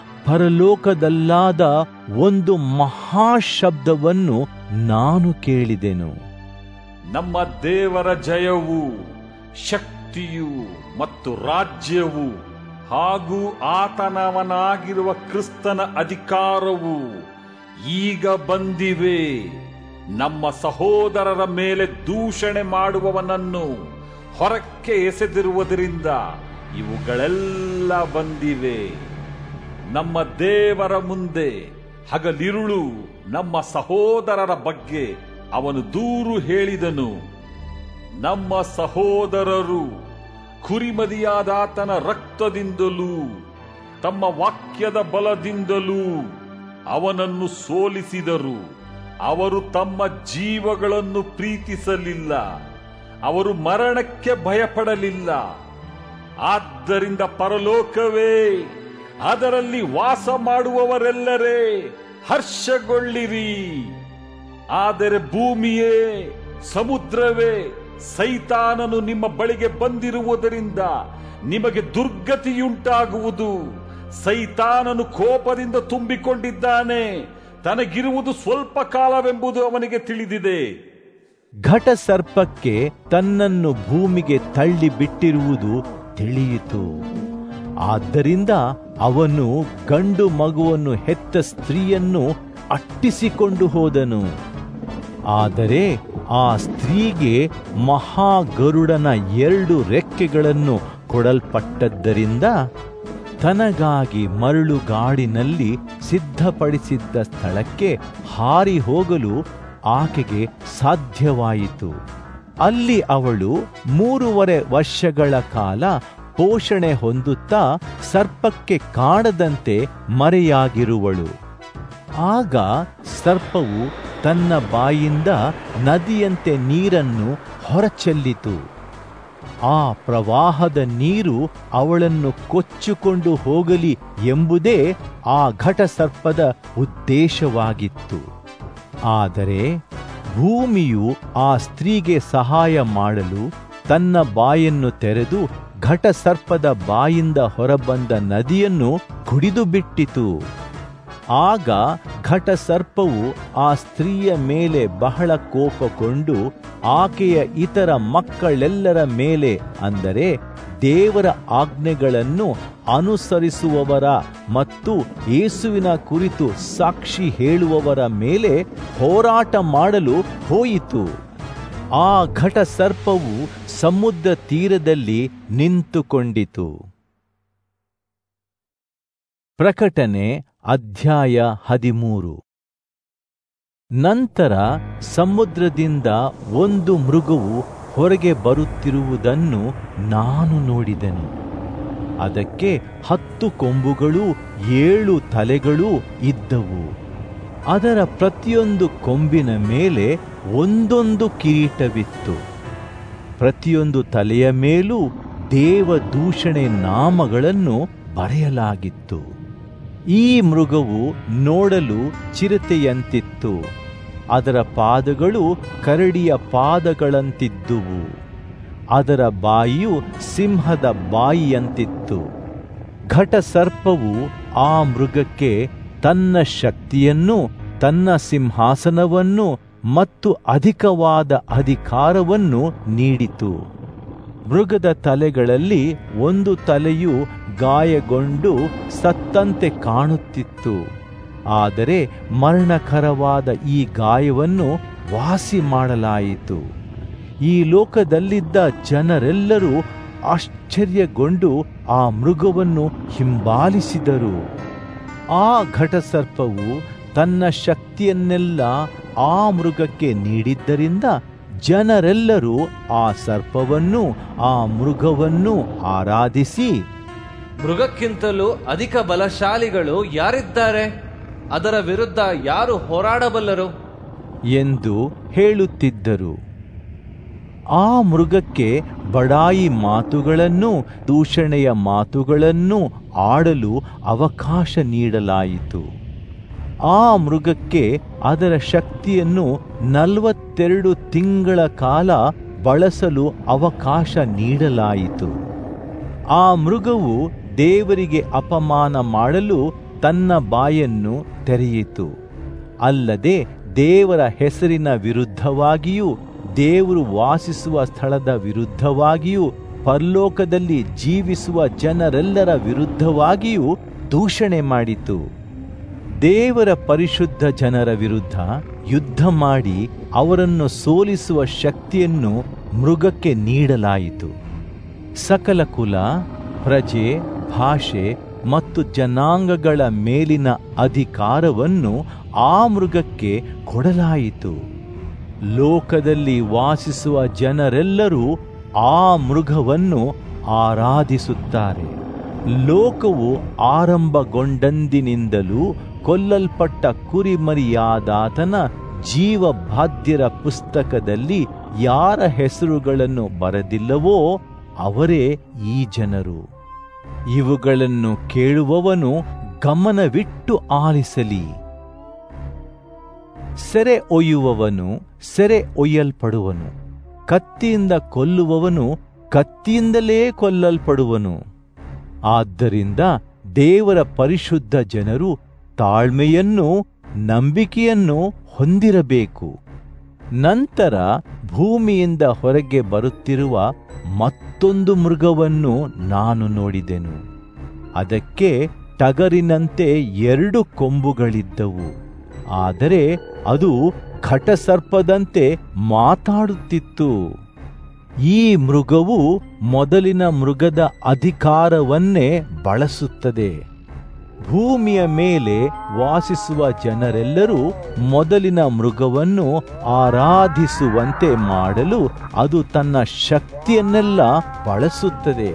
ಪರಲೋಕದಲ್ಲಾದ ಒಂದು ಮಹಾಶಬ್ದವನ್ನು ನಾನು ಕೇಳಿದೆನು ನಮ್ಮ ದೇವರ ಜಯವು ಶಕ್ತಿಯು ಮತ್ತು ರಾಜ್ಯವು ಹಾಗೂ ಆತನವನಾಗಿರುವ ಕ್ರಿಸ್ತನ ಅಧಿಕಾರವು ಈಗ ಬಂದಿವೆ ನಮ್ಮ ಸಹೋದರರ ಮೇಲೆ ದೂಷಣೆ ಮಾಡುವವನನ್ನು ಹೊರಕ್ಕೆ ಎಸೆದಿರುವುದರಿಂದ ಇವುಗಳೆಲ್ಲ ಬಂದಿವೆ ನಮ್ಮ ದೇವರ ಮುಂದೆ ಹಗಲಿರುಳು ನಮ್ಮ ಸಹೋದರರ ಬಗ್ಗೆ ಅವನು ದೂರು ಹೇಳಿದನು ನಮ್ಮ ಸಹೋದರರು ಕುರಿಮದಿಯಾದಾತನ ರಕ್ತದಿಂದಲೂ ತಮ್ಮ ವಾಕ್ಯದ ಬಲದಿಂದಲೂ ಅವನನ್ನು ಸೋಲಿಸಿದರು ಅವರು ತಮ್ಮ ಜೀವಗಳನ್ನು ಪ್ರೀತಿಸಲಿಲ್ಲ ಅವರು ಮರಣಕ್ಕೆ ಭಯಪಡಲಿಲ್ಲ ಆದ್ದರಿಂದ ಪರಲೋಕವೇ ಅದರಲ್ಲಿ ವಾಸ ಮಾಡುವವರೆಲ್ಲರೇ ಹರ್ಷಗೊಳ್ಳಿರಿ ಆದರೆ ಭೂಮಿಯೇ ಸಮುದ್ರವೇ ಸೈತಾನನು ನಿಮ್ಮ ಬಳಿಗೆ ಬಂದಿರುವುದರಿಂದ ನಿಮಗೆ ದುರ್ಗತಿಯುಂಟಾಗುವುದು ಸೈತಾನನು ಕೋಪದಿಂದ ತುಂಬಿಕೊಂಡಿದ್ದಾನೆ ತನಗಿರುವುದು ಸ್ವಲ್ಪ ಕಾಲವೆಂಬುದು ಅವನಿಗೆ ತಿಳಿದಿದೆ ಘಟಸರ್ಪಕ್ಕೆ ತನ್ನನ್ನು ಭೂಮಿಗೆ ತಳ್ಳಿ ಬಿಟ್ಟಿರುವುದು ತಿಳಿಯಿತು ಆದ್ದರಿಂದ ಅವನು ಗಂಡು ಮಗುವನ್ನು ಹೆತ್ತ ಸ್ತ್ರೀಯನ್ನು ಅಟ್ಟಿಸಿಕೊಂಡು ಹೋದನು ಆದರೆ ಆ ಸ್ತ್ರೀಗೆ ಮಹಾಗರುಡನ ಎರಡು ರೆಕ್ಕೆಗಳನ್ನು ಕೊಡಲ್ಪಟ್ಟದ್ದರಿಂದ ತನಗಾಗಿ ಮರಳುಗಾಡಿನಲ್ಲಿ ಸಿದ್ಧಪಡಿಸಿದ್ದ ಸ್ಥಳಕ್ಕೆ ಹಾರಿ ಹೋಗಲು ಆಕೆಗೆ ಸಾಧ್ಯವಾಯಿತು ಅಲ್ಲಿ ಅವಳು ಮೂರುವರೆ ವರ್ಷಗಳ ಕಾಲ ಪೋಷಣೆ ಹೊಂದುತ್ತಾ ಸರ್ಪಕ್ಕೆ ಕಾಣದಂತೆ ಮರೆಯಾಗಿರುವಳು ಆಗ ಸರ್ಪವು ತನ್ನ ಬಾಯಿಂದ ನದಿಯಂತೆ ನೀರನ್ನು ಹೊರಚೆಲ್ಲಿತು ಆ ಪ್ರವಾಹದ ನೀರು ಅವಳನ್ನು ಕೊಚ್ಚಿಕೊಂಡು ಹೋಗಲಿ ಎಂಬುದೇ ಆ ಘಟಸರ್ಪದ ಉದ್ದೇಶವಾಗಿತ್ತು ಆದರೆ ಭೂಮಿಯು ಆ ಸ್ತ್ರೀಗೆ ಸಹಾಯ ಮಾಡಲು ತನ್ನ ಬಾಯನ್ನು ತೆರೆದು ಘಟಸರ್ಪದ ಬಾಯಿಂದ ಹೊರಬಂದ ನದಿಯನ್ನು ಕುಡಿದು ಬಿಟ್ಟಿತು ಆಗ ಘಟಸರ್ಪವು ಆ ಸ್ತ್ರೀಯ ಮೇಲೆ ಬಹಳ ಕೋಪಗೊಂಡು ಆಕೆಯ ಇತರ ಮಕ್ಕಳೆಲ್ಲರ ಮೇಲೆ ಅಂದರೆ ದೇವರ ಆಜ್ಞೆಗಳನ್ನು ಅನುಸರಿಸುವವರ ಮತ್ತು ಯೇಸುವಿನ ಕುರಿತು ಸಾಕ್ಷಿ ಹೇಳುವವರ ಮೇಲೆ ಹೋರಾಟ ಮಾಡಲು ಹೋಯಿತು ಆ ಘಟಸರ್ಪವು ಸಮುದ್ರ ತೀರದಲ್ಲಿ ನಿಂತುಕೊಂಡಿತು ಪ್ರಕಟಣೆ ಅಧ್ಯಾಯ ಹದಿಮೂರು ನಂತರ ಸಮುದ್ರದಿಂದ ಒಂದು ಮೃಗವು ಹೊರಗೆ ಬರುತ್ತಿರುವುದನ್ನು ನಾನು ನೋಡಿದೆನು ಅದಕ್ಕೆ ಹತ್ತು ಕೊಂಬುಗಳು ಏಳು ತಲೆಗಳೂ ಇದ್ದವು ಅದರ ಪ್ರತಿಯೊಂದು ಕೊಂಬಿನ ಮೇಲೆ ಒಂದೊಂದು ಕಿರೀಟವಿತ್ತು ಪ್ರತಿಯೊಂದು ತಲೆಯ ಮೇಲೂ ದೇವದೂಷಣೆ ನಾಮಗಳನ್ನು ಬರೆಯಲಾಗಿತ್ತು ಈ ಮೃಗವು ನೋಡಲು ಚಿರತೆಯಂತಿತ್ತು ಅದರ ಪಾದಗಳು ಕರಡಿಯ ಪಾದಗಳಂತಿದ್ದುವು ಅದರ ಬಾಯಿಯು ಸಿಂಹದ ಬಾಯಿಯಂತಿತ್ತು ಘಟಸರ್ಪವು ಆ ಮೃಗಕ್ಕೆ ತನ್ನ ಶಕ್ತಿಯನ್ನು ತನ್ನ ಸಿಂಹಾಸನವನ್ನು ಮತ್ತು ಅಧಿಕವಾದ ಅಧಿಕಾರವನ್ನು ನೀಡಿತು ಮೃಗದ ತಲೆಗಳಲ್ಲಿ ಒಂದು ತಲೆಯು ಗಾಯಗೊಂಡು ಸತ್ತಂತೆ ಕಾಣುತ್ತಿತ್ತು ಆದರೆ ಮರಣಕರವಾದ ಈ ಗಾಯವನ್ನು ವಾಸಿ ಮಾಡಲಾಯಿತು ಈ ಲೋಕದಲ್ಲಿದ್ದ ಜನರೆಲ್ಲರೂ ಆಶ್ಚರ್ಯಗೊಂಡು ಆ ಮೃಗವನ್ನು ಹಿಂಬಾಲಿಸಿದರು ಆ ಘಟಸರ್ಪವು ತನ್ನ ಶಕ್ತಿಯನ್ನೆಲ್ಲ ಆ ಮೃಗಕ್ಕೆ ನೀಡಿದ್ದರಿಂದ ಜನರೆಲ್ಲರೂ ಆ ಸರ್ಪವನ್ನು ಆ ಮೃಗವನ್ನು ಆರಾಧಿಸಿ ಮೃಗಕ್ಕಿಂತಲೂ ಅಧಿಕ ಬಲಶಾಲಿಗಳು ಯಾರಿದ್ದಾರೆ ಅದರ ವಿರುದ್ಧ ಯಾರು ಹೋರಾಡಬಲ್ಲರು ಎಂದು ಹೇಳುತ್ತಿದ್ದರು ಆ ಮೃಗಕ್ಕೆ ಬಡಾಯಿ ಮಾತುಗಳನ್ನು ದೂಷಣೆಯ ಮಾತುಗಳನ್ನು ಆಡಲು ಅವಕಾಶ ನೀಡಲಾಯಿತು ಆ ಮೃಗಕ್ಕೆ ಅದರ ಶಕ್ತಿಯನ್ನು ನಲವತ್ತೆರಡು ತಿಂಗಳ ಕಾಲ ಬಳಸಲು ಅವಕಾಶ ನೀಡಲಾಯಿತು ಆ ಮೃಗವು ದೇವರಿಗೆ ಅಪಮಾನ ಮಾಡಲು ತನ್ನ ಬಾಯನ್ನು ತೆರೆಯಿತು ಅಲ್ಲದೆ ದೇವರ ಹೆಸರಿನ ವಿರುದ್ಧವಾಗಿಯೂ ದೇವರು ವಾಸಿಸುವ ಸ್ಥಳದ ವಿರುದ್ಧವಾಗಿಯೂ ಪರಲೋಕದಲ್ಲಿ ಜೀವಿಸುವ ಜನರೆಲ್ಲರ ವಿರುದ್ಧವಾಗಿಯೂ ದೂಷಣೆ ಮಾಡಿತು ದೇವರ ಪರಿಶುದ್ಧ ಜನರ ವಿರುದ್ಧ ಯುದ್ಧ ಮಾಡಿ ಅವರನ್ನು ಸೋಲಿಸುವ ಶಕ್ತಿಯನ್ನು ಮೃಗಕ್ಕೆ ನೀಡಲಾಯಿತು ಸಕಲ ಕುಲ ಪ್ರಜೆ ಭಾಷೆ ಮತ್ತು ಜನಾಂಗಗಳ ಮೇಲಿನ ಅಧಿಕಾರವನ್ನು ಆ ಮೃಗಕ್ಕೆ ಕೊಡಲಾಯಿತು ಲೋಕದಲ್ಲಿ ವಾಸಿಸುವ ಜನರೆಲ್ಲರೂ ಆ ಮೃಗವನ್ನು ಆರಾಧಿಸುತ್ತಾರೆ ಲೋಕವು ಆರಂಭಗೊಂಡಂದಿನಿಂದಲೂ ಕೊಲ್ಲಲ್ಪಟ್ಟ ಕುರಿಮರಿಯಾದಾತನ ಜೀವಬಾಧ್ಯರ ಪುಸ್ತಕದಲ್ಲಿ ಯಾರ ಹೆಸರುಗಳನ್ನು ಬರೆದಿಲ್ಲವೋ ಅವರೇ ಈ ಜನರು ಇವುಗಳನ್ನು ಕೇಳುವವನು ಗಮನವಿಟ್ಟು ಆಲಿಸಲಿ ಸೆರೆ ಒಯ್ಯುವವನು ಸೆರೆ ಒಯ್ಯಲ್ಪಡುವನು ಕತ್ತಿಯಿಂದ ಕೊಲ್ಲುವವನು ಕತ್ತಿಯಿಂದಲೇ ಕೊಲ್ಲಲ್ಪಡುವನು ಆದ್ದರಿಂದ ದೇವರ ಪರಿಶುದ್ಧ ಜನರು ತಾಳ್ಮೆಯನ್ನು ನಂಬಿಕೆಯನ್ನು ಹೊಂದಿರಬೇಕು ನಂತರ ಭೂಮಿಯಿಂದ ಹೊರಗೆ ಬರುತ್ತಿರುವ ಮತ್ತೊಂದು ಮೃಗವನ್ನು ನಾನು ನೋಡಿದೆನು ಅದಕ್ಕೆ ಟಗರಿನಂತೆ ಎರಡು ಕೊಂಬುಗಳಿದ್ದವು ಆದರೆ ಅದು ಘಟಸರ್ಪದಂತೆ ಮಾತಾಡುತ್ತಿತ್ತು ಈ ಮೃಗವು ಮೊದಲಿನ ಮೃಗದ ಅಧಿಕಾರವನ್ನೇ ಬಳಸುತ್ತದೆ ಭೂಮಿಯ ಮೇಲೆ ವಾಸಿಸುವ ಜನರೆಲ್ಲರೂ ಮೊದಲಿನ ಮೃಗವನ್ನು ಆರಾಧಿಸುವಂತೆ ಮಾಡಲು ಅದು ತನ್ನ ಶಕ್ತಿಯನ್ನೆಲ್ಲ ಬಳಸುತ್ತದೆ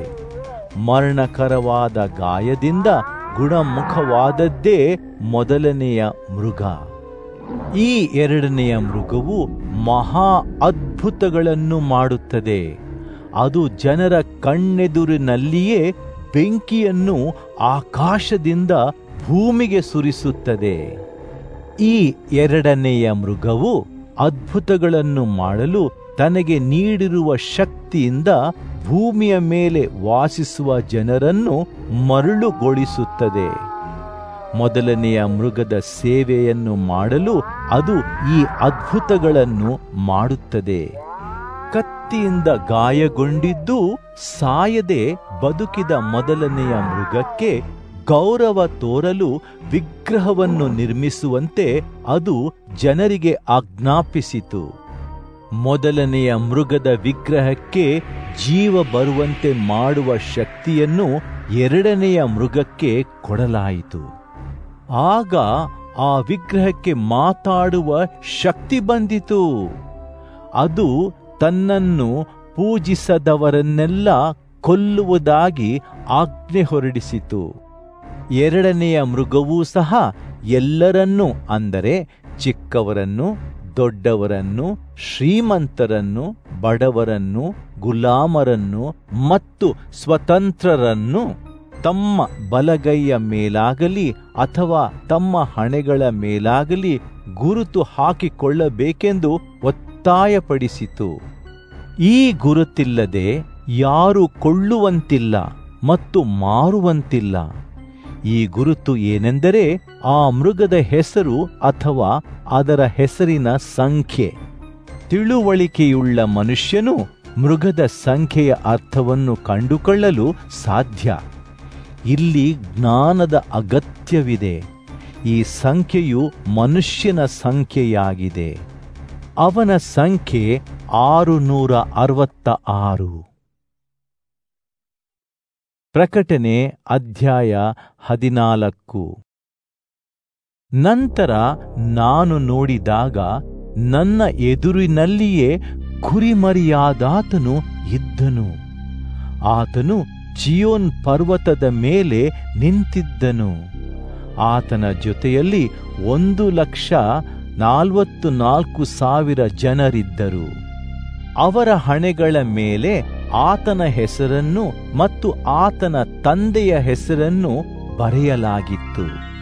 ಮರಣಕರವಾದ ಗಾಯದಿಂದ ಗುಣಮುಖವಾದದ್ದೇ ಮೊದಲನೆಯ ಮೃಗ ಈ ಎರಡನೆಯ ಮೃಗವು ಮಹಾ ಅದ್ಭುತಗಳನ್ನು ಮಾಡುತ್ತದೆ ಅದು ಜನರ ಕಣ್ಣೆದುರಿನಲ್ಲಿಯೇ ಬೆಂಕಿಯನ್ನು ಆಕಾಶದಿಂದ ಭೂಮಿಗೆ ಸುರಿಸುತ್ತದೆ ಈ ಎರಡನೆಯ ಮೃಗವು ಅದ್ಭುತಗಳನ್ನು ಮಾಡಲು ತನಗೆ ನೀಡಿರುವ ಶಕ್ತಿಯಿಂದ ಭೂಮಿಯ ಮೇಲೆ ವಾಸಿಸುವ ಜನರನ್ನು ಮರಳುಗೊಳಿಸುತ್ತದೆ ಮೊದಲನೆಯ ಮೃಗದ ಸೇವೆಯನ್ನು ಮಾಡಲು ಅದು ಈ ಅದ್ಭುತಗಳನ್ನು ಮಾಡುತ್ತದೆ ಕತ್ತಿಯಿಂದ ಗಾಯಗೊಂಡಿದ್ದು ಸಾಯದೆ ಬದುಕಿದ ಮೊದಲನೆಯ ಮೃಗಕ್ಕೆ ಗೌರವ ತೋರಲು ವಿಗ್ರಹವನ್ನು ನಿರ್ಮಿಸುವಂತೆ ಅದು ಜನರಿಗೆ ಆಜ್ಞಾಪಿಸಿತು ಮೊದಲನೆಯ ಮೃಗದ ವಿಗ್ರಹಕ್ಕೆ ಜೀವ ಬರುವಂತೆ ಮಾಡುವ ಶಕ್ತಿಯನ್ನು ಎರಡನೆಯ ಮೃಗಕ್ಕೆ ಕೊಡಲಾಯಿತು ಆಗ ಆ ವಿಗ್ರಹಕ್ಕೆ ಮಾತಾಡುವ ಶಕ್ತಿ ಬಂದಿತು ಅದು ತನ್ನನ್ನು ಪೂಜಿಸದವರನ್ನೆಲ್ಲ ಕೊಲ್ಲುವುದಾಗಿ ಆಜ್ಞೆ ಹೊರಡಿಸಿತು ಎರಡನೆಯ ಮೃಗವೂ ಸಹ ಎಲ್ಲರನ್ನೂ ಅಂದರೆ ಚಿಕ್ಕವರನ್ನು ದೊಡ್ಡವರನ್ನು ಶ್ರೀಮಂತರನ್ನು ಬಡವರನ್ನು ಗುಲಾಮರನ್ನು ಮತ್ತು ಸ್ವತಂತ್ರರನ್ನು ತಮ್ಮ ಬಲಗೈಯ ಮೇಲಾಗಲಿ ಅಥವಾ ತಮ್ಮ ಹಣೆಗಳ ಮೇಲಾಗಲಿ ಗುರುತು ಹಾಕಿಕೊಳ್ಳಬೇಕೆಂದು ಒತ್ತಾಯಪಡಿಸಿತು ಈ ಗುರುತಿಲ್ಲದೆ ಯಾರು ಕೊಳ್ಳುವಂತಿಲ್ಲ ಮತ್ತು ಮಾರುವಂತಿಲ್ಲ ಈ ಗುರುತು ಏನೆಂದರೆ ಆ ಮೃಗದ ಹೆಸರು ಅಥವಾ ಅದರ ಹೆಸರಿನ ಸಂಖ್ಯೆ ತಿಳುವಳಿಕೆಯುಳ್ಳ ಮನುಷ್ಯನು ಮೃಗದ ಸಂಖ್ಯೆಯ ಅರ್ಥವನ್ನು ಕಂಡುಕೊಳ್ಳಲು ಸಾಧ್ಯ ಇಲ್ಲಿ ಜ್ಞಾನದ ಅಗತ್ಯವಿದೆ ಈ ಸಂಖ್ಯೆಯು ಮನುಷ್ಯನ ಸಂಖ್ಯೆಯಾಗಿದೆ ಅವನ ಸಂಖ್ಯೆ ಆರು ನೂರ ಅರವತ್ತ ಆರು ಪ್ರಕಟಣೆ ಅಧ್ಯಾಯ ಹದಿನಾಲ್ಕು ನಂತರ ನಾನು ನೋಡಿದಾಗ ನನ್ನ ಎದುರಿನಲ್ಲಿಯೇ ಕುರಿಮರಿಯಾದಾತನು ಇದ್ದನು ಆತನು ಚಿಯೋನ್ ಪರ್ವತದ ಮೇಲೆ ನಿಂತಿದ್ದನು ಆತನ ಜೊತೆಯಲ್ಲಿ ಒಂದು ಲಕ್ಷ ನಾಲ್ವತ್ತು ನಾಲ್ಕು ಸಾವಿರ ಜನರಿದ್ದರು ಅವರ ಹಣೆಗಳ ಮೇಲೆ ಆತನ ಹೆಸರನ್ನು ಮತ್ತು ಆತನ ತಂದೆಯ ಹೆಸರನ್ನು ಬರೆಯಲಾಗಿತ್ತು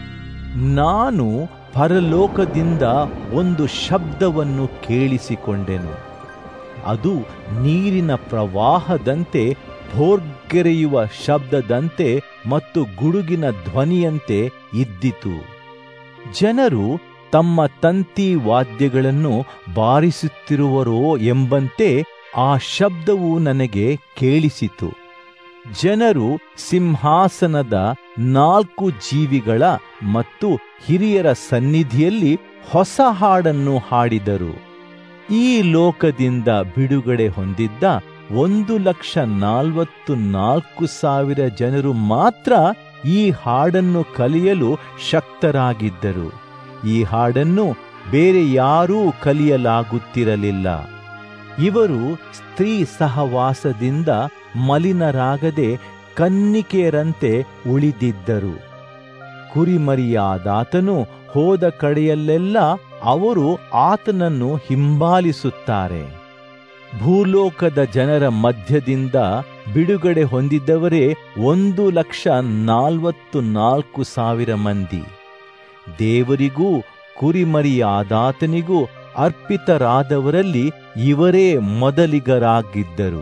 ನಾನು ಪರಲೋಕದಿಂದ ಒಂದು ಶಬ್ದವನ್ನು ಕೇಳಿಸಿಕೊಂಡೆನು ಅದು ನೀರಿನ ಪ್ರವಾಹದಂತೆ ಭೋರ್ಗೆರೆಯುವ ಶಬ್ದದಂತೆ ಮತ್ತು ಗುಡುಗಿನ ಧ್ವನಿಯಂತೆ ಇದ್ದಿತು ಜನರು ತಮ್ಮ ತಂತಿ ವಾದ್ಯಗಳನ್ನು ಬಾರಿಸುತ್ತಿರುವರೋ ಎಂಬಂತೆ ಆ ಶಬ್ದವು ನನಗೆ ಕೇಳಿಸಿತು ಜನರು ಸಿಂಹಾಸನದ ನಾಲ್ಕು ಜೀವಿಗಳ ಮತ್ತು ಹಿರಿಯರ ಸನ್ನಿಧಿಯಲ್ಲಿ ಹೊಸ ಹಾಡನ್ನು ಹಾಡಿದರು ಈ ಲೋಕದಿಂದ ಬಿಡುಗಡೆ ಹೊಂದಿದ್ದ ಒಂದು ಲಕ್ಷ ನಾಲ್ವತ್ತು ನಾಲ್ಕು ಸಾವಿರ ಜನರು ಮಾತ್ರ ಈ ಹಾಡನ್ನು ಕಲಿಯಲು ಶಕ್ತರಾಗಿದ್ದರು ಈ ಹಾಡನ್ನು ಬೇರೆ ಯಾರೂ ಕಲಿಯಲಾಗುತ್ತಿರಲಿಲ್ಲ ಇವರು ಸ್ತ್ರೀ ಸಹವಾಸದಿಂದ ಮಲಿನರಾಗದೆ ಕನ್ನಿಕೆಯರಂತೆ ಉಳಿದಿದ್ದರು ಕುರಿಮರಿಯಾದಾತನು ಹೋದ ಕಡೆಯಲ್ಲೆಲ್ಲ ಅವರು ಆತನನ್ನು ಹಿಂಬಾಲಿಸುತ್ತಾರೆ ಭೂಲೋಕದ ಜನರ ಮಧ್ಯದಿಂದ ಬಿಡುಗಡೆ ಹೊಂದಿದ್ದವರೇ ಒಂದು ಲಕ್ಷ ನಾಲ್ವತ್ತು ನಾಲ್ಕು ಸಾವಿರ ಮಂದಿ ದೇವರಿಗೂ ಕುರಿಮರಿಯಾದಾತನಿಗೂ ಅರ್ಪಿತರಾದವರಲ್ಲಿ ಇವರೇ ಮೊದಲಿಗರಾಗಿದ್ದರು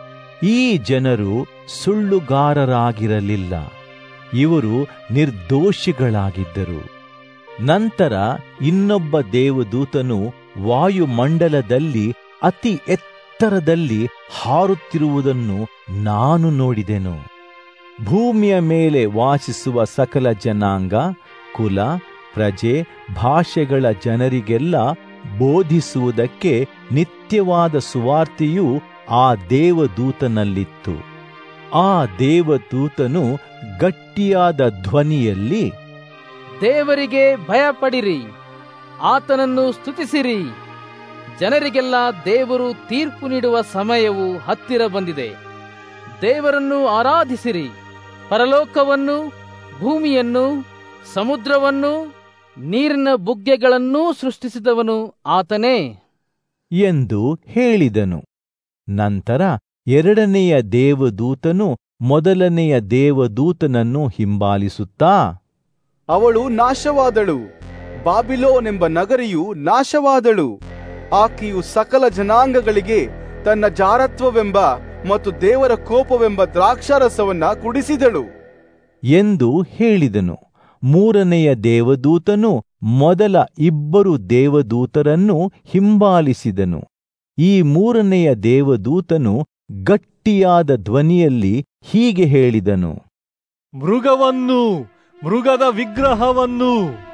ಈ ಜನರು ಸುಳ್ಳುಗಾರರಾಗಿರಲಿಲ್ಲ ಇವರು ನಿರ್ದೋಷಿಗಳಾಗಿದ್ದರು ನಂತರ ಇನ್ನೊಬ್ಬ ದೇವದೂತನು ವಾಯುಮಂಡಲದಲ್ಲಿ ಅತಿ ಎತ್ತರದಲ್ಲಿ ಹಾರುತ್ತಿರುವುದನ್ನು ನಾನು ನೋಡಿದೆನು ಭೂಮಿಯ ಮೇಲೆ ವಾಸಿಸುವ ಸಕಲ ಜನಾಂಗ ಕುಲ ಪ್ರಜೆ ಭಾಷೆಗಳ ಜನರಿಗೆಲ್ಲ ಬೋಧಿಸುವುದಕ್ಕೆ ನಿತ್ಯವಾದ ಸುವಾರ್ತೆಯು ಆ ದೇವದೂತನಲ್ಲಿತ್ತು ಆ ದೇವದೂತನು ಗಟ್ಟಿಯಾದ ಧ್ವನಿಯಲ್ಲಿ ದೇವರಿಗೆ ಭಯಪಡಿರಿ ಆತನನ್ನು ಸ್ತುತಿಸಿರಿ ಜನರಿಗೆಲ್ಲ ದೇವರು ತೀರ್ಪು ನೀಡುವ ಸಮಯವು ಹತ್ತಿರ ಬಂದಿದೆ ದೇವರನ್ನು ಆರಾಧಿಸಿರಿ ಪರಲೋಕವನ್ನು ಭೂಮಿಯನ್ನು ಸಮುದ್ರವನ್ನು ನೀರಿನ ಬುಗ್ಗೆಗಳನ್ನೂ ಸೃಷ್ಟಿಸಿದವನು ಆತನೇ ಎಂದು ಹೇಳಿದನು ನಂತರ ಎರಡನೆಯ ದೇವದೂತನು ಮೊದಲನೆಯ ದೇವದೂತನನ್ನು ಹಿಂಬಾಲಿಸುತ್ತಾ ಅವಳು ನಾಶವಾದಳು ಬಾಬಿಲೋನೆಂಬ ನಗರಿಯು ನಾಶವಾದಳು ಆಕೆಯು ಸಕಲ ಜನಾಂಗಗಳಿಗೆ ತನ್ನ ಜಾರತ್ವವೆಂಬ ಮತ್ತು ದೇವರ ಕೋಪವೆಂಬ ದ್ರಾಕ್ಷಾರಸವನ್ನ ಕುಡಿಸಿದಳು ಎಂದು ಹೇಳಿದನು ಮೂರನೆಯ ದೇವದೂತನು ಮೊದಲ ಇಬ್ಬರು ದೇವದೂತರನ್ನು ಹಿಂಬಾಲಿಸಿದನು ಈ ಮೂರನೆಯ ದೇವದೂತನು ಗಟ್ಟಿಯಾದ ಧ್ವನಿಯಲ್ಲಿ ಹೀಗೆ ಹೇಳಿದನು ಮೃಗವನ್ನು ಮೃಗದ ವಿಗ್ರಹವನ್ನು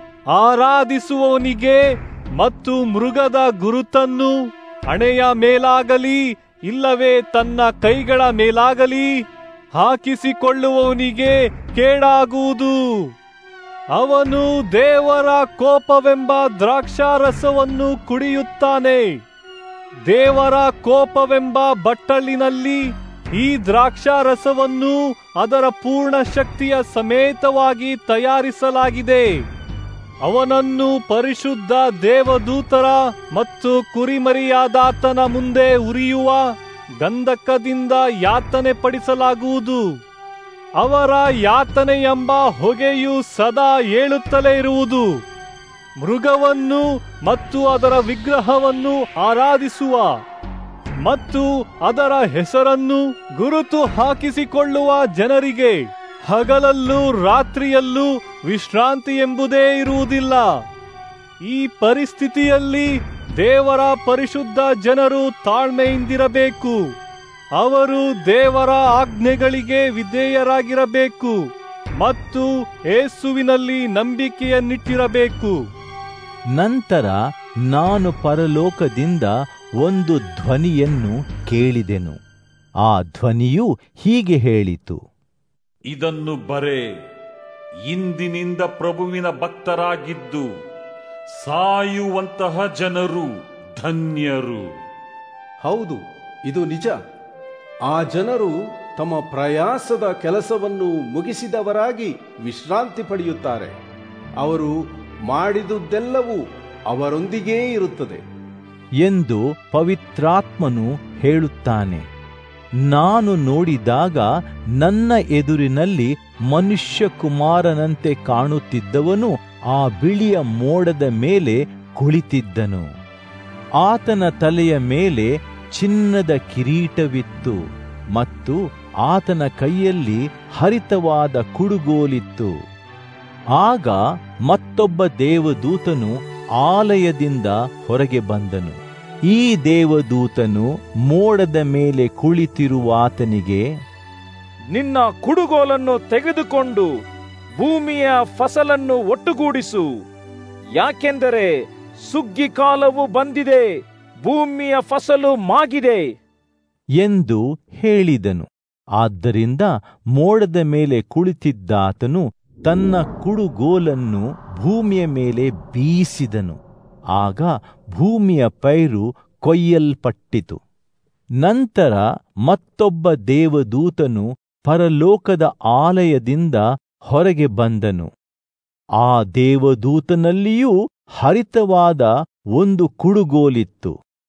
ಆರಾಧಿಸುವವನಿಗೆ ಮತ್ತು ಮೃಗದ ಗುರುತನ್ನು ಹಣೆಯ ಮೇಲಾಗಲಿ ಇಲ್ಲವೇ ತನ್ನ ಕೈಗಳ ಮೇಲಾಗಲಿ ಹಾಕಿಸಿಕೊಳ್ಳುವವನಿಗೆ ಕೇಡಾಗುವುದು ಅವನು ದೇವರ ಕೋಪವೆಂಬ ದ್ರಾಕ್ಷಾರಸವನ್ನು ಕುಡಿಯುತ್ತಾನೆ ದೇವರ ಕೋಪವೆಂಬ ಬಟ್ಟಲಿನಲ್ಲಿ ಈ ದ್ರಾಕ್ಷಾರಸವನ್ನು ಅದರ ಪೂರ್ಣ ಶಕ್ತಿಯ ಸಮೇತವಾಗಿ ತಯಾರಿಸಲಾಗಿದೆ ಅವನನ್ನು ಪರಿಶುದ್ಧ ದೇವದೂತರ ಮತ್ತು ಕುರಿಮರಿಯಾದಾತನ ಮುಂದೆ ಉರಿಯುವ ಗಂಧಕದಿಂದ ಯಾತನೆ ಪಡಿಸಲಾಗುವುದು ಅವರ ಯಾತನೆ ಎಂಬ ಹೊಗೆಯು ಸದಾ ಏಳುತ್ತಲೇ ಇರುವುದು ಮೃಗವನ್ನು ಮತ್ತು ಅದರ ವಿಗ್ರಹವನ್ನು ಆರಾಧಿಸುವ ಮತ್ತು ಅದರ ಹೆಸರನ್ನು ಗುರುತು ಹಾಕಿಸಿಕೊಳ್ಳುವ ಜನರಿಗೆ ಹಗಲಲ್ಲೂ ರಾತ್ರಿಯಲ್ಲೂ ವಿಶ್ರಾಂತಿ ಎಂಬುದೇ ಇರುವುದಿಲ್ಲ ಈ ಪರಿಸ್ಥಿತಿಯಲ್ಲಿ ದೇವರ ಪರಿಶುದ್ಧ ಜನರು ತಾಳ್ಮೆಯಿಂದಿರಬೇಕು ಅವರು ದೇವರ ಆಜ್ಞೆಗಳಿಗೆ ವಿಧೇಯರಾಗಿರಬೇಕು ಮತ್ತು ಏಸುವಿನಲ್ಲಿ ನಂಬಿಕೆಯನ್ನಿಟ್ಟಿರಬೇಕು ನಂತರ ನಾನು ಪರಲೋಕದಿಂದ ಒಂದು ಧ್ವನಿಯನ್ನು ಕೇಳಿದೆನು ಆ ಧ್ವನಿಯು ಹೀಗೆ ಹೇಳಿತು ಇದನ್ನು ಬರೆ ಇಂದಿನಿಂದ ಪ್ರಭುವಿನ ಭಕ್ತರಾಗಿದ್ದು ಸಾಯುವಂತಹ ಜನರು ಧನ್ಯರು ಹೌದು ಇದು ನಿಜ ಆ ಜನರು ತಮ್ಮ ಪ್ರಯಾಸದ ಕೆಲಸವನ್ನು ಮುಗಿಸಿದವರಾಗಿ ವಿಶ್ರಾಂತಿ ಪಡೆಯುತ್ತಾರೆ ಅವರು ಮಾಡಿದುದೆಲ್ಲವೂ ಅವರೊಂದಿಗೇ ಇರುತ್ತದೆ ಎಂದು ಪವಿತ್ರಾತ್ಮನು ಹೇಳುತ್ತಾನೆ ನಾನು ನೋಡಿದಾಗ ನನ್ನ ಎದುರಿನಲ್ಲಿ ಮನುಷ್ಯ ಕುಮಾರನಂತೆ ಕಾಣುತ್ತಿದ್ದವನು ಆ ಬಿಳಿಯ ಮೋಡದ ಮೇಲೆ ಕುಳಿತಿದ್ದನು ಆತನ ತಲೆಯ ಮೇಲೆ ಚಿನ್ನದ ಕಿರೀಟವಿತ್ತು ಮತ್ತು ಆತನ ಕೈಯಲ್ಲಿ ಹರಿತವಾದ ಕುಡುಗೋಲಿತ್ತು ಆಗ ಮತ್ತೊಬ್ಬ ದೇವದೂತನು ಆಲಯದಿಂದ ಹೊರಗೆ ಬಂದನು ಈ ದೇವದೂತನು ಮೋಡದ ಮೇಲೆ ಕುಳಿತಿರುವಾತನಿಗೆ ನಿನ್ನ ಕುಡುಗೋಲನ್ನು ತೆಗೆದುಕೊಂಡು ಭೂಮಿಯ ಫಸಲನ್ನು ಒಟ್ಟುಗೂಡಿಸು ಯಾಕೆಂದರೆ ಸುಗ್ಗಿ ಕಾಲವು ಬಂದಿದೆ ಭೂಮಿಯ ಫಸಲು ಮಾಗಿದೆ ಎಂದು ಹೇಳಿದನು ಆದ್ದರಿಂದ ಮೋಡದ ಮೇಲೆ ಕುಳಿತಿದ್ದಾತನು ತನ್ನ ಕುಡುಗೋಲನ್ನು ಭೂಮಿಯ ಮೇಲೆ ಬೀಸಿದನು ಆಗ ಭೂಮಿಯ ಪೈರು ಕೊಯ್ಯಲ್ಪಟ್ಟಿತು ನಂತರ ಮತ್ತೊಬ್ಬ ದೇವದೂತನು ಪರಲೋಕದ ಆಲಯದಿಂದ ಹೊರಗೆ ಬಂದನು ಆ ದೇವದೂತನಲ್ಲಿಯೂ ಹರಿತವಾದ ಒಂದು ಕುಡುಗೋಲಿತ್ತು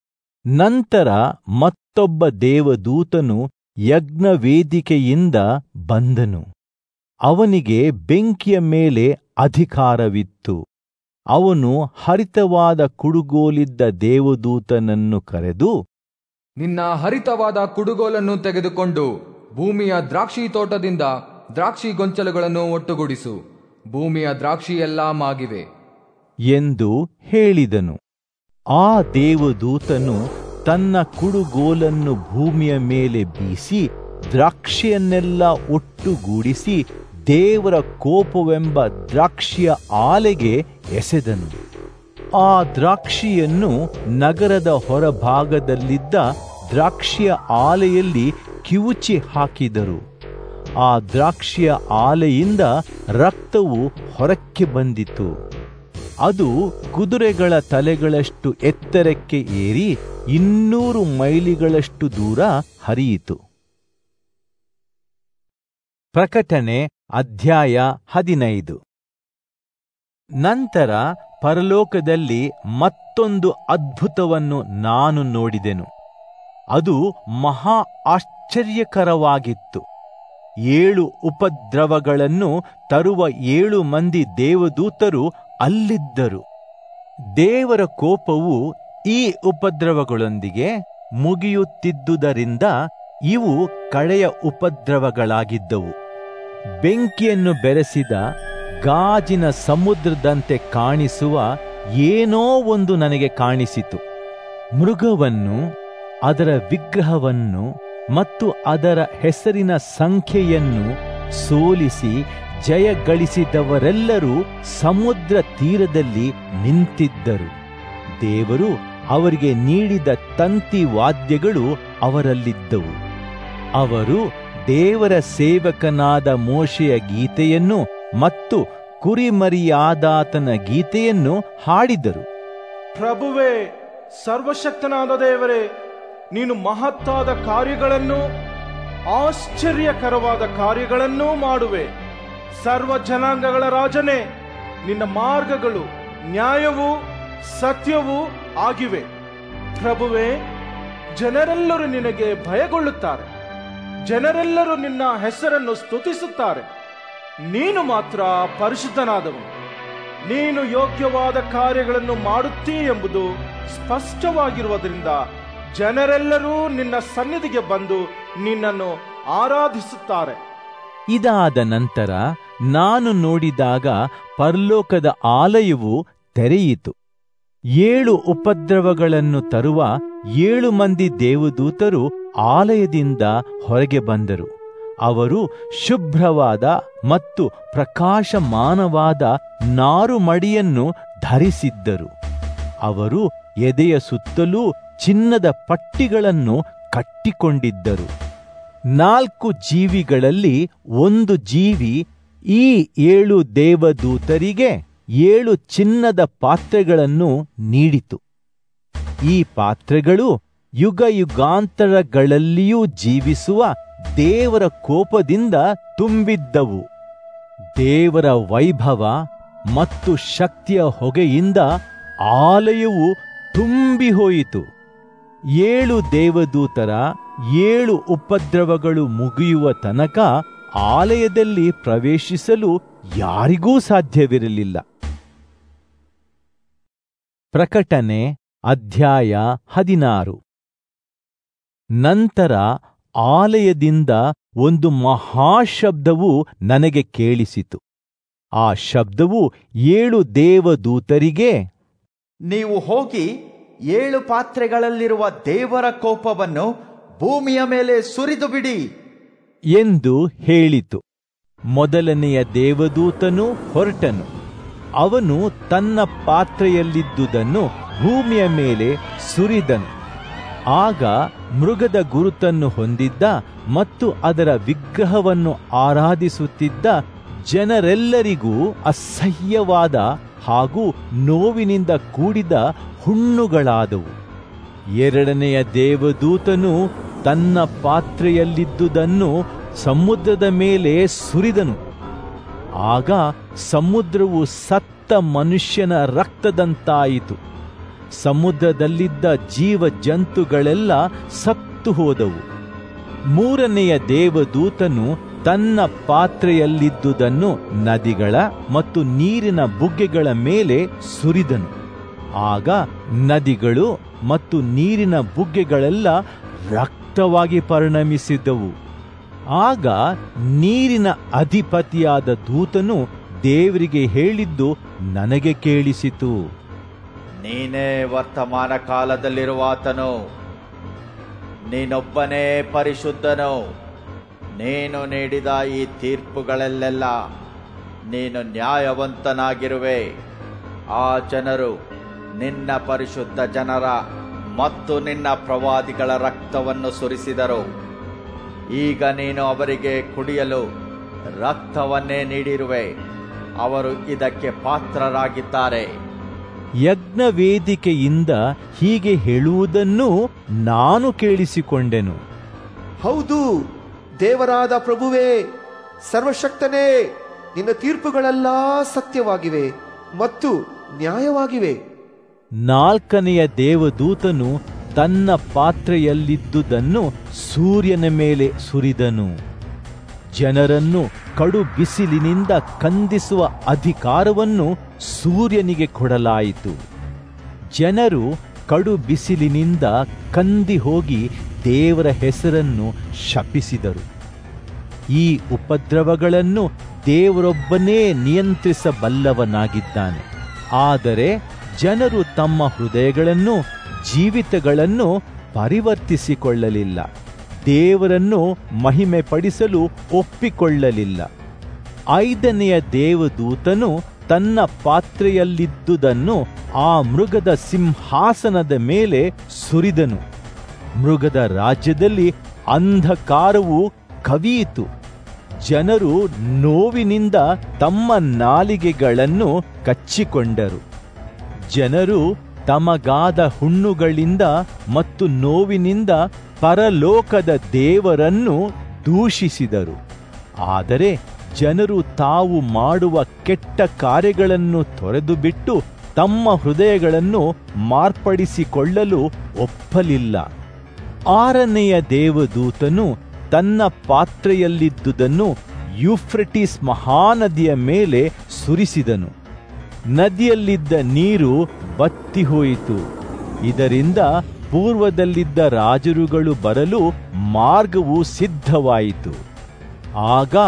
ನಂತರ ಮತ್ತೊಬ್ಬ ದೇವದೂತನು ಯಜ್ಞವೇದಿಕೆಯಿಂದ ಬಂದನು ಅವನಿಗೆ ಬೆಂಕಿಯ ಮೇಲೆ ಅಧಿಕಾರವಿತ್ತು ಅವನು ಹರಿತವಾದ ಕುಡುಗೋಲಿದ್ದ ದೇವದೂತನನ್ನು ಕರೆದು ನಿನ್ನ ಹರಿತವಾದ ಕುಡುಗೋಲನ್ನು ತೆಗೆದುಕೊಂಡು ಭೂಮಿಯ ದ್ರಾಕ್ಷಿ ತೋಟದಿಂದ ದ್ರಾಕ್ಷಿ ಗೊಂಚಲುಗಳನ್ನು ಒಟ್ಟುಗೂಡಿಸು ಭೂಮಿಯ ದ್ರಾಕ್ಷಿ ಎಲ್ಲಾ ಮಾಗಿವೆ ಎಂದು ಹೇಳಿದನು ಆ ದೇವದೂತನು ತನ್ನ ಕುಡುಗೋಲನ್ನು ಭೂಮಿಯ ಮೇಲೆ ಬೀಸಿ ದ್ರಾಕ್ಷಿಯನ್ನೆಲ್ಲ ಒಟ್ಟುಗೂಡಿಸಿ ದೇವರ ಕೋಪವೆಂಬ ದ್ರಾಕ್ಷಿಯ ಆಲೆಗೆ ಎಸೆದನು ಆ ದ್ರಾಕ್ಷಿಯನ್ನು ನಗರದ ಹೊರಭಾಗದಲ್ಲಿದ್ದ ದ್ರಾಕ್ಷಿಯ ಆಲೆಯಲ್ಲಿ ಕಿವುಚಿ ಹಾಕಿದರು ಆ ದ್ರಾಕ್ಷಿಯ ಆಲೆಯಿಂದ ರಕ್ತವು ಹೊರಕ್ಕೆ ಬಂದಿತು ಅದು ಕುದುರೆಗಳ ತಲೆಗಳಷ್ಟು ಎತ್ತರಕ್ಕೆ ಏರಿ ಇನ್ನೂರು ಮೈಲಿಗಳಷ್ಟು ದೂರ ಹರಿಯಿತು ಪ್ರಕಟಣೆ ಅಧ್ಯಾಯ ಹದಿನೈದು ನಂತರ ಪರಲೋಕದಲ್ಲಿ ಮತ್ತೊಂದು ಅದ್ಭುತವನ್ನು ನಾನು ನೋಡಿದೆನು ಅದು ಮಹಾ ಆಶ್ಚರ್ಯಕರವಾಗಿತ್ತು ಏಳು ಉಪದ್ರವಗಳನ್ನು ತರುವ ಏಳು ಮಂದಿ ದೇವದೂತರು ಅಲ್ಲಿದ್ದರು ದೇವರ ಕೋಪವು ಈ ಉಪದ್ರವಗಳೊಂದಿಗೆ ಮುಗಿಯುತ್ತಿದ್ದುದರಿಂದ ಇವು ಕಳೆಯ ಉಪದ್ರವಗಳಾಗಿದ್ದವು ಬೆಂಕಿಯನ್ನು ಬೆರೆಸಿದ ಗಾಜಿನ ಸಮುದ್ರದಂತೆ ಕಾಣಿಸುವ ಏನೋ ಒಂದು ನನಗೆ ಕಾಣಿಸಿತು ಮೃಗವನ್ನು ಅದರ ವಿಗ್ರಹವನ್ನು ಮತ್ತು ಅದರ ಹೆಸರಿನ ಸಂಖ್ಯೆಯನ್ನು ಸೋಲಿಸಿ ಜಯ ಗಳಿಸಿದವರೆಲ್ಲರೂ ಸಮುದ್ರ ತೀರದಲ್ಲಿ ನಿಂತಿದ್ದರು ದೇವರು ಅವರಿಗೆ ನೀಡಿದ ತಂತಿ ವಾದ್ಯಗಳು ಅವರಲ್ಲಿದ್ದವು ಅವರು ದೇವರ ಸೇವಕನಾದ ಮೋಶೆಯ ಗೀತೆಯನ್ನು ಮತ್ತು ಕುರಿಮರಿಯಾದಾತನ ಗೀತೆಯನ್ನು ಹಾಡಿದರು ಪ್ರಭುವೇ ಸರ್ವಶಕ್ತನಾದ ದೇವರೇ ನೀನು ಮಹತ್ತಾದ ಕಾರ್ಯಗಳನ್ನು ಆಶ್ಚರ್ಯಕರವಾದ ಕಾರ್ಯಗಳನ್ನೂ ಮಾಡುವೆ ಸರ್ವ ಜನಾಂಗಗಳ ರಾಜನೇ ನಿನ್ನ ಮಾರ್ಗಗಳು ನ್ಯಾಯವೂ ಸತ್ಯವೂ ಆಗಿವೆ ಪ್ರಭುವೇ ಜನರೆಲ್ಲರೂ ನಿನಗೆ ಭಯಗೊಳ್ಳುತ್ತಾರೆ ಜನರೆಲ್ಲರೂ ನಿನ್ನ ಹೆಸರನ್ನು ಸ್ತುತಿಸುತ್ತಾರೆ ನೀನು ಮಾತ್ರ ಪರಿಶುದ್ಧನಾದವನು ನೀನು ಯೋಗ್ಯವಾದ ಕಾರ್ಯಗಳನ್ನು ಮಾಡುತ್ತೀ ಎಂಬುದು ಸ್ಪಷ್ಟವಾಗಿರುವುದರಿಂದ ಜನರೆಲ್ಲರೂ ನಿನ್ನ ಸನ್ನಿಧಿಗೆ ಬಂದು ನಿನ್ನನ್ನು ಆರಾಧಿಸುತ್ತಾರೆ ಇದಾದ ನಂತರ ನಾನು ನೋಡಿದಾಗ ಪರಲೋಕದ ಆಲಯವು ತೆರೆಯಿತು ಏಳು ಉಪದ್ರವಗಳನ್ನು ತರುವ ಏಳು ಮಂದಿ ದೇವದೂತರು ಆಲಯದಿಂದ ಹೊರಗೆ ಬಂದರು ಅವರು ಶುಭ್ರವಾದ ಮತ್ತು ಪ್ರಕಾಶಮಾನವಾದ ನಾರುಮಡಿಯನ್ನು ಧರಿಸಿದ್ದರು ಅವರು ಎದೆಯ ಸುತ್ತಲೂ ಚಿನ್ನದ ಪಟ್ಟಿಗಳನ್ನು ಕಟ್ಟಿಕೊಂಡಿದ್ದರು ನಾಲ್ಕು ಜೀವಿಗಳಲ್ಲಿ ಒಂದು ಜೀವಿ ಈ ಏಳು ದೇವದೂತರಿಗೆ ಏಳು ಚಿನ್ನದ ಪಾತ್ರೆಗಳನ್ನು ನೀಡಿತು ಈ ಪಾತ್ರೆಗಳು ಯುಗ ಯುಗಾಂತರಗಳಲ್ಲಿಯೂ ಜೀವಿಸುವ ದೇವರ ಕೋಪದಿಂದ ತುಂಬಿದ್ದವು ದೇವರ ವೈಭವ ಮತ್ತು ಶಕ್ತಿಯ ಹೊಗೆಯಿಂದ ಆಲಯವು ತುಂಬಿ ಹೋಯಿತು ಏಳು ದೇವದೂತರ ಏಳು ಉಪದ್ರವಗಳು ಮುಗಿಯುವ ತನಕ ಆಲಯದಲ್ಲಿ ಪ್ರವೇಶಿಸಲು ಯಾರಿಗೂ ಸಾಧ್ಯವಿರಲಿಲ್ಲ ಪ್ರಕಟಣೆ ಅಧ್ಯಾಯ ಹದಿನಾರು ನಂತರ ಆಲಯದಿಂದ ಒಂದು ಮಹಾಶಬ್ದವು ನನಗೆ ಕೇಳಿಸಿತು ಆ ಶಬ್ದವು ಏಳು ದೇವದೂತರಿಗೆ ನೀವು ಹೋಗಿ ಏಳು ಪಾತ್ರೆಗಳಲ್ಲಿರುವ ದೇವರ ಕೋಪವನ್ನು ಭೂಮಿಯ ಮೇಲೆ ಸುರಿದು ಬಿಡಿ ಎಂದು ಹೇಳಿತು ಮೊದಲನೆಯ ದೇವದೂತನು ಹೊರಟನು ಅವನು ತನ್ನ ಪಾತ್ರೆಯಲ್ಲಿದ್ದುದನ್ನು ಭೂಮಿಯ ಮೇಲೆ ಸುರಿದನು ಆಗ ಮೃಗದ ಗುರುತನ್ನು ಹೊಂದಿದ್ದ ಮತ್ತು ಅದರ ವಿಗ್ರಹವನ್ನು ಆರಾಧಿಸುತ್ತಿದ್ದ ಜನರೆಲ್ಲರಿಗೂ ಅಸಹ್ಯವಾದ ಹಾಗೂ ನೋವಿನಿಂದ ಕೂಡಿದ ಹುಣ್ಣುಗಳಾದವು ಎರಡನೆಯ ದೇವದೂತನು ತನ್ನ ಪಾತ್ರೆಯಲ್ಲಿದ್ದುದನ್ನು ಸಮುದ್ರದ ಮೇಲೆ ಸುರಿದನು ಆಗ ಸಮುದ್ರವು ಸತ್ತ ಮನುಷ್ಯನ ರಕ್ತದಂತಾಯಿತು ಸಮುದ್ರದಲ್ಲಿದ್ದ ಜೀವ ಜಂತುಗಳೆಲ್ಲ ಸತ್ತು ಹೋದವು ಮೂರನೆಯ ದೇವದೂತನು ತನ್ನ ಪಾತ್ರೆಯಲ್ಲಿದ್ದುದನ್ನು ನದಿಗಳ ಮತ್ತು ನೀರಿನ ಬುಗ್ಗೆಗಳ ಮೇಲೆ ಸುರಿದನು ಆಗ ನದಿಗಳು ಮತ್ತು ನೀರಿನ ಬುಗ್ಗೆಗಳೆಲ್ಲ ರಕ್ತವಾಗಿ ಪರಿಣಮಿಸಿದ್ದವು ಆಗ ನೀರಿನ ಅಧಿಪತಿಯಾದ ದೂತನು ದೇವರಿಗೆ ಹೇಳಿದ್ದು ನನಗೆ ಕೇಳಿಸಿತು ನೀನೇ ವರ್ತಮಾನ ಕಾಲದಲ್ಲಿರುವಾತನು ನೀನೊಬ್ಬನೇ ಪರಿಶುದ್ಧನು ನೀನು ನೀಡಿದ ಈ ತೀರ್ಪುಗಳಲ್ಲೆಲ್ಲ ನೀನು ನ್ಯಾಯವಂತನಾಗಿರುವೆ ಆ ಜನರು ನಿನ್ನ ಪರಿಶುದ್ಧ ಜನರ ಮತ್ತು ನಿನ್ನ ಪ್ರವಾದಿಗಳ ರಕ್ತವನ್ನು ಸುರಿಸಿದರು ಈಗ ನೀನು ಅವರಿಗೆ ಕುಡಿಯಲು ರಕ್ತವನ್ನೇ ನೀಡಿರುವೆ ಅವರು ಇದಕ್ಕೆ ಪಾತ್ರರಾಗಿದ್ದಾರೆ ಯಜ್ಞವೇದಿಕೆಯಿಂದ ಹೀಗೆ ಹೇಳುವುದನ್ನು ನಾನು ಕೇಳಿಸಿಕೊಂಡೆನು ಹೌದು ದೇವರಾದ ಪ್ರಭುವೇ ಸರ್ವಶಕ್ತನೇ ನಿನ್ನ ತೀರ್ಪುಗಳೆಲ್ಲ ಸತ್ಯವಾಗಿವೆ ಮತ್ತು ನ್ಯಾಯವಾಗಿವೆ ನಾಲ್ಕನೆಯ ದೇವದೂತನು ತನ್ನ ಪಾತ್ರೆಯಲ್ಲಿದ್ದುದನ್ನು ಸೂರ್ಯನ ಮೇಲೆ ಸುರಿದನು ಜನರನ್ನು ಕಡು ಬಿಸಿಲಿನಿಂದ ಕಂದಿಸುವ ಅಧಿಕಾರವನ್ನು ಸೂರ್ಯನಿಗೆ ಕೊಡಲಾಯಿತು ಜನರು ಕಡು ಬಿಸಿಲಿನಿಂದ ಕಂದಿ ಹೋಗಿ ದೇವರ ಹೆಸರನ್ನು ಶಪಿಸಿದರು ಈ ಉಪದ್ರವಗಳನ್ನು ದೇವರೊಬ್ಬನೇ ನಿಯಂತ್ರಿಸಬಲ್ಲವನಾಗಿದ್ದಾನೆ ಆದರೆ ಜನರು ತಮ್ಮ ಹೃದಯಗಳನ್ನು ಜೀವಿತಗಳನ್ನು ಪರಿವರ್ತಿಸಿಕೊಳ್ಳಲಿಲ್ಲ ದೇವರನ್ನು ಮಹಿಮೆ ಪಡಿಸಲು ಒಪ್ಪಿಕೊಳ್ಳಲಿಲ್ಲ ಐದನೆಯ ದೇವದೂತನು ತನ್ನ ಪಾತ್ರೆಯಲ್ಲಿದ್ದುದನ್ನು ಆ ಮೃಗದ ಸಿಂಹಾಸನದ ಮೇಲೆ ಸುರಿದನು ಮೃಗದ ರಾಜ್ಯದಲ್ಲಿ ಅಂಧಕಾರವು ಕವಿಯಿತು ಜನರು ನೋವಿನಿಂದ ತಮ್ಮ ನಾಲಿಗೆಗಳನ್ನು ಕಚ್ಚಿಕೊಂಡರು ಜನರು ತಮಗಾದ ಹುಣ್ಣುಗಳಿಂದ ಮತ್ತು ನೋವಿನಿಂದ ಪರಲೋಕದ ದೇವರನ್ನು ದೂಷಿಸಿದರು ಆದರೆ ಜನರು ತಾವು ಮಾಡುವ ಕೆಟ್ಟ ಕಾರ್ಯಗಳನ್ನು ತೊರೆದು ಬಿಟ್ಟು ತಮ್ಮ ಹೃದಯಗಳನ್ನು ಮಾರ್ಪಡಿಸಿಕೊಳ್ಳಲು ಒಪ್ಪಲಿಲ್ಲ ಆರನೆಯ ದೇವದೂತನು ತನ್ನ ಪಾತ್ರೆಯಲ್ಲಿದ್ದುದನ್ನು ಯುಫ್ರೆಟಿಸ್ ಮಹಾನದಿಯ ಮೇಲೆ ಸುರಿಸಿದನು ನದಿಯಲ್ಲಿದ್ದ ನೀರು ಬತ್ತಿ ಹೋಯಿತು ಇದರಿಂದ ಪೂರ್ವದಲ್ಲಿದ್ದ ರಾಜರುಗಳು ಬರಲು ಮಾರ್ಗವು ಸಿದ್ಧವಾಯಿತು ಆಗ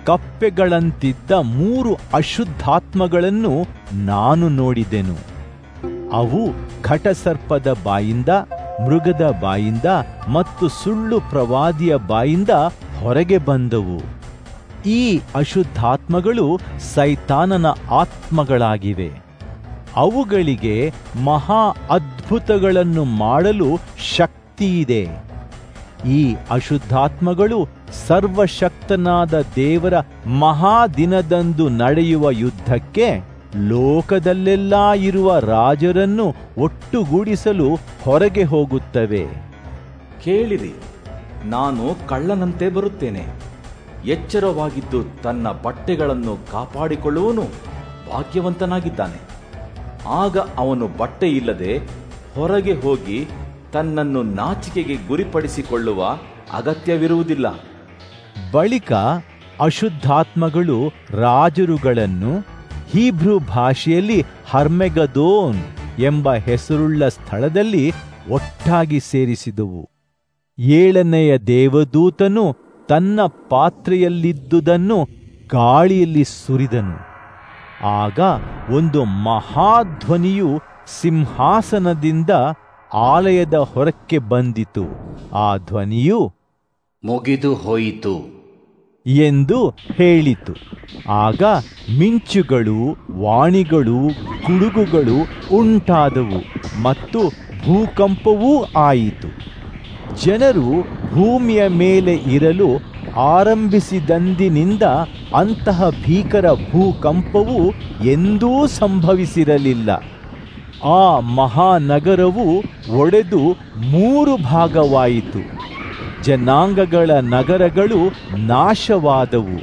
ಕಪ್ಪೆಗಳಂತಿದ್ದ ಮೂರು ಅಶುದ್ಧಾತ್ಮಗಳನ್ನು ನಾನು ನೋಡಿದೆನು ಅವು ಘಟಸರ್ಪದ ಬಾಯಿಂದ ಮೃಗದ ಬಾಯಿಂದ ಮತ್ತು ಸುಳ್ಳು ಪ್ರವಾದಿಯ ಬಾಯಿಂದ ಹೊರಗೆ ಬಂದವು ಈ ಅಶುದ್ಧಾತ್ಮಗಳು ಸೈತಾನನ ಆತ್ಮಗಳಾಗಿವೆ ಅವುಗಳಿಗೆ ಮಹಾ ಅದ್ಭುತಗಳನ್ನು ಮಾಡಲು ಶಕ್ತಿಯಿದೆ ಈ ಅಶುದ್ಧಾತ್ಮಗಳು ಸರ್ವಶಕ್ತನಾದ ದೇವರ ಮಹಾದಿನದಂದು ನಡೆಯುವ ಯುದ್ಧಕ್ಕೆ ಲೋಕದಲ್ಲೆಲ್ಲ ಇರುವ ರಾಜರನ್ನು ಒಟ್ಟುಗೂಡಿಸಲು ಹೊರಗೆ ಹೋಗುತ್ತವೆ ಕೇಳಿರಿ ನಾನು ಕಳ್ಳನಂತೆ ಬರುತ್ತೇನೆ ಎಚ್ಚರವಾಗಿದ್ದು ತನ್ನ ಬಟ್ಟೆಗಳನ್ನು ಕಾಪಾಡಿಕೊಳ್ಳುವನು ಭಾಗ್ಯವಂತನಾಗಿದ್ದಾನೆ ಆಗ ಅವನು ಬಟ್ಟೆ ಇಲ್ಲದೆ ಹೊರಗೆ ಹೋಗಿ ತನ್ನನ್ನು ನಾಚಿಕೆಗೆ ಗುರಿಪಡಿಸಿಕೊಳ್ಳುವ ಅಗತ್ಯವಿರುವುದಿಲ್ಲ ಬಳಿಕ ಅಶುದ್ಧಾತ್ಮಗಳು ರಾಜರುಗಳನ್ನು ಹೀಬ್ರೂ ಭಾಷೆಯಲ್ಲಿ ಹರ್ಮೆಗದೋನ್ ಎಂಬ ಹೆಸರುಳ್ಳ ಸ್ಥಳದಲ್ಲಿ ಒಟ್ಟಾಗಿ ಸೇರಿಸಿದವು ಏಳನೆಯ ದೇವದೂತನು ತನ್ನ ಪಾತ್ರೆಯಲ್ಲಿದ್ದುದನ್ನು ಗಾಳಿಯಲ್ಲಿ ಸುರಿದನು ಆಗ ಒಂದು ಮಹಾಧ್ವನಿಯು ಸಿಂಹಾಸನದಿಂದ ಆಲಯದ ಹೊರಕ್ಕೆ ಬಂದಿತು ಆ ಧ್ವನಿಯು ಮುಗಿದು ಹೋಯಿತು ಎಂದು ಹೇಳಿತು ಆಗ ಮಿಂಚುಗಳು ವಾಣಿಗಳು ಗುಡುಗುಗಳು ಉಂಟಾದವು ಮತ್ತು ಭೂಕಂಪವೂ ಆಯಿತು ಜನರು ಭೂಮಿಯ ಮೇಲೆ ಇರಲು ಆರಂಭಿಸಿದಂದಿನಿಂದ ಅಂತಹ ಭೀಕರ ಭೂಕಂಪವು ಎಂದೂ ಸಂಭವಿಸಿರಲಿಲ್ಲ ಆ ಮಹಾನಗರವು ಒಡೆದು ಮೂರು ಭಾಗವಾಯಿತು ಜನಾಂಗಗಳ ನಗರಗಳು ನಾಶವಾದವು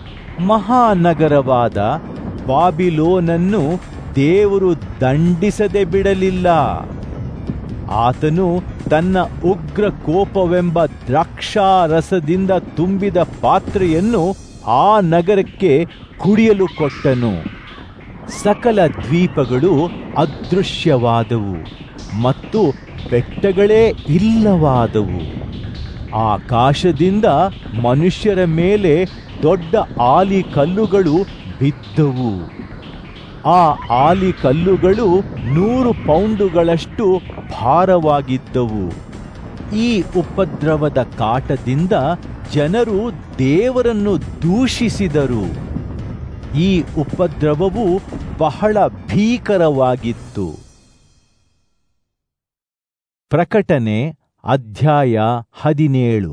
ಮಹಾನಗರವಾದ ಬಾಬಿಲೋನನ್ನು ದೇವರು ದಂಡಿಸದೆ ಬಿಡಲಿಲ್ಲ ಆತನು ತನ್ನ ಉಗ್ರ ಕೋಪವೆಂಬ ದ್ರಾಕ್ಷಾರಸದಿಂದ ತುಂಬಿದ ಪಾತ್ರೆಯನ್ನು ಆ ನಗರಕ್ಕೆ ಕುಡಿಯಲು ಕೊಟ್ಟನು ಸಕಲ ದ್ವೀಪಗಳು ಅದೃಶ್ಯವಾದವು ಮತ್ತು ಬೆಟ್ಟಗಳೇ ಇಲ್ಲವಾದವು ಆಕಾಶದಿಂದ ಮನುಷ್ಯರ ಮೇಲೆ ದೊಡ್ಡ ಆಲಿ ಕಲ್ಲುಗಳು ಬಿದ್ದವು ಆ ಆಲಿ ಕಲ್ಲುಗಳು ನೂರು ಪೌಂಡುಗಳಷ್ಟು ಭಾರವಾಗಿದ್ದವು ಈ ಉಪದ್ರವದ ಕಾಟದಿಂದ ಜನರು ದೇವರನ್ನು ದೂಷಿಸಿದರು ಈ ಉಪದ್ರವವು ಬಹಳ ಭೀಕರವಾಗಿತ್ತು ಪ್ರಕಟಣೆ ಅಧ್ಯಾಯ ಹದಿನೇಳು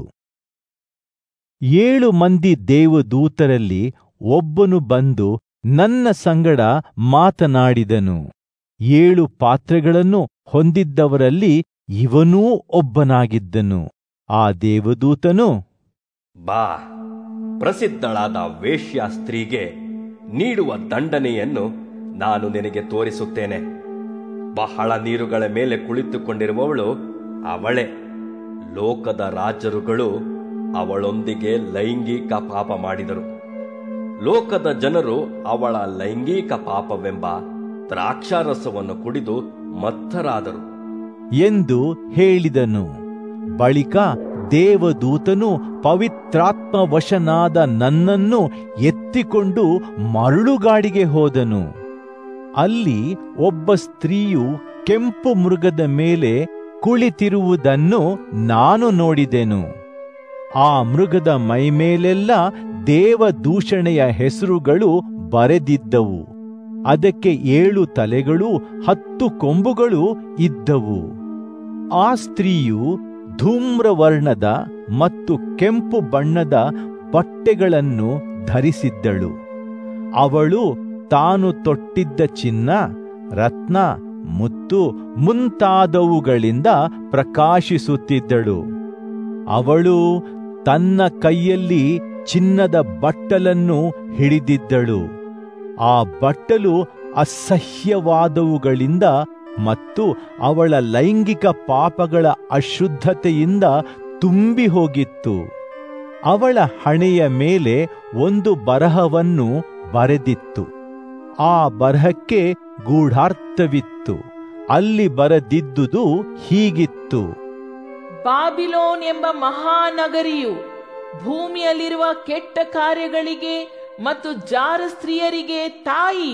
ಏಳು ಮಂದಿ ದೇವದೂತರಲ್ಲಿ ಒಬ್ಬನು ಬಂದು ನನ್ನ ಸಂಗಡ ಮಾತನಾಡಿದನು ಏಳು ಪಾತ್ರೆಗಳನ್ನು ಹೊಂದಿದ್ದವರಲ್ಲಿ ಇವನೂ ಒಬ್ಬನಾಗಿದ್ದನು ಆ ದೇವದೂತನು ಬಾ ಪ್ರಸಿದ್ಧಳಾದ ವೇಶ್ಯ ಸ್ತ್ರೀಗೆ ನೀಡುವ ದಂಡನೆಯನ್ನು ನಾನು ನಿನಗೆ ತೋರಿಸುತ್ತೇನೆ ಬಹಳ ನೀರುಗಳ ಮೇಲೆ ಕುಳಿತುಕೊಂಡಿರುವವಳು ಅವಳೇ ಲೋಕದ ರಾಜರುಗಳು ಅವಳೊಂದಿಗೆ ಲೈಂಗಿಕ ಪಾಪ ಮಾಡಿದರು ಲೋಕದ ಜನರು ಅವಳ ಲೈಂಗಿಕ ಪಾಪವೆಂಬ ದ್ರಾಕ್ಷಾರಸವನ್ನು ಕುಡಿದು ಮತ್ತರಾದರು ಎಂದು ಹೇಳಿದನು ಬಳಿಕ ದೇವದೂತನು ಪವಿತ್ರಾತ್ಮ ವಶನಾದ ನನ್ನನ್ನು ಎತ್ತಿಕೊಂಡು ಮರಳುಗಾಡಿಗೆ ಹೋದನು ಅಲ್ಲಿ ಒಬ್ಬ ಸ್ತ್ರೀಯು ಕೆಂಪು ಮೃಗದ ಮೇಲೆ ಕುಳಿತಿರುವುದನ್ನು ನಾನು ನೋಡಿದೆನು ಆ ಮೃಗದ ಮೈಮೇಲೆಲ್ಲ ದೇವದೂಷಣೆಯ ಹೆಸರುಗಳು ಬರೆದಿದ್ದವು ಅದಕ್ಕೆ ಏಳು ತಲೆಗಳು ಹತ್ತು ಕೊಂಬುಗಳು ಇದ್ದವು ಆ ಸ್ತ್ರೀಯು ಧೂಮ್ರವರ್ಣದ ಮತ್ತು ಕೆಂಪು ಬಣ್ಣದ ಬಟ್ಟೆಗಳನ್ನು ಧರಿಸಿದ್ದಳು ಅವಳು ತಾನು ತೊಟ್ಟಿದ್ದ ಚಿನ್ನ ರತ್ನ ಮುತ್ತು ಮುಂತಾದವುಗಳಿಂದ ಪ್ರಕಾಶಿಸುತ್ತಿದ್ದಳು ಅವಳು ತನ್ನ ಕೈಯಲ್ಲಿ ಚಿನ್ನದ ಬಟ್ಟಲನ್ನು ಹಿಡಿದಿದ್ದಳು ಆ ಬಟ್ಟಲು ಅಸಹ್ಯವಾದವುಗಳಿಂದ ಮತ್ತು ಅವಳ ಲೈಂಗಿಕ ಪಾಪಗಳ ಅಶುದ್ಧತೆಯಿಂದ ತುಂಬಿ ಹೋಗಿತ್ತು ಅವಳ ಹಣೆಯ ಮೇಲೆ ಒಂದು ಬರಹವನ್ನು ಬರೆದಿತ್ತು ಆ ಬರಹಕ್ಕೆ ಗೂಢಾರ್ಥವಿತ್ತು ಅಲ್ಲಿ ಬರೆದಿದ್ದುದು ಹೀಗಿತ್ತು ಬಾಬಿಲೋನ್ ಎಂಬ ಮಹಾನಗರಿಯು ಭೂಮಿಯಲ್ಲಿರುವ ಕೆಟ್ಟ ಕಾರ್ಯಗಳಿಗೆ ಮತ್ತು ಜಾರ ಸ್ತ್ರೀಯರಿಗೆ ತಾಯಿ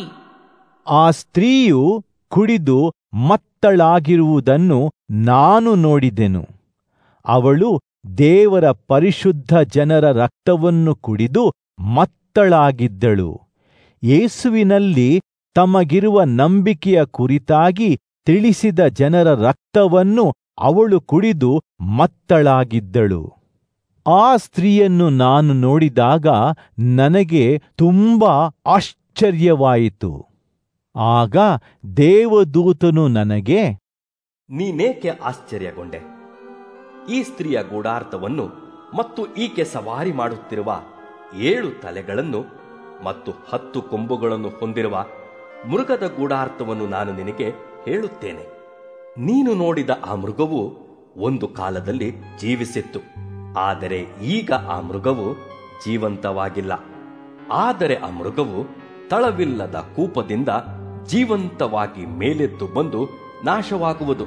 ಆ ಸ್ತ್ರೀಯು ಕುಡಿದು ಮತ್ತಳಾಗಿರುವುದನ್ನು ನಾನು ನೋಡಿದೆನು ಅವಳು ದೇವರ ಪರಿಶುದ್ಧ ಜನರ ರಕ್ತವನ್ನು ಕುಡಿದು ಮತ್ತಳಾಗಿದ್ದಳು ಯೇಸುವಿನಲ್ಲಿ ತಮಗಿರುವ ನಂಬಿಕೆಯ ಕುರಿತಾಗಿ ತಿಳಿಸಿದ ಜನರ ರಕ್ತವನ್ನು ಅವಳು ಕುಡಿದು ಮತ್ತಳಾಗಿದ್ದಳು ಆ ಸ್ತ್ರೀಯನ್ನು ನಾನು ನೋಡಿದಾಗ ನನಗೆ ತುಂಬಾ ಆಶ್ಚರ್ಯವಾಯಿತು ಆಗ ದೇವದೂತನು ನನಗೆ ನೀನೇಕೆ ಆಶ್ಚರ್ಯಗೊಂಡೆ ಈ ಸ್ತ್ರೀಯ ಗೂಢಾರ್ಥವನ್ನು ಮತ್ತು ಈಕೆ ಸವಾರಿ ಮಾಡುತ್ತಿರುವ ಏಳು ತಲೆಗಳನ್ನು ಮತ್ತು ಹತ್ತು ಕೊಂಬುಗಳನ್ನು ಹೊಂದಿರುವ ಮೃಗದ ಗೂಢಾರ್ಥವನ್ನು ನಾನು ನಿನಗೆ ಹೇಳುತ್ತೇನೆ ನೀನು ನೋಡಿದ ಆ ಮೃಗವು ಒಂದು ಕಾಲದಲ್ಲಿ ಜೀವಿಸಿತ್ತು ಆದರೆ ಈಗ ಆ ಮೃಗವು ಜೀವಂತವಾಗಿಲ್ಲ ಆದರೆ ಆ ಮೃಗವು ತಳವಿಲ್ಲದ ಕೂಪದಿಂದ ಜೀವಂತವಾಗಿ ಮೇಲೆದ್ದು ಬಂದು ನಾಶವಾಗುವುದು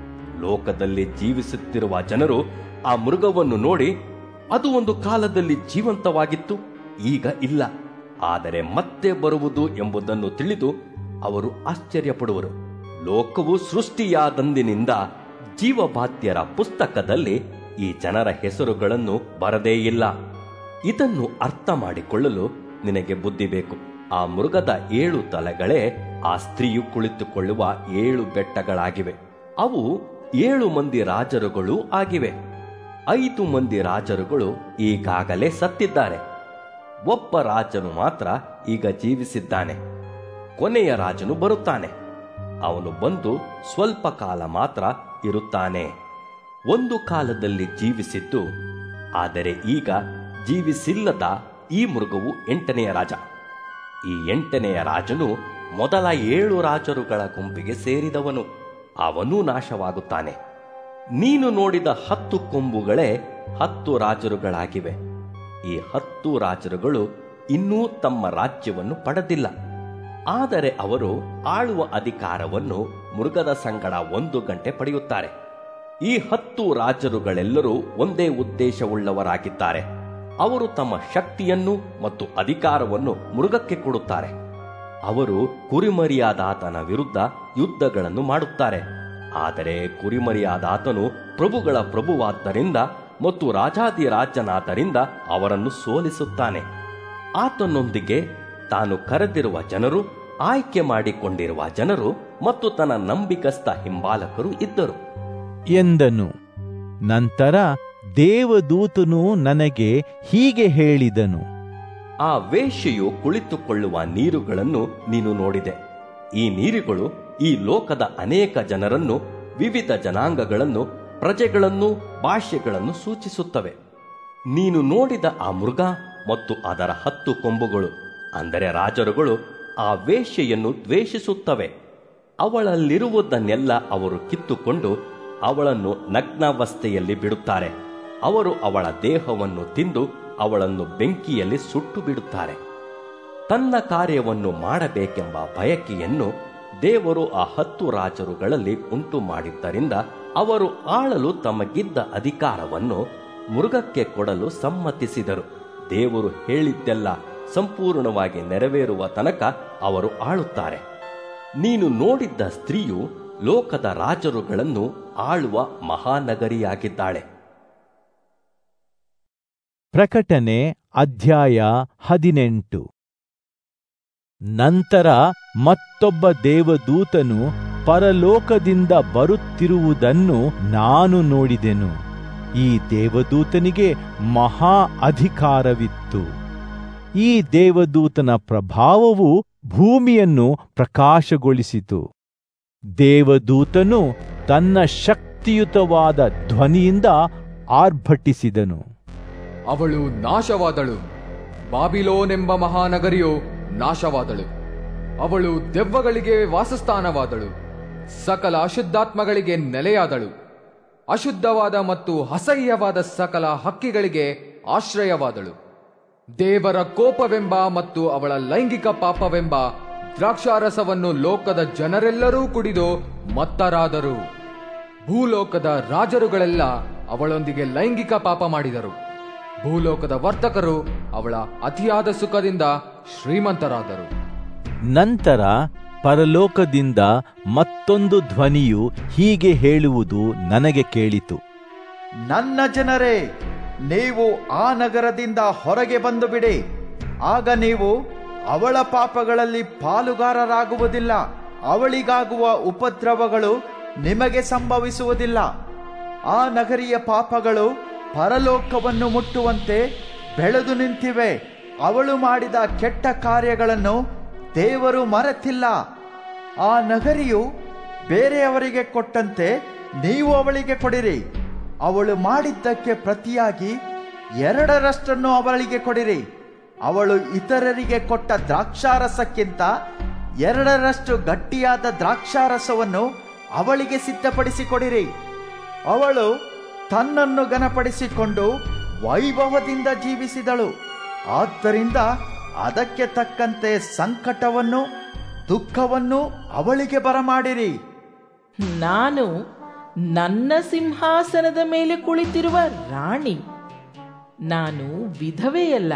ಲೋಕದಲ್ಲಿ ಜೀವಿಸುತ್ತಿರುವ ಜನರು ಆ ಮೃಗವನ್ನು ನೋಡಿ ಅದು ಒಂದು ಕಾಲದಲ್ಲಿ ಜೀವಂತವಾಗಿತ್ತು ಈಗ ಇಲ್ಲ ಆದರೆ ಮತ್ತೆ ಬರುವುದು ಎಂಬುದನ್ನು ತಿಳಿದು ಅವರು ಆಶ್ಚರ್ಯಪಡುವರು ಲೋಕವು ಸೃಷ್ಟಿಯಾದಂದಿನಿಂದ ಜೀವಬಾಧ್ಯರ ಪುಸ್ತಕದಲ್ಲಿ ಈ ಜನರ ಹೆಸರುಗಳನ್ನು ಬರದೇ ಇಲ್ಲ ಇದನ್ನು ಅರ್ಥ ಮಾಡಿಕೊಳ್ಳಲು ನಿನಗೆ ಬುದ್ಧಿ ಬೇಕು ಆ ಮೃಗದ ಏಳು ತಲೆಗಳೇ ಆ ಸ್ತ್ರೀಯು ಕುಳಿತುಕೊಳ್ಳುವ ಏಳು ಬೆಟ್ಟಗಳಾಗಿವೆ ಅವು ಏಳು ಮಂದಿ ರಾಜರುಗಳು ಆಗಿವೆ ಐದು ಮಂದಿ ರಾಜರುಗಳು ಈಗಾಗಲೇ ಸತ್ತಿದ್ದಾರೆ ಒಬ್ಬ ರಾಜನು ಮಾತ್ರ ಈಗ ಜೀವಿಸಿದ್ದಾನೆ ಕೊನೆಯ ರಾಜನು ಬರುತ್ತಾನೆ ಅವನು ಬಂದು ಸ್ವಲ್ಪ ಕಾಲ ಮಾತ್ರ ಇರುತ್ತಾನೆ ಒಂದು ಕಾಲದಲ್ಲಿ ಜೀವಿಸಿದ್ದು ಆದರೆ ಈಗ ಜೀವಿಸಿಲ್ಲದ ಈ ಮೃಗವು ಎಂಟನೆಯ ರಾಜ ಈ ಎಂಟನೆಯ ರಾಜನು ಮೊದಲ ಏಳು ರಾಜರುಗಳ ಗುಂಪಿಗೆ ಸೇರಿದವನು ಅವನೂ ನಾಶವಾಗುತ್ತಾನೆ ನೀನು ನೋಡಿದ ಹತ್ತು ಕೊಂಬುಗಳೇ ಹತ್ತು ರಾಜರುಗಳಾಗಿವೆ ಈ ಹತ್ತು ರಾಜರುಗಳು ಇನ್ನೂ ತಮ್ಮ ರಾಜ್ಯವನ್ನು ಪಡೆದಿಲ್ಲ ಆದರೆ ಅವರು ಆಳುವ ಅಧಿಕಾರವನ್ನು ಮೃಗದ ಸಂಗಡ ಒಂದು ಗಂಟೆ ಪಡೆಯುತ್ತಾರೆ ಈ ಹತ್ತು ರಾಜರುಗಳೆಲ್ಲರೂ ಒಂದೇ ಉದ್ದೇಶವುಳ್ಳವರಾಗಿದ್ದಾರೆ ಅವರು ತಮ್ಮ ಶಕ್ತಿಯನ್ನು ಮತ್ತು ಅಧಿಕಾರವನ್ನು ಮೃಗಕ್ಕೆ ಕೊಡುತ್ತಾರೆ ಅವರು ಕುರಿಮರಿಯಾದಾತನ ವಿರುದ್ಧ ಯುದ್ಧಗಳನ್ನು ಮಾಡುತ್ತಾರೆ ಆದರೆ ಕುರಿಮರಿಯಾದಾತನು ಪ್ರಭುಗಳ ಪ್ರಭುವಾದ್ದರಿಂದ ಮತ್ತು ರಾಜಾದಿರಾಜನಾದ್ದರಿಂದ ಅವರನ್ನು ಸೋಲಿಸುತ್ತಾನೆ ಆತನೊಂದಿಗೆ ತಾನು ಕರೆದಿರುವ ಜನರು ಆಯ್ಕೆ ಮಾಡಿಕೊಂಡಿರುವ ಜನರು ಮತ್ತು ತನ್ನ ನಂಬಿಕಸ್ಥ ಹಿಂಬಾಲಕರು ಇದ್ದರು ಎಂದನು ನಂತರ ದೇವದೂತನು ನನಗೆ ಹೀಗೆ ಹೇಳಿದನು ಆ ವೇಶ್ಯೆಯು ಕುಳಿತುಕೊಳ್ಳುವ ನೀರುಗಳನ್ನು ನೀನು ನೋಡಿದೆ ಈ ನೀರುಗಳು ಈ ಲೋಕದ ಅನೇಕ ಜನರನ್ನು ವಿವಿಧ ಜನಾಂಗಗಳನ್ನು ಪ್ರಜೆಗಳನ್ನು ಭಾಷೆಗಳನ್ನು ಸೂಚಿಸುತ್ತವೆ ನೀನು ನೋಡಿದ ಆ ಮೃಗ ಮತ್ತು ಅದರ ಹತ್ತು ಕೊಂಬುಗಳು ಅಂದರೆ ರಾಜರುಗಳು ಆ ವೇಶ್ಯೆಯನ್ನು ದ್ವೇಷಿಸುತ್ತವೆ ಅವಳಲ್ಲಿರುವುದನ್ನೆಲ್ಲ ಅವರು ಕಿತ್ತುಕೊಂಡು ಅವಳನ್ನು ನಗ್ನಾವಸ್ಥೆಯಲ್ಲಿ ಬಿಡುತ್ತಾರೆ ಅವರು ಅವಳ ದೇಹವನ್ನು ತಿಂದು ಅವಳನ್ನು ಬೆಂಕಿಯಲ್ಲಿ ಸುಟ್ಟು ಬಿಡುತ್ತಾರೆ ತನ್ನ ಕಾರ್ಯವನ್ನು ಮಾಡಬೇಕೆಂಬ ಬಯಕೆಯನ್ನು ದೇವರು ಆ ಹತ್ತು ರಾಜರುಗಳಲ್ಲಿ ಉಂಟು ಮಾಡಿದ್ದರಿಂದ ಅವರು ಆಳಲು ತಮಗಿದ್ದ ಅಧಿಕಾರವನ್ನು ಮೃಗಕ್ಕೆ ಕೊಡಲು ಸಮ್ಮತಿಸಿದರು ದೇವರು ಹೇಳಿದ್ದೆಲ್ಲ ಸಂಪೂರ್ಣವಾಗಿ ನೆರವೇರುವ ತನಕ ಅವರು ಆಳುತ್ತಾರೆ ನೀನು ನೋಡಿದ್ದ ಸ್ತ್ರೀಯು ಲೋಕದ ರಾಜರುಗಳನ್ನು ಆಳುವ ಮಹಾನಗರಿಯಾಗಿದ್ದಾಳೆ ಪ್ರಕಟಣೆ ಅಧ್ಯಾಯ ಹದಿನೆಂಟು ನಂತರ ಮತ್ತೊಬ್ಬ ದೇವದೂತನು ಪರಲೋಕದಿಂದ ಬರುತ್ತಿರುವುದನ್ನು ನಾನು ನೋಡಿದೆನು ಈ ದೇವದೂತನಿಗೆ ಮಹಾ ಅಧಿಕಾರವಿತ್ತು ಈ ದೇವದೂತನ ಪ್ರಭಾವವು ಭೂಮಿಯನ್ನು ಪ್ರಕಾಶಗೊಳಿಸಿತು ದೇವದೂತನು ತನ್ನ ಶಕ್ತಿಯುತವಾದ ಧ್ವನಿಯಿಂದ ಆರ್ಭಟಿಸಿದನು ಅವಳು ನಾಶವಾದಳು ಬಾಬಿಲೋನೆಂಬ ಮಹಾನಗರಿಯು ನಾಶವಾದಳು ಅವಳು ದೆವ್ವಗಳಿಗೆ ವಾಸಸ್ಥಾನವಾದಳು ಸಕಲ ಅಶುದ್ಧಾತ್ಮಗಳಿಗೆ ನೆಲೆಯಾದಳು ಅಶುದ್ಧವಾದ ಮತ್ತು ಅಸಹ್ಯವಾದ ಸಕಲ ಹಕ್ಕಿಗಳಿಗೆ ಆಶ್ರಯವಾದಳು ದೇವರ ಕೋಪವೆಂಬ ಮತ್ತು ಅವಳ ಲೈಂಗಿಕ ಪಾಪವೆಂಬ ದ್ರಾಕ್ಷಾರಸವನ್ನು ಲೋಕದ ಜನರೆಲ್ಲರೂ ಕುಡಿದು ಮತ್ತರಾದರು ಭೂಲೋಕದ ರಾಜರುಗಳೆಲ್ಲ ಅವಳೊಂದಿಗೆ ಲೈಂಗಿಕ ಪಾಪ ಮಾಡಿದರು ಭೂಲೋಕದ ವರ್ತಕರು ಅವಳ ಅತಿಯಾದ ಸುಖದಿಂದ ಶ್ರೀಮಂತರಾದರು ನಂತರ ಪರಲೋಕದಿಂದ ಮತ್ತೊಂದು ಧ್ವನಿಯು ಹೀಗೆ ಹೇಳುವುದು ನನಗೆ ಕೇಳಿತು ನನ್ನ ಜನರೇ ನೀವು ಆ ನಗರದಿಂದ ಹೊರಗೆ ಬಂದು ಬಿಡಿ ಆಗ ನೀವು ಅವಳ ಪಾಪಗಳಲ್ಲಿ ಪಾಲುಗಾರರಾಗುವುದಿಲ್ಲ ಅವಳಿಗಾಗುವ ಉಪದ್ರವಗಳು ನಿಮಗೆ ಸಂಭವಿಸುವುದಿಲ್ಲ ಆ ನಗರಿಯ ಪಾಪಗಳು ಪರಲೋಕವನ್ನು ಮುಟ್ಟುವಂತೆ ಬೆಳೆದು ನಿಂತಿವೆ ಅವಳು ಮಾಡಿದ ಕೆಟ್ಟ ಕಾರ್ಯಗಳನ್ನು ದೇವರು ಮರೆತಿಲ್ಲ ಆ ನಗರಿಯು ಬೇರೆಯವರಿಗೆ ಕೊಟ್ಟಂತೆ ನೀವು ಅವಳಿಗೆ ಕೊಡಿರಿ ಅವಳು ಮಾಡಿದ್ದಕ್ಕೆ ಪ್ರತಿಯಾಗಿ ಎರಡರಷ್ಟನ್ನು ಅವಳಿಗೆ ಕೊಡಿರಿ ಅವಳು ಇತರರಿಗೆ ಕೊಟ್ಟ ದ್ರಾಕ್ಷಾರಸಕ್ಕಿಂತ ಎರಡರಷ್ಟು ಗಟ್ಟಿಯಾದ ದ್ರಾಕ್ಷಾರಸವನ್ನು ಅವಳಿಗೆ ಸಿದ್ಧಪಡಿಸಿಕೊಡಿರಿ ಅವಳು ತನ್ನನ್ನು ಘನಪಡಿಸಿಕೊಂಡು ವೈಭವದಿಂದ ಜೀವಿಸಿದಳು ಆದ್ದರಿಂದ ಅದಕ್ಕೆ ತಕ್ಕಂತೆ ಸಂಕಟವನ್ನು ದುಃಖವನ್ನು ಅವಳಿಗೆ ಬರಮಾಡಿರಿ ನಾನು ನನ್ನ ಸಿಂಹಾಸನದ ಮೇಲೆ ಕುಳಿತಿರುವ ರಾಣಿ ನಾನು ವಿಧವೆಯಲ್ಲ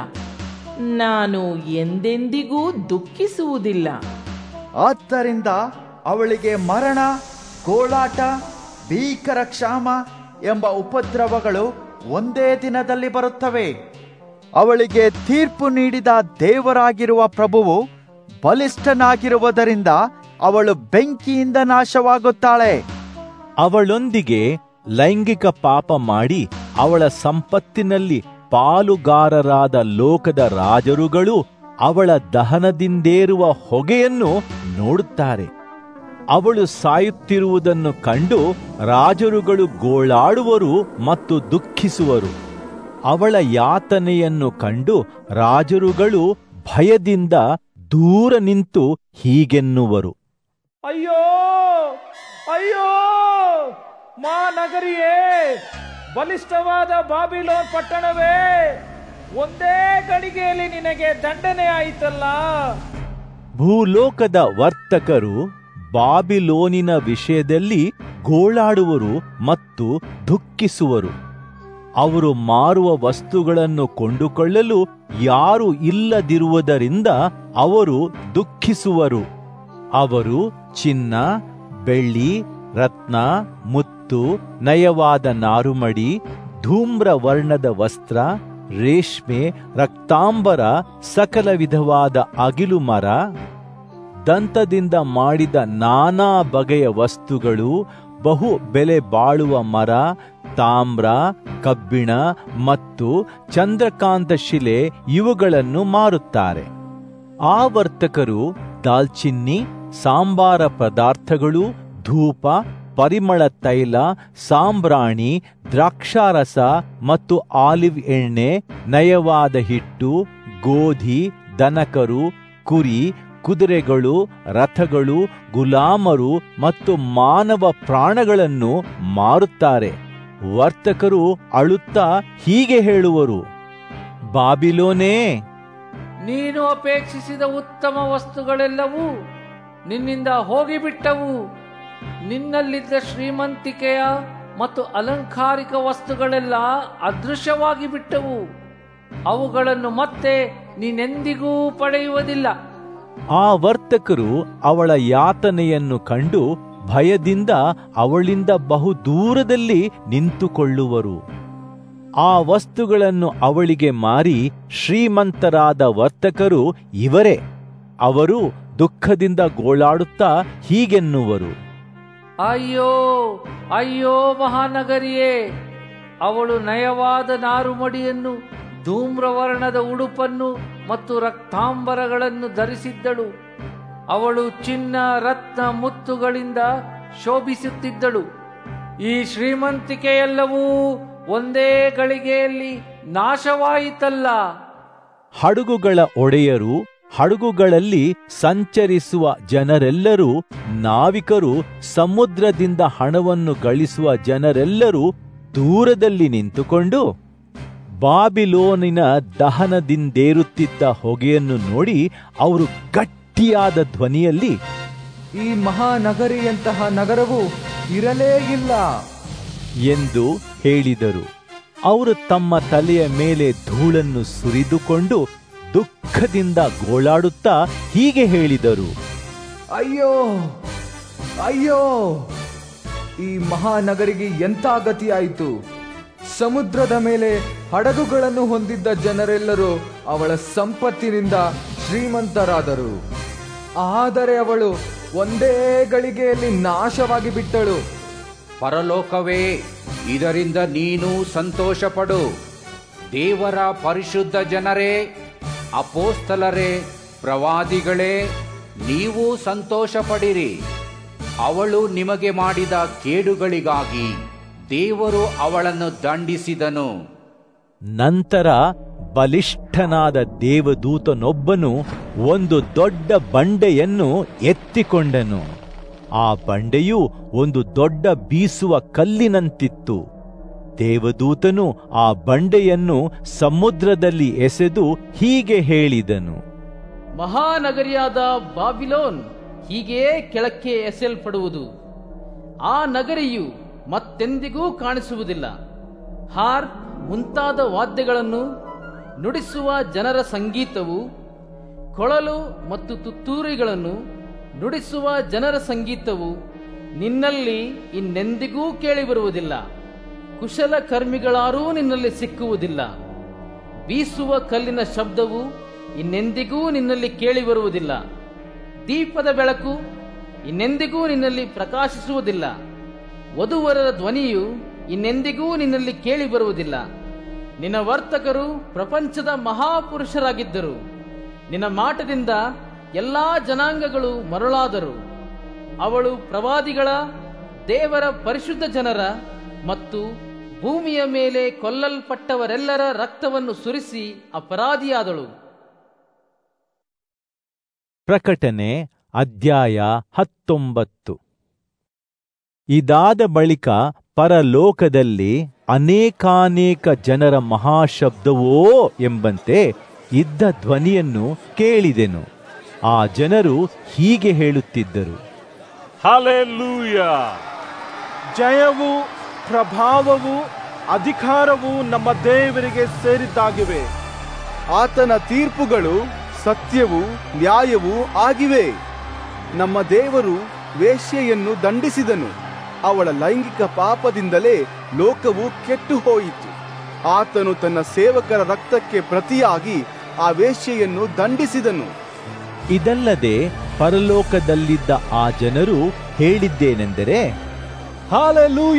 ನಾನು ಎಂದೆಂದಿಗೂ ದುಃಖಿಸುವುದಿಲ್ಲ ಆದ್ದರಿಂದ ಅವಳಿಗೆ ಮರಣ ಗೋಳಾಟ ಭೀಕರ ಕ್ಷಾಮ ಎಂಬ ಉಪದ್ರವಗಳು ಒಂದೇ ದಿನದಲ್ಲಿ ಬರುತ್ತವೆ ಅವಳಿಗೆ ತೀರ್ಪು ನೀಡಿದ ದೇವರಾಗಿರುವ ಪ್ರಭುವು ಬಲಿಷ್ಠನಾಗಿರುವುದರಿಂದ ಅವಳು ಬೆಂಕಿಯಿಂದ ನಾಶವಾಗುತ್ತಾಳೆ ಅವಳೊಂದಿಗೆ ಲೈಂಗಿಕ ಪಾಪ ಮಾಡಿ ಅವಳ ಸಂಪತ್ತಿನಲ್ಲಿ ಪಾಲುಗಾರರಾದ ಲೋಕದ ರಾಜರುಗಳು ಅವಳ ದಹನದಿಂದೇರುವ ಹೊಗೆಯನ್ನು ನೋಡುತ್ತಾರೆ ಅವಳು ಸಾಯುತ್ತಿರುವುದನ್ನು ಕಂಡು ರಾಜರುಗಳು ಗೋಳಾಡುವರು ಮತ್ತು ದುಃಖಿಸುವರು ಅವಳ ಯಾತನೆಯನ್ನು ಕಂಡು ರಾಜರುಗಳು ಭಯದಿಂದ ದೂರ ನಿಂತು ಹೀಗೆನ್ನುವರು ಅಯ್ಯೋ ಅಯ್ಯೋ ಮಾ ನಗರಿಯೇ ಬಲಿಷ್ಠವಾದ ಬಾಬಿಲೋನ್ ಪಟ್ಟಣವೇ ಒಂದೇ ಗಳಿಗೆಯಲ್ಲಿ ನಿನಗೆ ದಂಡನೆ ಆಯಿತಲ್ಲ ಭೂಲೋಕದ ವರ್ತಕರು ಬಾಬಿಲೋನಿನ ವಿಷಯದಲ್ಲಿ ಗೋಳಾಡುವರು ಮತ್ತು ದುಃಖಿಸುವರು ಅವರು ಮಾರುವ ವಸ್ತುಗಳನ್ನು ಕೊಂಡುಕೊಳ್ಳಲು ಯಾರು ಇಲ್ಲದಿರುವುದರಿಂದ ಅವರು ದುಃಖಿಸುವರು ಅವರು ಚಿನ್ನ ಬೆಳ್ಳಿ ರತ್ನ ಮುತ್ತು ನಯವಾದ ನಾರುಮಡಿ ಧೂಮ್ರ ವರ್ಣದ ವಸ್ತ್ರ ರೇಷ್ಮೆ ರಕ್ತಾಂಬರ ಸಕಲ ವಿಧವಾದ ಅಗಿಲು ಮರ ದಂತದಿಂದ ಮಾಡಿದ ನಾನಾ ಬಗೆಯ ವಸ್ತುಗಳು ಬಹು ಬೆಲೆ ಬಾಳುವ ಮರ ತಾಮ್ರ ಕಬ್ಬಿಣ ಮತ್ತು ಚಂದ್ರಕಾಂತ ಶಿಲೆ ಇವುಗಳನ್ನು ಮಾರುತ್ತಾರೆ ಆ ವರ್ತಕರು ದಾಲ್ಚಿನ್ನಿ ಸಾಂಬಾರ ಪದಾರ್ಥಗಳು ಧೂಪ ಪರಿಮಳ ತೈಲ ಸಾಂಬ್ರಾಣಿ ದ್ರಾಕ್ಷಾರಸ ಮತ್ತು ಆಲಿವ್ ಎಣ್ಣೆ ನಯವಾದ ಹಿಟ್ಟು ಗೋಧಿ ದನಕರು ಕುರಿ ಕುದುರೆಗಳು ರಥಗಳು ಗುಲಾಮರು ಮತ್ತು ಮಾನವ ಪ್ರಾಣಗಳನ್ನು ಮಾರುತ್ತಾರೆ ವರ್ತಕರು ಅಳುತ್ತಾ ಹೀಗೆ ಹೇಳುವರು ಬಾಬಿಲೋನೇ ನೀನು ಅಪೇಕ್ಷಿಸಿದ ಉತ್ತಮ ವಸ್ತುಗಳೆಲ್ಲವೂ ನಿನ್ನಿಂದ ಹೋಗಿಬಿಟ್ಟವು ನಿನ್ನಲ್ಲಿದ್ದ ಶ್ರೀಮಂತಿಕೆಯ ಮತ್ತು ಅಲಂಕಾರಿಕ ವಸ್ತುಗಳೆಲ್ಲ ಅದೃಶ್ಯವಾಗಿ ಬಿಟ್ಟವು ಅವುಗಳನ್ನು ಮತ್ತೆ ನೀನೆಂದಿಗೂ ಪಡೆಯುವುದಿಲ್ಲ ಆ ವರ್ತಕರು ಅವಳ ಯಾತನೆಯನ್ನು ಕಂಡು ಭಯದಿಂದ ಅವಳಿಂದ ಬಹು ದೂರದಲ್ಲಿ ನಿಂತುಕೊಳ್ಳುವರು ಆ ವಸ್ತುಗಳನ್ನು ಅವಳಿಗೆ ಮಾರಿ ಶ್ರೀಮಂತರಾದ ವರ್ತಕರು ಇವರೇ ಅವರು ದುಃಖದಿಂದ ಗೋಳಾಡುತ್ತಾ ಹೀಗೆನ್ನುವರು ಅಯ್ಯೋ ಅಯ್ಯೋ ಮಹಾನಗರಿಯೇ ಅವಳು ನಯವಾದ ನಾರುಮಡಿಯನ್ನು ಧೂಮ್ರವರ್ಣದ ಉಡುಪನ್ನು ಮತ್ತು ರಕ್ತಾಂಬರಗಳನ್ನು ಧರಿಸಿದ್ದಳು ಅವಳು ಚಿನ್ನ ರತ್ನ ಮುತ್ತುಗಳಿಂದ ಶೋಭಿಸುತ್ತಿದ್ದಳು ಈ ಶ್ರೀಮಂತಿಕೆಯೆಲ್ಲವೂ ಒಂದೇ ಗಳಿಗೆಯಲ್ಲಿ ನಾಶವಾಯಿತಲ್ಲ ಹಡಗುಗಳ ಒಡೆಯರು ಹಡಗುಗಳಲ್ಲಿ ಸಂಚರಿಸುವ ಜನರೆಲ್ಲರೂ ನಾವಿಕರು ಸಮುದ್ರದಿಂದ ಹಣವನ್ನು ಗಳಿಸುವ ಜನರೆಲ್ಲರೂ ದೂರದಲ್ಲಿ ನಿಂತುಕೊಂಡು ಬಾಬಿಲೋನಿನ ದಹನದಿಂದೇರುತ್ತಿದ್ದ ಹೊಗೆಯನ್ನು ನೋಡಿ ಅವರು ಗಟ್ಟಿಯಾದ ಧ್ವನಿಯಲ್ಲಿ ಈ ಮಹಾನಗರಿಯಂತಹ ನಗರವು ಇರಲೇ ಇಲ್ಲ ಎಂದು ಹೇಳಿದರು ಅವರು ತಮ್ಮ ತಲೆಯ ಮೇಲೆ ಧೂಳನ್ನು ಸುರಿದುಕೊಂಡು ದುಃಖದಿಂದ ಗೋಳಾಡುತ್ತಾ ಹೀಗೆ ಹೇಳಿದರು ಅಯ್ಯೋ ಅಯ್ಯೋ ಈ ಮಹಾನಗರಿಗೆ ಎಂಥ ಗತಿಯಾಯಿತು ಸಮುದ್ರದ ಮೇಲೆ ಹಡಗುಗಳನ್ನು ಹೊಂದಿದ್ದ ಜನರೆಲ್ಲರೂ ಅವಳ ಸಂಪತ್ತಿನಿಂದ ಶ್ರೀಮಂತರಾದರು ಆದರೆ ಅವಳು ಒಂದೇ ಗಳಿಗೆಯಲ್ಲಿ ನಾಶವಾಗಿ ಬಿಟ್ಟಳು ಪರಲೋಕವೇ ಇದರಿಂದ ನೀನು ಸಂತೋಷಪಡು ದೇವರ ಪರಿಶುದ್ಧ ಜನರೇ ಅಪೋಸ್ತಲರೇ ಪ್ರವಾದಿಗಳೇ ನೀವು ಸಂತೋಷಪಡಿರಿ ಅವಳು ನಿಮಗೆ ಮಾಡಿದ ಕೇಡುಗಳಿಗಾಗಿ ದೇವರು ಅವಳನ್ನು ದಂಡಿಸಿದನು ನಂತರ ಬಲಿಷ್ಠನಾದ ದೇವದೂತನೊಬ್ಬನು ಒಂದು ದೊಡ್ಡ ಬಂಡೆಯನ್ನು ಎತ್ತಿಕೊಂಡನು ಆ ಬಂಡೆಯು ಒಂದು ದೊಡ್ಡ ಬೀಸುವ ಕಲ್ಲಿನಂತಿತ್ತು ದೇವದೂತನು ಆ ಬಂಡೆಯನ್ನು ಸಮುದ್ರದಲ್ಲಿ ಎಸೆದು ಹೀಗೆ ಹೇಳಿದನು ಮಹಾನಗರಿಯಾದ ಬಾಬಿಲೋನ್ ಹೀಗೇ ಕೆಳಕ್ಕೆ ಎಸೆಯಲ್ಪಡುವುದು ಆ ನಗರಿಯು ಮತ್ತೆಂದಿಗೂ ಕಾಣಿಸುವುದಿಲ್ಲ ಹಾರ್ ಮುಂತಾದ ವಾದ್ಯಗಳನ್ನು ನುಡಿಸುವ ಜನರ ಸಂಗೀತವು ಕೊಳಲು ಮತ್ತು ತುತ್ತೂರಿಗಳನ್ನು ನುಡಿಸುವ ಜನರ ಸಂಗೀತವು ನಿನ್ನಲ್ಲಿ ಇನ್ನೆಂದಿಗೂ ಕೇಳಿಬರುವುದಿಲ್ಲ ಕುಶಲಕರ್ಮಿಗಳಾರೂ ನಿನ್ನಲ್ಲಿ ಸಿಕ್ಕುವುದಿಲ್ಲ ಬೀಸುವ ಕಲ್ಲಿನ ಶಬ್ದವು ಇನ್ನೆಂದಿಗೂ ನಿನ್ನಲ್ಲಿ ಕೇಳಿಬರುವುದಿಲ್ಲ ದೀಪದ ಬೆಳಕು ಇನ್ನೆಂದಿಗೂ ನಿನ್ನಲ್ಲಿ ಪ್ರಕಾಶಿಸುವುದಿಲ್ಲ ವಧುವರರ ಧ್ವನಿಯು ಇನ್ನೆಂದಿಗೂ ನಿನ್ನಲ್ಲಿ ಕೇಳಿಬರುವುದಿಲ್ಲ ನಿನ್ನ ವರ್ತಕರು ಪ್ರಪಂಚದ ಮಹಾಪುರುಷರಾಗಿದ್ದರು ನಿನ್ನ ಮಾಟದಿಂದ ಎಲ್ಲಾ ಜನಾಂಗಗಳು ಮರಳಾದರು ಅವಳು ಪ್ರವಾದಿಗಳ ದೇವರ ಪರಿಶುದ್ಧ ಜನರ ಮತ್ತು ಭೂಮಿಯ ಮೇಲೆ ಕೊಲ್ಲಲ್ಪಟ್ಟವರೆಲ್ಲರ ರಕ್ತವನ್ನು ಸುರಿಸಿ ಅಪರಾಧಿಯಾದಳು ಪ್ರಕಟಣೆ ಅಧ್ಯಾಯ ಹತ್ತೊಂಬತ್ತು ಇದಾದ ಬಳಿಕ ಪರಲೋಕದಲ್ಲಿ ಅನೇಕಾನೇಕ ಜನರ ಮಹಾಶಬ್ದವೋ ಎಂಬಂತೆ ಇದ್ದ ಧ್ವನಿಯನ್ನು ಕೇಳಿದೆನು ಆ ಜನರು ಹೀಗೆ ಹೇಳುತ್ತಿದ್ದರು ಹಲೆಲೂಯ ಜಯವು ಪ್ರಭಾವವು ಅಧಿಕಾರವು ನಮ್ಮ ದೇವರಿಗೆ ಸೇರಿದ್ದಾಗಿವೆ ಆತನ ತೀರ್ಪುಗಳು ಸತ್ಯವೂ ನ್ಯಾಯವೂ ಆಗಿವೆ ನಮ್ಮ ದೇವರು ವೇಶ್ಯೆಯನ್ನು ದಂಡಿಸಿದನು ಅವಳ ಲೈಂಗಿಕ ಪಾಪದಿಂದಲೇ ಲೋಕವು ಕೆಟ್ಟು ಹೋಯಿತು ಆತನು ತನ್ನ ಸೇವಕರ ರಕ್ತಕ್ಕೆ ಪ್ರತಿಯಾಗಿ ಆ ವೇಶ್ಯೆಯನ್ನು ದಂಡಿಸಿದನು ಇದಲ್ಲದೆ ಪರಲೋಕದಲ್ಲಿದ್ದ ಆ ಜನರು ಹೇಳಿದ್ದೇನೆಂದರೆ ಹಾಲೆಲೂಯ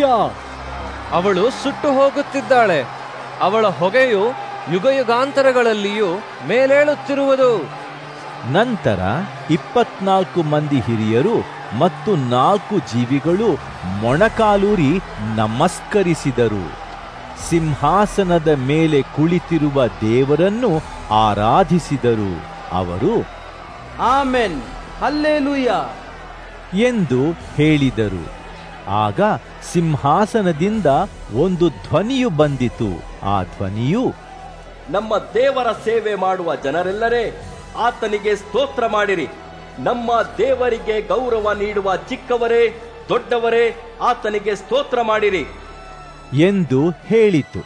ಅವಳು ಸುಟ್ಟು ಹೋಗುತ್ತಿದ್ದಾಳೆ ಅವಳ ಹೊಗೆಯು ಯುಗಯುಗಾಂತರಗಳಲ್ಲಿಯೂ ಮೇಲೇಳುತ್ತಿರುವುದು ನಂತರ ಇಪ್ಪತ್ನಾಲ್ಕು ಮಂದಿ ಹಿರಿಯರು ಮತ್ತು ನಾಲ್ಕು ಜೀವಿಗಳು ಮೊಣಕಾಲೂರಿ ನಮಸ್ಕರಿಸಿದರು ಸಿಂಹಾಸನದ ಮೇಲೆ ಕುಳಿತಿರುವ ದೇವರನ್ನು ಆರಾಧಿಸಿದರು ಅವರು ಆಮೆನ್ ಹಲ್ಲೇಲೂಯ ಎಂದು ಹೇಳಿದರು ಆಗ ಸಿಂಹಾಸನದಿಂದ ಒಂದು ಧ್ವನಿಯು ಬಂದಿತು ಆ ಧ್ವನಿಯು ನಮ್ಮ ದೇವರ ಸೇವೆ ಮಾಡುವ ಜನರೆಲ್ಲರೇ ಆತನಿಗೆ ಸ್ತೋತ್ರ ಮಾಡಿರಿ ನಮ್ಮ ದೇವರಿಗೆ ಗೌರವ ನೀಡುವ ಚಿಕ್ಕವರೇ ದೊಡ್ಡವರೇ ಆತನಿಗೆ ಸ್ತೋತ್ರ ಮಾಡಿರಿ ಎಂದು ಹೇಳಿತು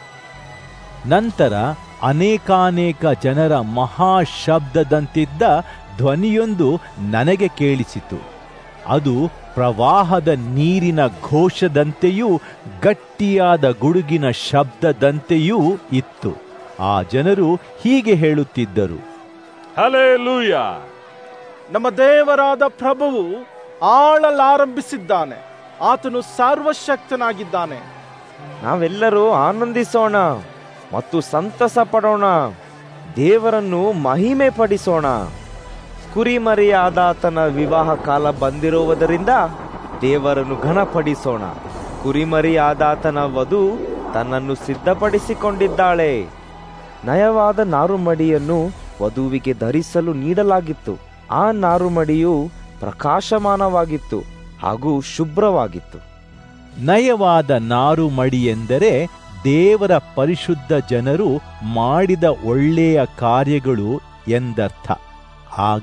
ನಂತರ ಅನೇಕಾನೇಕ ಜನರ ಮಹಾಶಬ್ದದಂತಿದ್ದ ಧ್ವನಿಯೊಂದು ನನಗೆ ಕೇಳಿಸಿತು ಅದು ಪ್ರವಾಹದ ನೀರಿನ ಘೋಷದಂತೆಯೂ ಗಟ್ಟಿಯಾದ ಗುಡುಗಿನ ಶಬ್ದದಂತೆಯೂ ಇತ್ತು ಆ ಜನರು ಹೀಗೆ ಹೇಳುತ್ತಿದ್ದರು ಹಲೆಲೂಯ ನಮ್ಮ ದೇವರಾದ ಪ್ರಭುವು ಆಳಲಾರಂಭಿಸಿದ್ದಾನೆ ಆತನು ಸರ್ವಶಕ್ತನಾಗಿದ್ದಾನೆ ನಾವೆಲ್ಲರೂ ಆನಂದಿಸೋಣ ಮತ್ತು ಸಂತಸ ಪಡೋಣ ದೇವರನ್ನು ಮಹಿಮೆ ಪಡಿಸೋಣ ಕುರಿಮರಿಯಾದಾತನ ವಿವಾಹ ಕಾಲ ಬಂದಿರುವುದರಿಂದ ದೇವರನ್ನು ಘನಪಡಿಸೋಣ ಕುರಿಮರಿಯಾದಾತನ ವಧು ತನ್ನನ್ನು ಸಿದ್ಧಪಡಿಸಿಕೊಂಡಿದ್ದಾಳೆ ನಯವಾದ ನಾರುಮಡಿಯನ್ನು ವಧುವಿಗೆ ಧರಿಸಲು ನೀಡಲಾಗಿತ್ತು ಆ ನಾರುಮಡಿಯು ಪ್ರಕಾಶಮಾನವಾಗಿತ್ತು ಹಾಗೂ ಶುಭ್ರವಾಗಿತ್ತು ನಯವಾದ ನಾರು ಮಡಿ ಎಂದರೆ ದೇವರ ಪರಿಶುದ್ಧ ಜನರು ಮಾಡಿದ ಒಳ್ಳೆಯ ಕಾರ್ಯಗಳು ಎಂದರ್ಥ ಆಗ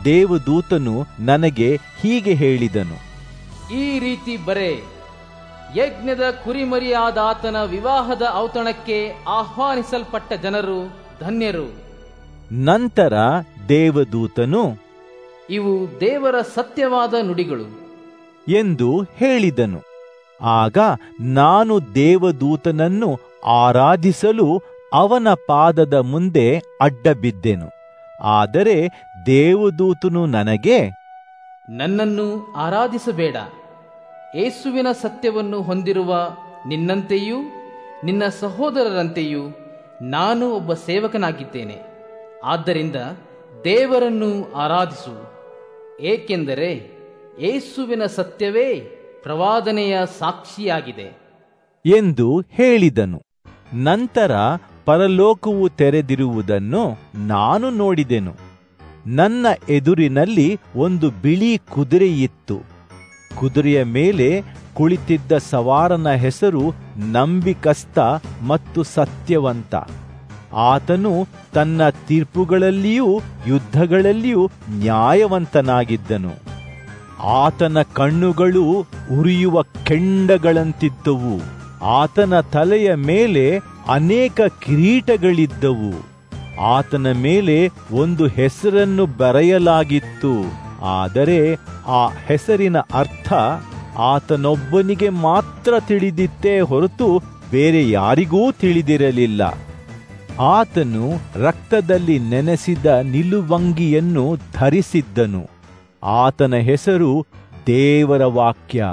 ದೇವದೂತನು ನನಗೆ ಹೀಗೆ ಹೇಳಿದನು ಈ ರೀತಿ ಬರೆ ಯಜ್ಞದ ಕುರಿಮರಿಯಾದ ಆತನ ವಿವಾಹದ ಔತಣಕ್ಕೆ ಆಹ್ವಾನಿಸಲ್ಪಟ್ಟ ಜನರು ಧನ್ಯರು ನಂತರ ದೇವದೂತನು ಇವು ದೇವರ ಸತ್ಯವಾದ ನುಡಿಗಳು ಎಂದು ಹೇಳಿದನು ಆಗ ನಾನು ದೇವದೂತನನ್ನು ಆರಾಧಿಸಲು ಅವನ ಪಾದದ ಮುಂದೆ ಅಡ್ಡಬಿದ್ದೆನು ಆದರೆ ದೇವದೂತನು ನನಗೆ ನನ್ನನ್ನು ಆರಾಧಿಸಬೇಡ ಏಸುವಿನ ಸತ್ಯವನ್ನು ಹೊಂದಿರುವ ನಿನ್ನಂತೆಯೂ ನಿನ್ನ ಸಹೋದರರಂತೆಯೂ ನಾನು ಒಬ್ಬ ಸೇವಕನಾಗಿದ್ದೇನೆ ಆದ್ದರಿಂದ ದೇವರನ್ನು ಆರಾಧಿಸು ಏಕೆಂದರೆ ಏಸುವಿನ ಸತ್ಯವೇ ಪ್ರವಾದನೆಯ ಸಾಕ್ಷಿಯಾಗಿದೆ ಎಂದು ಹೇಳಿದನು ನಂತರ ಪರಲೋಕವು ತೆರೆದಿರುವುದನ್ನು ನಾನು ನೋಡಿದೆನು ನನ್ನ ಎದುರಿನಲ್ಲಿ ಒಂದು ಬಿಳಿ ಕುದುರೆಯಿತ್ತು ಕುದುರೆಯ ಮೇಲೆ ಕುಳಿತಿದ್ದ ಸವಾರನ ಹೆಸರು ನಂಬಿಕಸ್ತ ಮತ್ತು ಸತ್ಯವಂತ ಆತನು ತನ್ನ ತೀರ್ಪುಗಳಲ್ಲಿಯೂ ಯುದ್ಧಗಳಲ್ಲಿಯೂ ನ್ಯಾಯವಂತನಾಗಿದ್ದನು ಆತನ ಕಣ್ಣುಗಳು ಉರಿಯುವ ಕೆಂಡಗಳಂತಿದ್ದವು ಆತನ ತಲೆಯ ಮೇಲೆ ಅನೇಕ ಕಿರೀಟಗಳಿದ್ದವು ಆತನ ಮೇಲೆ ಒಂದು ಹೆಸರನ್ನು ಬರೆಯಲಾಗಿತ್ತು ಆದರೆ ಆ ಹೆಸರಿನ ಅರ್ಥ ಆತನೊಬ್ಬನಿಗೆ ಮಾತ್ರ ತಿಳಿದಿತ್ತೇ ಹೊರತು ಬೇರೆ ಯಾರಿಗೂ ತಿಳಿದಿರಲಿಲ್ಲ ಆತನು ರಕ್ತದಲ್ಲಿ ನೆನೆಸಿದ ನಿಲುವಂಗಿಯನ್ನು ಧರಿಸಿದ್ದನು ಆತನ ಹೆಸರು ದೇವರ ವಾಕ್ಯ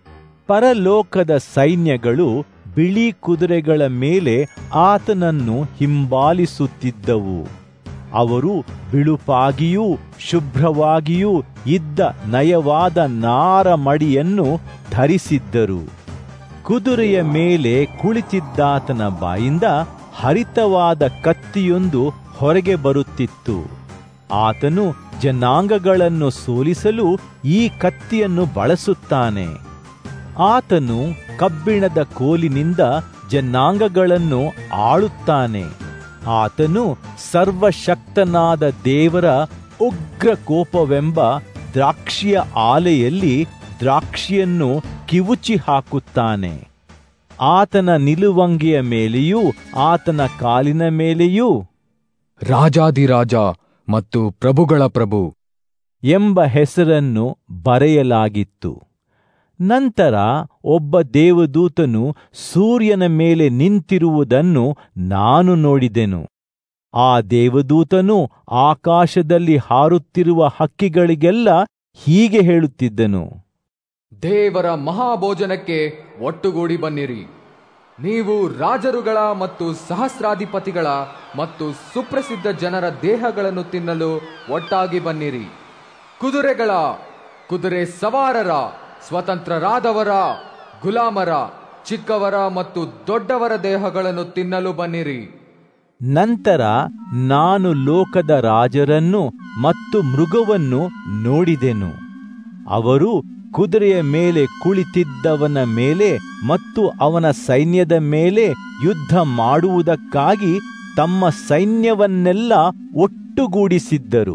ಪರಲೋಕದ ಸೈನ್ಯಗಳು ಬಿಳಿ ಕುದುರೆಗಳ ಮೇಲೆ ಆತನನ್ನು ಹಿಂಬಾಲಿಸುತ್ತಿದ್ದವು ಅವರು ಬಿಳುಪಾಗಿಯೂ ಶುಭ್ರವಾಗಿಯೂ ಇದ್ದ ನಯವಾದ ನಾರ ಮಡಿಯನ್ನು ಧರಿಸಿದ್ದರು ಕುದುರೆಯ ಮೇಲೆ ಕುಳಿತಿದ್ದಾತನ ಬಾಯಿಂದ ಹರಿತವಾದ ಕತ್ತಿಯೊಂದು ಹೊರಗೆ ಬರುತ್ತಿತ್ತು ಆತನು ಜನಾಂಗಗಳನ್ನು ಸೋಲಿಸಲು ಈ ಕತ್ತಿಯನ್ನು ಬಳಸುತ್ತಾನೆ ಆತನು ಕಬ್ಬಿಣದ ಕೋಲಿನಿಂದ ಜನಾಂಗಗಳನ್ನು ಆಳುತ್ತಾನೆ ಆತನು ಸರ್ವಶಕ್ತನಾದ ದೇವರ ಉಗ್ರ ಕೋಪವೆಂಬ ದ್ರಾಕ್ಷಿಯ ಆಲೆಯಲ್ಲಿ ದ್ರಾಕ್ಷಿಯನ್ನು ಕಿವುಚಿ ಹಾಕುತ್ತಾನೆ ಆತನ ನಿಲುವಂಗಿಯ ಮೇಲೆಯೂ ಆತನ ಕಾಲಿನ ಮೇಲೆಯೂ ರಾಜಾದಿರಾಜ ಮತ್ತು ಪ್ರಭುಗಳ ಪ್ರಭು ಎಂಬ ಹೆಸರನ್ನು ಬರೆಯಲಾಗಿತ್ತು ನಂತರ ಒಬ್ಬ ದೇವದೂತನು ಸೂರ್ಯನ ಮೇಲೆ ನಿಂತಿರುವುದನ್ನು ನಾನು ನೋಡಿದೆನು ಆ ದೇವದೂತನು ಆಕಾಶದಲ್ಲಿ ಹಾರುತ್ತಿರುವ ಹಕ್ಕಿಗಳಿಗೆಲ್ಲ ಹೀಗೆ ಹೇಳುತ್ತಿದ್ದನು ದೇವರ ಮಹಾಭೋಜನಕ್ಕೆ ಒಟ್ಟುಗೂಡಿ ಬನ್ನಿರಿ ನೀವು ರಾಜರುಗಳ ಮತ್ತು ಸಹಸ್ರಾಧಿಪತಿಗಳ ಮತ್ತು ಸುಪ್ರಸಿದ್ಧ ಜನರ ದೇಹಗಳನ್ನು ತಿನ್ನಲು ಒಟ್ಟಾಗಿ ಬನ್ನಿರಿ ಕುದುರೆಗಳ ಕುದುರೆ ಸವಾರರ ಸ್ವತಂತ್ರರಾದವರ ಗುಲಾಮರ ಚಿಕ್ಕವರ ಮತ್ತು ದೊಡ್ಡವರ ದೇಹಗಳನ್ನು ತಿನ್ನಲು ಬನ್ನಿರಿ ನಂತರ ನಾನು ಲೋಕದ ರಾಜರನ್ನು ಮತ್ತು ಮೃಗವನ್ನು ನೋಡಿದೆನು ಅವರು ಕುದುರೆಯ ಮೇಲೆ ಕುಳಿತಿದ್ದವನ ಮೇಲೆ ಮತ್ತು ಅವನ ಸೈನ್ಯದ ಮೇಲೆ ಯುದ್ಧ ಮಾಡುವುದಕ್ಕಾಗಿ ತಮ್ಮ ಸೈನ್ಯವನ್ನೆಲ್ಲ ಒಟ್ಟುಗೂಡಿಸಿದ್ದರು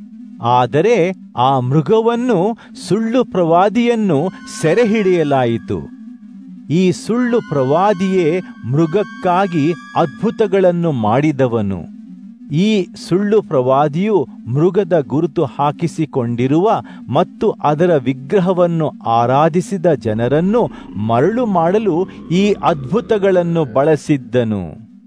ಆದರೆ ಆ ಮೃಗವನ್ನು ಸುಳ್ಳು ಪ್ರವಾದಿಯನ್ನು ಸೆರೆಹಿಡಿಯಲಾಯಿತು ಈ ಸುಳ್ಳು ಪ್ರವಾದಿಯೇ ಮೃಗಕ್ಕಾಗಿ ಅದ್ಭುತಗಳನ್ನು ಮಾಡಿದವನು ಈ ಸುಳ್ಳು ಪ್ರವಾದಿಯು ಮೃಗದ ಗುರುತು ಹಾಕಿಸಿಕೊಂಡಿರುವ ಮತ್ತು ಅದರ ವಿಗ್ರಹವನ್ನು ಆರಾಧಿಸಿದ ಜನರನ್ನು ಮರಳು ಮಾಡಲು ಈ ಅದ್ಭುತಗಳನ್ನು ಬಳಸಿದ್ದನು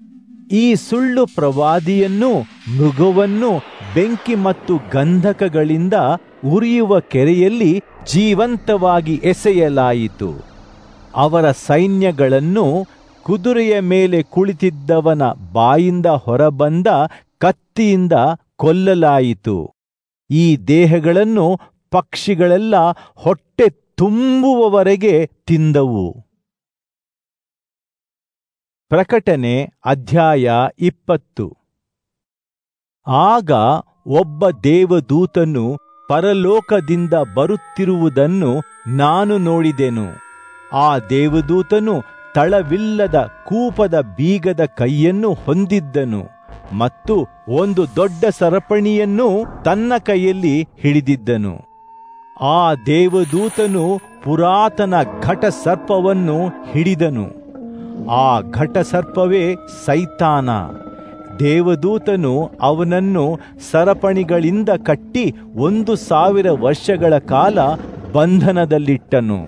ಈ ಸುಳ್ಳು ಪ್ರವಾದಿಯನ್ನು ಮೃಗವನ್ನು ಬೆಂಕಿ ಮತ್ತು ಗಂಧಕಗಳಿಂದ ಉರಿಯುವ ಕೆರೆಯಲ್ಲಿ ಜೀವಂತವಾಗಿ ಎಸೆಯಲಾಯಿತು ಅವರ ಸೈನ್ಯಗಳನ್ನು ಕುದುರೆಯ ಮೇಲೆ ಕುಳಿತಿದ್ದವನ ಬಾಯಿಂದ ಹೊರಬಂದ ಕತ್ತಿಯಿಂದ ಕೊಲ್ಲಲಾಯಿತು ಈ ದೇಹಗಳನ್ನು ಪಕ್ಷಿಗಳೆಲ್ಲ ಹೊಟ್ಟೆ ತುಂಬುವವರೆಗೆ ತಿಂದವು ಪ್ರಕಟಣೆ ಅಧ್ಯಾಯ ಇಪ್ಪತ್ತು ಆಗ ಒಬ್ಬ ದೇವದೂತನು ಪರಲೋಕದಿಂದ ಬರುತ್ತಿರುವುದನ್ನು ನಾನು ನೋಡಿದೆನು ಆ ದೇವದೂತನು ತಳವಿಲ್ಲದ ಕೂಪದ ಬೀಗದ ಕೈಯನ್ನು ಹೊಂದಿದ್ದನು ಮತ್ತು ಒಂದು ದೊಡ್ಡ ಸರಪಣಿಯನ್ನು ತನ್ನ ಕೈಯಲ್ಲಿ ಹಿಡಿದಿದ್ದನು ಆ ದೇವದೂತನು ಪುರಾತನ ಘಟ ಸರ್ಪವನ್ನು ಹಿಡಿದನು ಆ ಘಟ ಸರ್ಪವೇ ಸೈತಾನ ದೇವದೂತನು ಅವನನ್ನು ಸರಪಣಿಗಳಿಂದ ಕಟ್ಟಿ ಒಂದು ಸಾವಿರ ವರ್ಷಗಳ ಕಾಲ ಬಂಧನದಲ್ಲಿಟ್ಟನು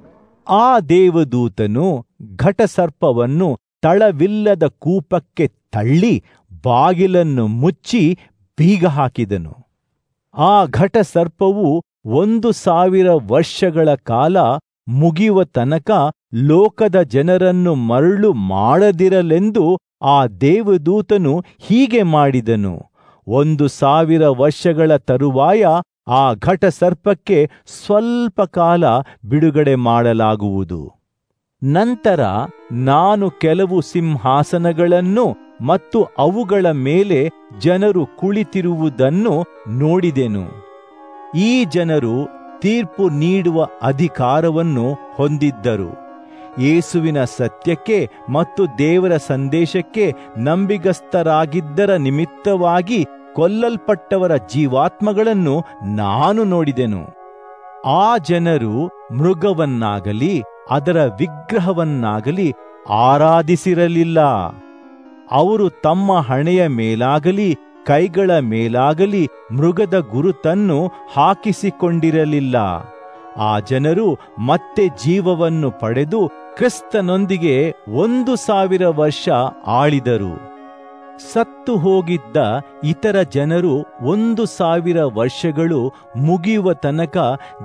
ಆ ದೇವದೂತನು ಘಟಸರ್ಪವನ್ನು ತಳವಿಲ್ಲದ ಕೂಪಕ್ಕೆ ತಳ್ಳಿ ಬಾಗಿಲನ್ನು ಮುಚ್ಚಿ ಬೀಗ ಹಾಕಿದನು ಆ ಘಟಸರ್ಪವು ಒಂದು ಸಾವಿರ ವರ್ಷಗಳ ಕಾಲ ಮುಗಿಯುವ ತನಕ ಲೋಕದ ಜನರನ್ನು ಮರಳು ಮಾಡದಿರಲೆಂದು ಆ ದೇವದೂತನು ಹೀಗೆ ಮಾಡಿದನು ಒಂದು ಸಾವಿರ ವರ್ಷಗಳ ತರುವಾಯ ಆ ಘಟಸರ್ಪಕ್ಕೆ ಸ್ವಲ್ಪ ಕಾಲ ಬಿಡುಗಡೆ ಮಾಡಲಾಗುವುದು ನಂತರ ನಾನು ಕೆಲವು ಸಿಂಹಾಸನಗಳನ್ನು ಮತ್ತು ಅವುಗಳ ಮೇಲೆ ಜನರು ಕುಳಿತಿರುವುದನ್ನು ನೋಡಿದೆನು ಈ ಜನರು ತೀರ್ಪು ನೀಡುವ ಅಧಿಕಾರವನ್ನು ಹೊಂದಿದ್ದರು ಯೇಸುವಿನ ಸತ್ಯಕ್ಕೆ ಮತ್ತು ದೇವರ ಸಂದೇಶಕ್ಕೆ ನಂಬಿಗಸ್ತರಾಗಿದ್ದರ ನಿಮಿತ್ತವಾಗಿ ಕೊಲ್ಲಲ್ಪಟ್ಟವರ ಜೀವಾತ್ಮಗಳನ್ನು ನಾನು ನೋಡಿದೆನು ಆ ಜನರು ಮೃಗವನ್ನಾಗಲಿ ಅದರ ವಿಗ್ರಹವನ್ನಾಗಲಿ ಆರಾಧಿಸಿರಲಿಲ್ಲ ಅವರು ತಮ್ಮ ಹಣೆಯ ಮೇಲಾಗಲಿ ಕೈಗಳ ಮೇಲಾಗಲಿ ಮೃಗದ ಗುರುತನ್ನು ಹಾಕಿಸಿಕೊಂಡಿರಲಿಲ್ಲ ಆ ಜನರು ಮತ್ತೆ ಜೀವವನ್ನು ಪಡೆದು ಕ್ರಿಸ್ತನೊಂದಿಗೆ ಒಂದು ಸಾವಿರ ವರ್ಷ ಆಳಿದರು ಸತ್ತು ಹೋಗಿದ್ದ ಇತರ ಜನರು ಒಂದು ಸಾವಿರ ವರ್ಷಗಳು ಮುಗಿಯುವ ತನಕ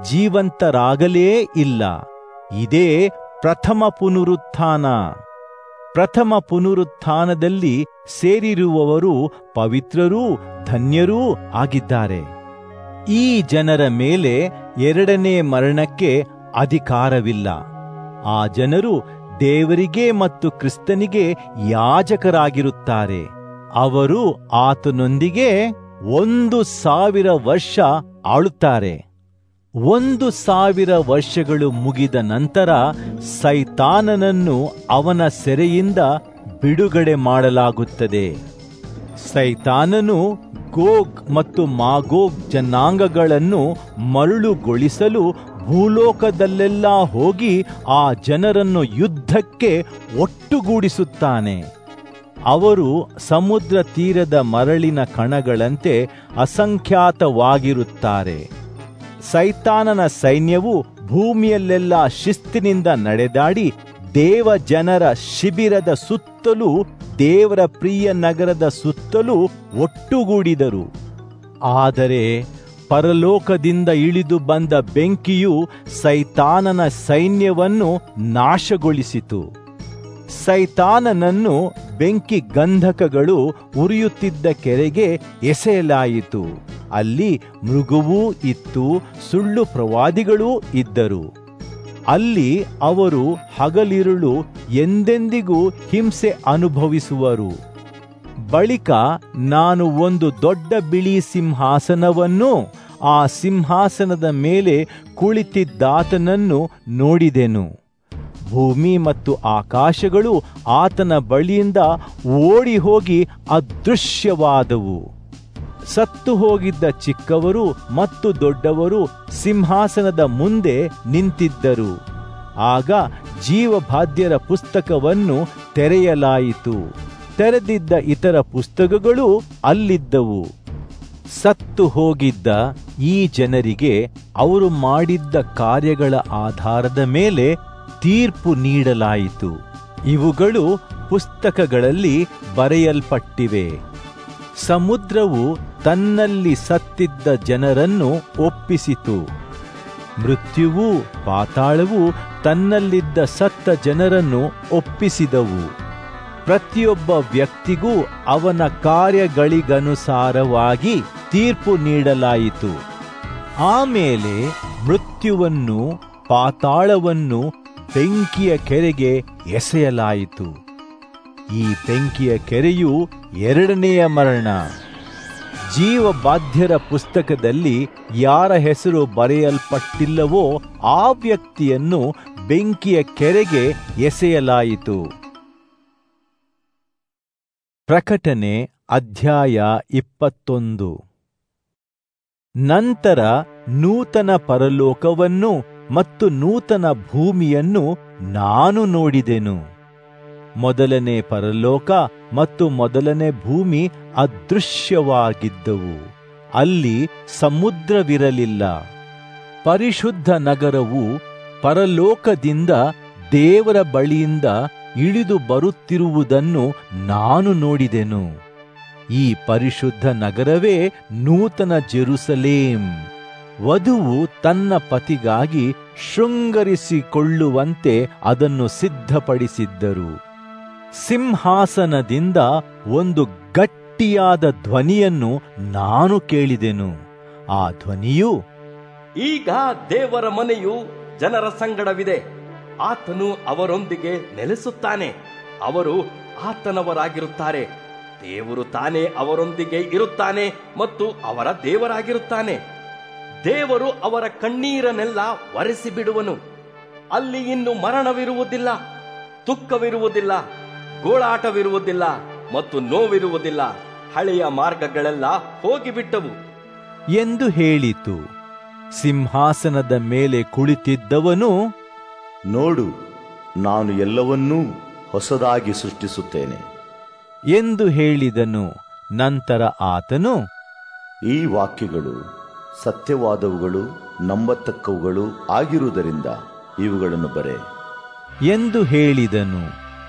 ಜೀವಂತರಾಗಲೇ ಇಲ್ಲ ಇದೇ ಪ್ರಥಮ ಪುನರುತ್ಥಾನ ಪ್ರಥಮ ಪುನರುತ್ಥಾನದಲ್ಲಿ ಸೇರಿರುವವರು ಪವಿತ್ರರೂ ಧನ್ಯರೂ ಆಗಿದ್ದಾರೆ ಈ ಜನರ ಮೇಲೆ ಎರಡನೇ ಮರಣಕ್ಕೆ ಅಧಿಕಾರವಿಲ್ಲ ಆ ಜನರು ದೇವರಿಗೆ ಮತ್ತು ಕ್ರಿಸ್ತನಿಗೆ ಯಾಜಕರಾಗಿರುತ್ತಾರೆ ಅವರು ಆತನೊಂದಿಗೆ ಒಂದು ಸಾವಿರ ವರ್ಷ ಆಳುತ್ತಾರೆ ಒಂದು ಸಾವಿರ ವರ್ಷಗಳು ಮುಗಿದ ನಂತರ ಸೈತಾನನನ್ನು ಅವನ ಸೆರೆಯಿಂದ ಬಿಡುಗಡೆ ಮಾಡಲಾಗುತ್ತದೆ ಸೈತಾನನು ಗೋಗ್ ಮತ್ತು ಮಾಗೋಗ್ ಜನಾಂಗಗಳನ್ನು ಮರಳುಗೊಳಿಸಲು ಭೂಲೋಕದಲ್ಲೆಲ್ಲ ಹೋಗಿ ಆ ಜನರನ್ನು ಯುದ್ಧಕ್ಕೆ ಒಟ್ಟುಗೂಡಿಸುತ್ತಾನೆ ಅವರು ಸಮುದ್ರ ತೀರದ ಮರಳಿನ ಕಣಗಳಂತೆ ಅಸಂಖ್ಯಾತವಾಗಿರುತ್ತಾರೆ ಸೈತಾನನ ಸೈನ್ಯವು ಭೂಮಿಯಲ್ಲೆಲ್ಲ ಶಿಸ್ತಿನಿಂದ ನಡೆದಾಡಿ ದೇವ ಜನರ ಶಿಬಿರದ ಸುತ್ತಲೂ ದೇವರ ಪ್ರಿಯ ನಗರದ ಸುತ್ತಲೂ ಒಟ್ಟುಗೂಡಿದರು ಆದರೆ ಪರಲೋಕದಿಂದ ಇಳಿದು ಬಂದ ಬೆಂಕಿಯು ಸೈತಾನನ ಸೈನ್ಯವನ್ನು ನಾಶಗೊಳಿಸಿತು ಸೈತಾನನನ್ನು ಬೆಂಕಿ ಗಂಧಕಗಳು ಉರಿಯುತ್ತಿದ್ದ ಕೆರೆಗೆ ಎಸೆಯಲಾಯಿತು ಅಲ್ಲಿ ಮೃಗುವೂ ಇತ್ತು ಸುಳ್ಳು ಪ್ರವಾದಿಗಳೂ ಇದ್ದರು ಅಲ್ಲಿ ಅವರು ಹಗಲಿರುಳು ಎಂದೆಂದಿಗೂ ಹಿಂಸೆ ಅನುಭವಿಸುವರು ಬಳಿಕ ನಾನು ಒಂದು ದೊಡ್ಡ ಬಿಳಿ ಸಿಂಹಾಸನವನ್ನು ಆ ಸಿಂಹಾಸನದ ಮೇಲೆ ಕುಳಿತಿದ್ದಾತನನ್ನು ನೋಡಿದೆನು ಭೂಮಿ ಮತ್ತು ಆಕಾಶಗಳು ಆತನ ಬಳಿಯಿಂದ ಓಡಿ ಹೋಗಿ ಅದೃಶ್ಯವಾದವು ಸತ್ತು ಹೋಗಿದ್ದ ಚಿಕ್ಕವರು ಮತ್ತು ದೊಡ್ಡವರು ಸಿಂಹಾಸನದ ಮುಂದೆ ನಿಂತಿದ್ದರು ಆಗ ಜೀವಬಾಧ್ಯರ ಪುಸ್ತಕವನ್ನು ತೆರೆಯಲಾಯಿತು ತೆರೆದಿದ್ದ ಇತರ ಪುಸ್ತಕಗಳು ಅಲ್ಲಿದ್ದವು ಸತ್ತು ಹೋಗಿದ್ದ ಈ ಜನರಿಗೆ ಅವರು ಮಾಡಿದ್ದ ಕಾರ್ಯಗಳ ಆಧಾರದ ಮೇಲೆ ತೀರ್ಪು ನೀಡಲಾಯಿತು ಇವುಗಳು ಪುಸ್ತಕಗಳಲ್ಲಿ ಬರೆಯಲ್ಪಟ್ಟಿವೆ ಸಮುದ್ರವು ತನ್ನಲ್ಲಿ ಸತ್ತಿದ್ದ ಜನರನ್ನು ಒಪ್ಪಿಸಿತು ಮೃತ್ಯುವು ಪಾತಾಳವು ತನ್ನಲ್ಲಿದ್ದ ಸತ್ತ ಜನರನ್ನು ಒಪ್ಪಿಸಿದವು ಪ್ರತಿಯೊಬ್ಬ ವ್ಯಕ್ತಿಗೂ ಅವನ ಕಾರ್ಯಗಳಿಗನುಸಾರವಾಗಿ ತೀರ್ಪು ನೀಡಲಾಯಿತು ಆಮೇಲೆ ಮೃತ್ಯುವನ್ನು ಪಾತಾಳವನ್ನು ಬೆಂಕಿಯ ಕೆರೆಗೆ ಎಸೆಯಲಾಯಿತು ಈ ಬೆಂಕಿಯ ಕೆರೆಯು ಎರಡನೆಯ ಮರಣ ಜೀವಬಾಧ್ಯರ ಪುಸ್ತಕದಲ್ಲಿ ಯಾರ ಹೆಸರು ಬರೆಯಲ್ಪಟ್ಟಿಲ್ಲವೋ ಆ ವ್ಯಕ್ತಿಯನ್ನು ಬೆಂಕಿಯ ಕೆರೆಗೆ ಎಸೆಯಲಾಯಿತು ಪ್ರಕಟಣೆ ಅಧ್ಯಾಯ ಇಪ್ಪತ್ತೊಂದು ನಂತರ ನೂತನ ಪರಲೋಕವನ್ನು ಮತ್ತು ನೂತನ ಭೂಮಿಯನ್ನು ನಾನು ನೋಡಿದೆನು ಮೊದಲನೇ ಪರಲೋಕ ಮತ್ತು ಮೊದಲನೇ ಭೂಮಿ ಅದೃಶ್ಯವಾಗಿದ್ದವು ಅಲ್ಲಿ ಸಮುದ್ರವಿರಲಿಲ್ಲ ಪರಿಶುದ್ಧ ನಗರವು ಪರಲೋಕದಿಂದ ದೇವರ ಬಳಿಯಿಂದ ಇಳಿದು ಬರುತ್ತಿರುವುದನ್ನು ನಾನು ನೋಡಿದೆನು ಈ ಪರಿಶುದ್ಧ ನಗರವೇ ನೂತನ ಜೆರುಸಲೇಂ ವಧುವು ತನ್ನ ಪತಿಗಾಗಿ ಶೃಂಗರಿಸಿಕೊಳ್ಳುವಂತೆ ಅದನ್ನು ಸಿದ್ಧಪಡಿಸಿದ್ದರು ಸಿಂಹಾಸನದಿಂದ ಒಂದು ಗಟ್ಟಿಯಾದ ಧ್ವನಿಯನ್ನು ನಾನು ಕೇಳಿದೆನು ಆ ಧ್ವನಿಯು ಈಗ ದೇವರ ಮನೆಯು ಜನರ ಸಂಗಡವಿದೆ ಆತನು ಅವರೊಂದಿಗೆ ನೆಲೆಸುತ್ತಾನೆ ಅವರು ಆತನವರಾಗಿರುತ್ತಾರೆ ದೇವರು ತಾನೇ ಅವರೊಂದಿಗೆ ಇರುತ್ತಾನೆ ಮತ್ತು ಅವರ ದೇವರಾಗಿರುತ್ತಾನೆ ದೇವರು ಅವರ ಕಣ್ಣೀರನ್ನೆಲ್ಲ ಒರೆಸಿ ಬಿಡುವನು ಅಲ್ಲಿ ಇನ್ನು ಮರಣವಿರುವುದಿಲ್ಲ ದುಃಖವಿರುವುದಿಲ್ಲ ಗೋಳಾಟವಿರುವುದಿಲ್ಲ ಮತ್ತು ನೋವಿರುವುದಿಲ್ಲ ಹಳೆಯ ಮಾರ್ಗಗಳೆಲ್ಲ ಹೋಗಿಬಿಟ್ಟವು ಎಂದು ಹೇಳಿತು ಸಿಂಹಾಸನದ ಮೇಲೆ ಕುಳಿತಿದ್ದವನು ನೋಡು ನಾನು ಎಲ್ಲವನ್ನೂ ಹೊಸದಾಗಿ ಸೃಷ್ಟಿಸುತ್ತೇನೆ ಎಂದು ಹೇಳಿದನು ನಂತರ ಆತನು ಈ ವಾಕ್ಯಗಳು ಸತ್ಯವಾದವುಗಳು ನಂಬತಕ್ಕವುಗಳು ಆಗಿರುವುದರಿಂದ ಇವುಗಳನ್ನು ಬರೆ ಎಂದು ಹೇಳಿದನು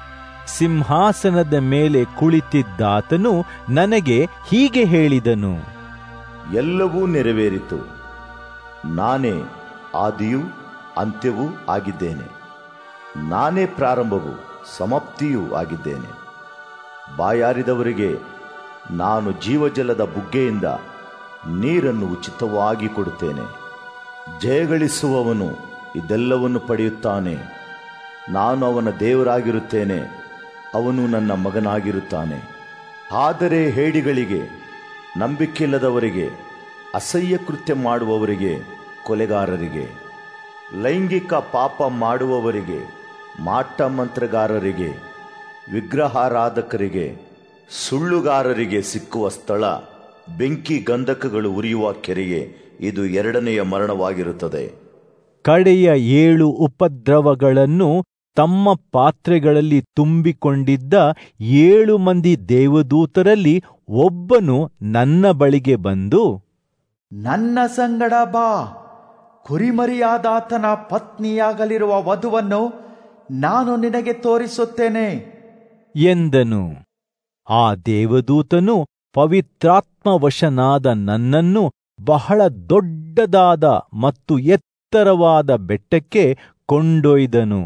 ಸಿಂಹಾಸನದ ಮೇಲೆ ಕುಳಿತಿದ್ದಾತನು ನನಗೆ ಹೀಗೆ ಹೇಳಿದನು ಎಲ್ಲವೂ ನೆರವೇರಿತು ನಾನೇ ಆದಿಯೂ ಅಂತ್ಯವೂ ಆಗಿದ್ದೇನೆ ನಾನೇ ಪ್ರಾರಂಭವೂ ಸಮಾಪ್ತಿಯೂ ಆಗಿದ್ದೇನೆ ಬಾಯಾರಿದವರಿಗೆ ನಾನು ಜೀವಜಲದ ಬುಗ್ಗೆಯಿಂದ ನೀರನ್ನು ಉಚಿತವಾಗಿ ಕೊಡುತ್ತೇನೆ ಜಯಗಳಿಸುವವನು ಇದೆಲ್ಲವನ್ನು ಪಡೆಯುತ್ತಾನೆ ನಾನು ಅವನ ದೇವರಾಗಿರುತ್ತೇನೆ ಅವನು ನನ್ನ ಮಗನಾಗಿರುತ್ತಾನೆ ಆದರೆ ಹೇಡಿಗಳಿಗೆ ನಂಬಿಕೆಯಿಲ್ಲದವರಿಗೆ ಅಸಹ್ಯ ಕೃತ್ಯ ಮಾಡುವವರಿಗೆ ಕೊಲೆಗಾರರಿಗೆ ಲೈಂಗಿಕ ಪಾಪ ಮಾಡುವವರಿಗೆ ಮಾಟ ಮಂತ್ರಗಾರರಿಗೆ ವಿಗ್ರಹಾರಾಧಕರಿಗೆ ಸುಳ್ಳುಗಾರರಿಗೆ ಸಿಕ್ಕುವ ಸ್ಥಳ ಬೆಂಕಿ ಗಂಧಕಗಳು ಉರಿಯುವ ಕೆರೆಗೆ ಇದು ಎರಡನೆಯ ಮರಣವಾಗಿರುತ್ತದೆ ಕಡೆಯ ಏಳು ಉಪದ್ರವಗಳನ್ನು ತಮ್ಮ ಪಾತ್ರೆಗಳಲ್ಲಿ ತುಂಬಿಕೊಂಡಿದ್ದ ಏಳು ಮಂದಿ ದೇವದೂತರಲ್ಲಿ ಒಬ್ಬನು ನನ್ನ ಬಳಿಗೆ ಬಂದು ನನ್ನ ಸಂಗಡ ಬಾ ಕುರಿಮರಿಯಾದಾತನ ಪತ್ನಿಯಾಗಲಿರುವ ವಧುವನ್ನು ನಾನು ನಿನಗೆ ತೋರಿಸುತ್ತೇನೆ ಎಂದನು ಆ ದೇವದೂತನು ಪವಿತ್ರಾತ್ಮವಶನಾದ ನನ್ನನ್ನು ಬಹಳ ದೊಡ್ಡದಾದ ಮತ್ತು ಎತ್ತರವಾದ ಬೆಟ್ಟಕ್ಕೆ ಕೊಂಡೊಯ್ದನು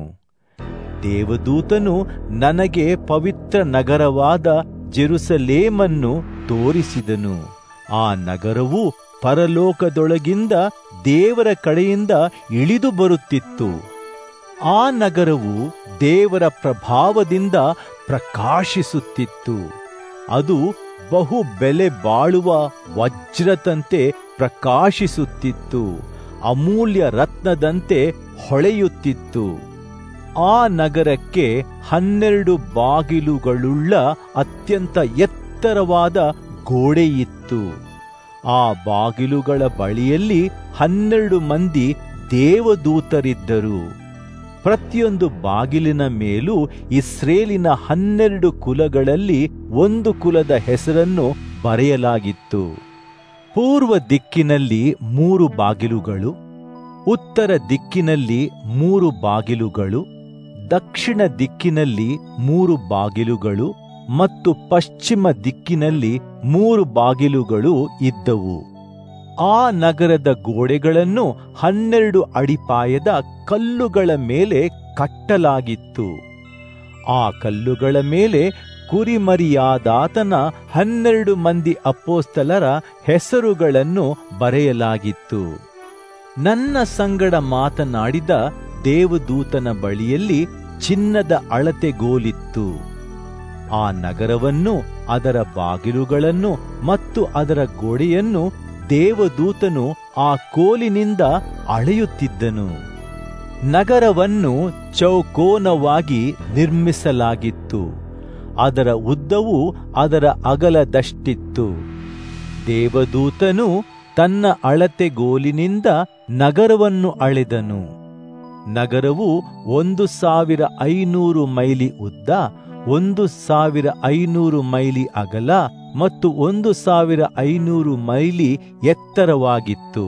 ದೇವದೂತನು ನನಗೆ ಪವಿತ್ರ ನಗರವಾದ ಜೆರುಸಲೇಮನ್ನು ತೋರಿಸಿದನು ಆ ನಗರವು ಪರಲೋಕದೊಳಗಿಂದ ದೇವರ ಕಡೆಯಿಂದ ಇಳಿದು ಬರುತ್ತಿತ್ತು ಆ ನಗರವು ದೇವರ ಪ್ರಭಾವದಿಂದ ಪ್ರಕಾಶಿಸುತ್ತಿತ್ತು ಅದು ಬಹು ಬೆಲೆ ಬಾಳುವ ವಜ್ರದಂತೆ ಪ್ರಕಾಶಿಸುತ್ತಿತ್ತು ಅಮೂಲ್ಯ ರತ್ನದಂತೆ ಹೊಳೆಯುತ್ತಿತ್ತು ಆ ನಗರಕ್ಕೆ ಹನ್ನೆರಡು ಬಾಗಿಲುಗಳುಳ್ಳ ಅತ್ಯಂತ ಎತ್ತರವಾದ ಗೋಡೆಯಿತ್ತು ಆ ಬಾಗಿಲುಗಳ ಬಳಿಯಲ್ಲಿ ಹನ್ನೆರಡು ಮಂದಿ ದೇವದೂತರಿದ್ದರು ಪ್ರತಿಯೊಂದು ಬಾಗಿಲಿನ ಮೇಲೂ ಇಸ್ರೇಲಿನ ಹನ್ನೆರಡು ಕುಲಗಳಲ್ಲಿ ಒಂದು ಕುಲದ ಹೆಸರನ್ನು ಬರೆಯಲಾಗಿತ್ತು ಪೂರ್ವ ದಿಕ್ಕಿನಲ್ಲಿ ಮೂರು ಬಾಗಿಲುಗಳು ಉತ್ತರ ದಿಕ್ಕಿನಲ್ಲಿ ಮೂರು ಬಾಗಿಲುಗಳು ದಕ್ಷಿಣ ದಿಕ್ಕಿನಲ್ಲಿ ಮೂರು ಬಾಗಿಲುಗಳು ಮತ್ತು ಪಶ್ಚಿಮ ದಿಕ್ಕಿನಲ್ಲಿ ಮೂರು ಬಾಗಿಲುಗಳು ಇದ್ದವು ಆ ನಗರದ ಗೋಡೆಗಳನ್ನು ಹನ್ನೆರಡು ಅಡಿಪಾಯದ ಕಲ್ಲುಗಳ ಮೇಲೆ ಕಟ್ಟಲಾಗಿತ್ತು ಆ ಕಲ್ಲುಗಳ ಮೇಲೆ ಕುರಿಮರಿಯಾದಾತನ ಹನ್ನೆರಡು ಮಂದಿ ಅಪ್ಪೋಸ್ತಲರ ಹೆಸರುಗಳನ್ನು ಬರೆಯಲಾಗಿತ್ತು ನನ್ನ ಸಂಗಡ ಮಾತನಾಡಿದ ದೇವದೂತನ ಬಳಿಯಲ್ಲಿ ಚಿನ್ನದ ಅಳತೆಗೋಲಿತ್ತು ಆ ನಗರವನ್ನು ಅದರ ಬಾಗಿಲುಗಳನ್ನು ಮತ್ತು ಅದರ ಗೋಡೆಯನ್ನು ದೇವದೂತನು ಆ ಕೋಲಿನಿಂದ ಅಳೆಯುತ್ತಿದ್ದನು ನಗರವನ್ನು ಚೌಕೋನವಾಗಿ ನಿರ್ಮಿಸಲಾಗಿತ್ತು ಅದರ ಉದ್ದವು ಅದರ ಅಗಲದಷ್ಟಿತ್ತು ದೇವದೂತನು ತನ್ನ ಅಳತೆಗೋಲಿನಿಂದ ನಗರವನ್ನು ಅಳೆದನು ನಗರವು ಒಂದು ಸಾವಿರ ಐನೂರು ಮೈಲಿ ಉದ್ದ ಒಂದು ಸಾವಿರ ಐನೂರು ಮೈಲಿ ಅಗಲ ಮತ್ತು ಒಂದು ಸಾವಿರ ಐನೂರು ಮೈಲಿ ಎತ್ತರವಾಗಿತ್ತು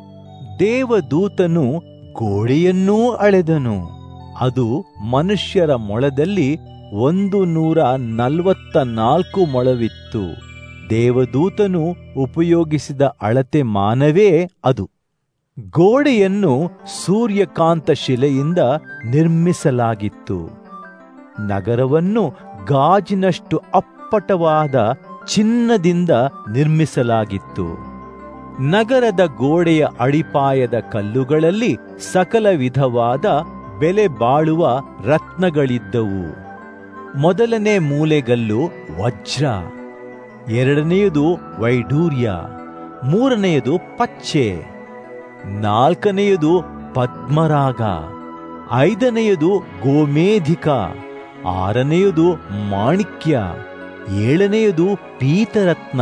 ದೇವದೂತನು ಗೋಡೆಯನ್ನೂ ಅಳೆದನು ಅದು ಮನುಷ್ಯರ ಮೊಳದಲ್ಲಿ ಒಂದು ನೂರ ನಲವತ್ತ ನಾಲ್ಕು ಮೊಳವಿತ್ತು ದೇವದೂತನು ಉಪಯೋಗಿಸಿದ ಅಳತೆ ಮಾನವೇ ಅದು ಗೋಡೆಯನ್ನು ಸೂರ್ಯಕಾಂತ ಶಿಲೆಯಿಂದ ನಿರ್ಮಿಸಲಾಗಿತ್ತು ನಗರವನ್ನು ಗಾಜಿನಷ್ಟು ಅಪ್ಪಟವಾದ ಚಿನ್ನದಿಂದ ನಿರ್ಮಿಸಲಾಗಿತ್ತು ನಗರದ ಗೋಡೆಯ ಅಡಿಪಾಯದ ಕಲ್ಲುಗಳಲ್ಲಿ ಸಕಲ ವಿಧವಾದ ಬೆಲೆ ಬಾಳುವ ರತ್ನಗಳಿದ್ದವು ಮೊದಲನೇ ಮೂಲೆಗಲ್ಲು ವಜ್ರ ಎರಡನೆಯದು ವೈಡೂರ್ಯ ಮೂರನೆಯದು ಪಚ್ಚೆ ನಾಲ್ಕನೆಯದು ಪದ್ಮರಾಗ ಐದನೆಯದು ಗೋಮೇಧಿಕ ಆರನೆಯದು ಮಾಣಿಕ್ಯ ಏಳನೆಯದು ಪೀತರತ್ನ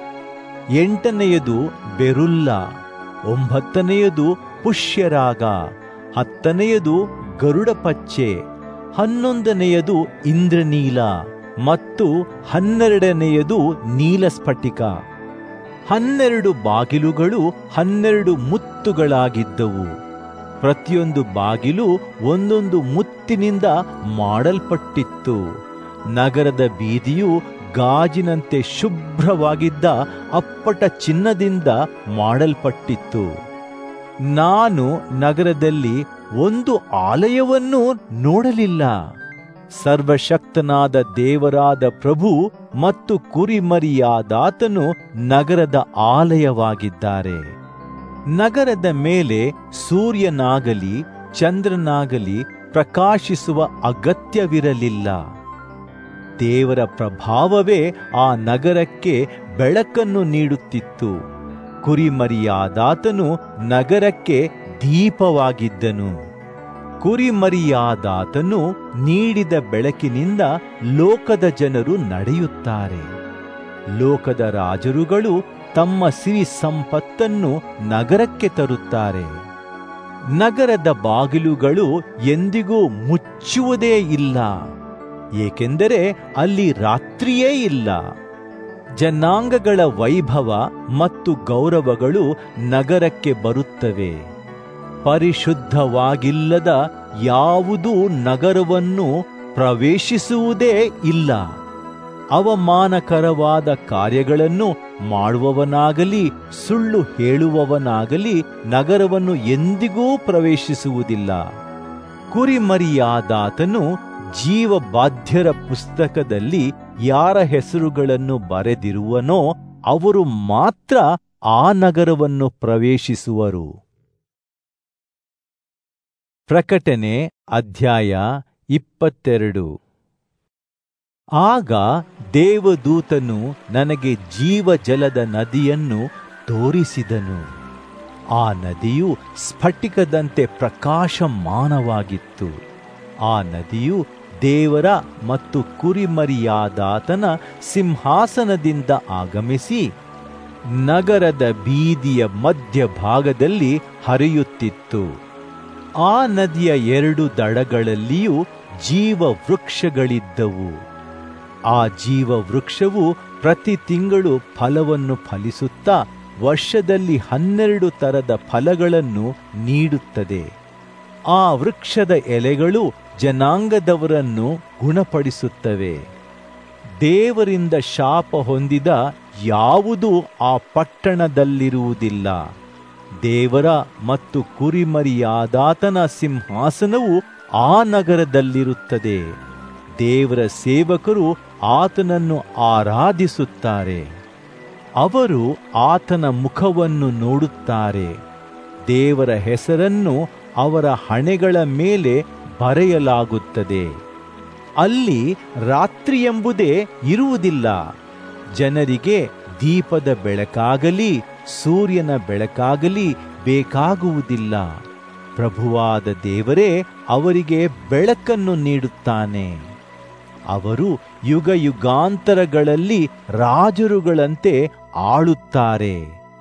ಎಂಟನೆಯದು ಬೆರುಲ್ಲ ಒಂಬತ್ತನೆಯದು ಪುಷ್ಯರಾಗ ಹತ್ತನೆಯದು ಗರುಡ ಪಚ್ಚೆ ಹನ್ನೊಂದನೆಯದು ಇಂದ್ರನೀಲ ಮತ್ತು ಹನ್ನೆರಡನೆಯದು ನೀಲಸ್ಫಟಿಕ ಹನ್ನೆರಡು ಬಾಗಿಲುಗಳು ಹನ್ನೆರಡು ಮುತ್ತುಗಳಾಗಿದ್ದವು ಪ್ರತಿಯೊಂದು ಬಾಗಿಲು ಒಂದೊಂದು ಮುತ್ತಿನಿಂದ ಮಾಡಲ್ಪಟ್ಟಿತ್ತು ನಗರದ ಬೀದಿಯು ಗಾಜಿನಂತೆ ಶುಭ್ರವಾಗಿದ್ದ ಅಪ್ಪಟ ಚಿನ್ನದಿಂದ ಮಾಡಲ್ಪಟ್ಟಿತ್ತು ನಾನು ನಗರದಲ್ಲಿ ಒಂದು ಆಲಯವನ್ನೂ ನೋಡಲಿಲ್ಲ ಸರ್ವಶಕ್ತನಾದ ದೇವರಾದ ಪ್ರಭು ಮತ್ತು ಕುರಿಮರಿಯಾದಾತನು ನಗರದ ಆಲಯವಾಗಿದ್ದಾರೆ ನಗರದ ಮೇಲೆ ಸೂರ್ಯನಾಗಲಿ ಚಂದ್ರನಾಗಲಿ ಪ್ರಕಾಶಿಸುವ ಅಗತ್ಯವಿರಲಿಲ್ಲ ದೇವರ ಪ್ರಭಾವವೇ ಆ ನಗರಕ್ಕೆ ಬೆಳಕನ್ನು ನೀಡುತ್ತಿತ್ತು ಕುರಿಮರಿಯಾದಾತನು ನಗರಕ್ಕೆ ದೀಪವಾಗಿದ್ದನು ಕುರಿಮರಿಯಾದಾತನು ನೀಡಿದ ಬೆಳಕಿನಿಂದ ಲೋಕದ ಜನರು ನಡೆಯುತ್ತಾರೆ ಲೋಕದ ರಾಜರುಗಳು ತಮ್ಮ ಸಿರಿ ಸಂಪತ್ತನ್ನು ನಗರಕ್ಕೆ ತರುತ್ತಾರೆ ನಗರದ ಬಾಗಿಲುಗಳು ಎಂದಿಗೂ ಮುಚ್ಚುವುದೇ ಇಲ್ಲ ಏಕೆಂದರೆ ಅಲ್ಲಿ ರಾತ್ರಿಯೇ ಇಲ್ಲ ಜನಾಂಗಗಳ ವೈಭವ ಮತ್ತು ಗೌರವಗಳು ನಗರಕ್ಕೆ ಬರುತ್ತವೆ ಪರಿಶುದ್ಧವಾಗಿಲ್ಲದ ಯಾವುದೂ ನಗರವನ್ನು ಪ್ರವೇಶಿಸುವುದೇ ಇಲ್ಲ ಅವಮಾನಕರವಾದ ಕಾರ್ಯಗಳನ್ನು ಮಾಡುವವನಾಗಲಿ ಸುಳ್ಳು ಹೇಳುವವನಾಗಲಿ ನಗರವನ್ನು ಎಂದಿಗೂ ಪ್ರವೇಶಿಸುವುದಿಲ್ಲ ಕುರಿಮರಿಯಾದಾತನು ಜೀವಬಾಧ್ಯರ ಪುಸ್ತಕದಲ್ಲಿ ಯಾರ ಹೆಸರುಗಳನ್ನು ಬರೆದಿರುವನೋ ಅವರು ಮಾತ್ರ ಆ ನಗರವನ್ನು ಪ್ರವೇಶಿಸುವರು ಪ್ರಕಟಣೆ ಅಧ್ಯಾಯ ಇಪ್ಪತ್ತೆರಡು ಆಗ ದೇವದೂತನು ನನಗೆ ಜೀವಜಲದ ನದಿಯನ್ನು ತೋರಿಸಿದನು ಆ ನದಿಯು ಸ್ಫಟಿಕದಂತೆ ಪ್ರಕಾಶಮಾನವಾಗಿತ್ತು ಆ ನದಿಯು ದೇವರ ಮತ್ತು ಕುರಿಮರಿಯಾದಾತನ ಸಿಂಹಾಸನದಿಂದ ಆಗಮಿಸಿ ನಗರದ ಬೀದಿಯ ಮಧ್ಯಭಾಗದಲ್ಲಿ ಹರಿಯುತ್ತಿತ್ತು ಆ ನದಿಯ ಎರಡು ದಡಗಳಲ್ಲಿಯೂ ಜೀವ ವೃಕ್ಷಗಳಿದ್ದವು ಆ ಜೀವ ವೃಕ್ಷವು ಪ್ರತಿ ತಿಂಗಳು ಫಲವನ್ನು ಫಲಿಸುತ್ತಾ ವರ್ಷದಲ್ಲಿ ಹನ್ನೆರಡು ತರದ ಫಲಗಳನ್ನು ನೀಡುತ್ತದೆ ಆ ವೃಕ್ಷದ ಎಲೆಗಳು ಜನಾಂಗದವರನ್ನು ಗುಣಪಡಿಸುತ್ತವೆ ದೇವರಿಂದ ಶಾಪ ಹೊಂದಿದ ಯಾವುದೂ ಆ ಪಟ್ಟಣದಲ್ಲಿರುವುದಿಲ್ಲ ದೇವರ ಮತ್ತು ಕುರಿಮರಿಯಾದಾತನ ಸಿಂಹಾಸನವು ಆ ನಗರದಲ್ಲಿರುತ್ತದೆ ದೇವರ ಸೇವಕರು ಆತನನ್ನು ಆರಾಧಿಸುತ್ತಾರೆ ಅವರು ಆತನ ಮುಖವನ್ನು ನೋಡುತ್ತಾರೆ ದೇವರ ಹೆಸರನ್ನು ಅವರ ಹಣೆಗಳ ಮೇಲೆ ಬರೆಯಲಾಗುತ್ತದೆ ಅಲ್ಲಿ ರಾತ್ರಿ ಎಂಬುದೇ ಇರುವುದಿಲ್ಲ ಜನರಿಗೆ ದೀಪದ ಬೆಳಕಾಗಲಿ ಸೂರ್ಯನ ಬೆಳಕಾಗಲಿ ಬೇಕಾಗುವುದಿಲ್ಲ ಪ್ರಭುವಾದ ದೇವರೇ ಅವರಿಗೆ ಬೆಳಕನ್ನು ನೀಡುತ್ತಾನೆ ಅವರು ಯುಗ ಯುಗಾಂತರಗಳಲ್ಲಿ ರಾಜರುಗಳಂತೆ ಆಳುತ್ತಾರೆ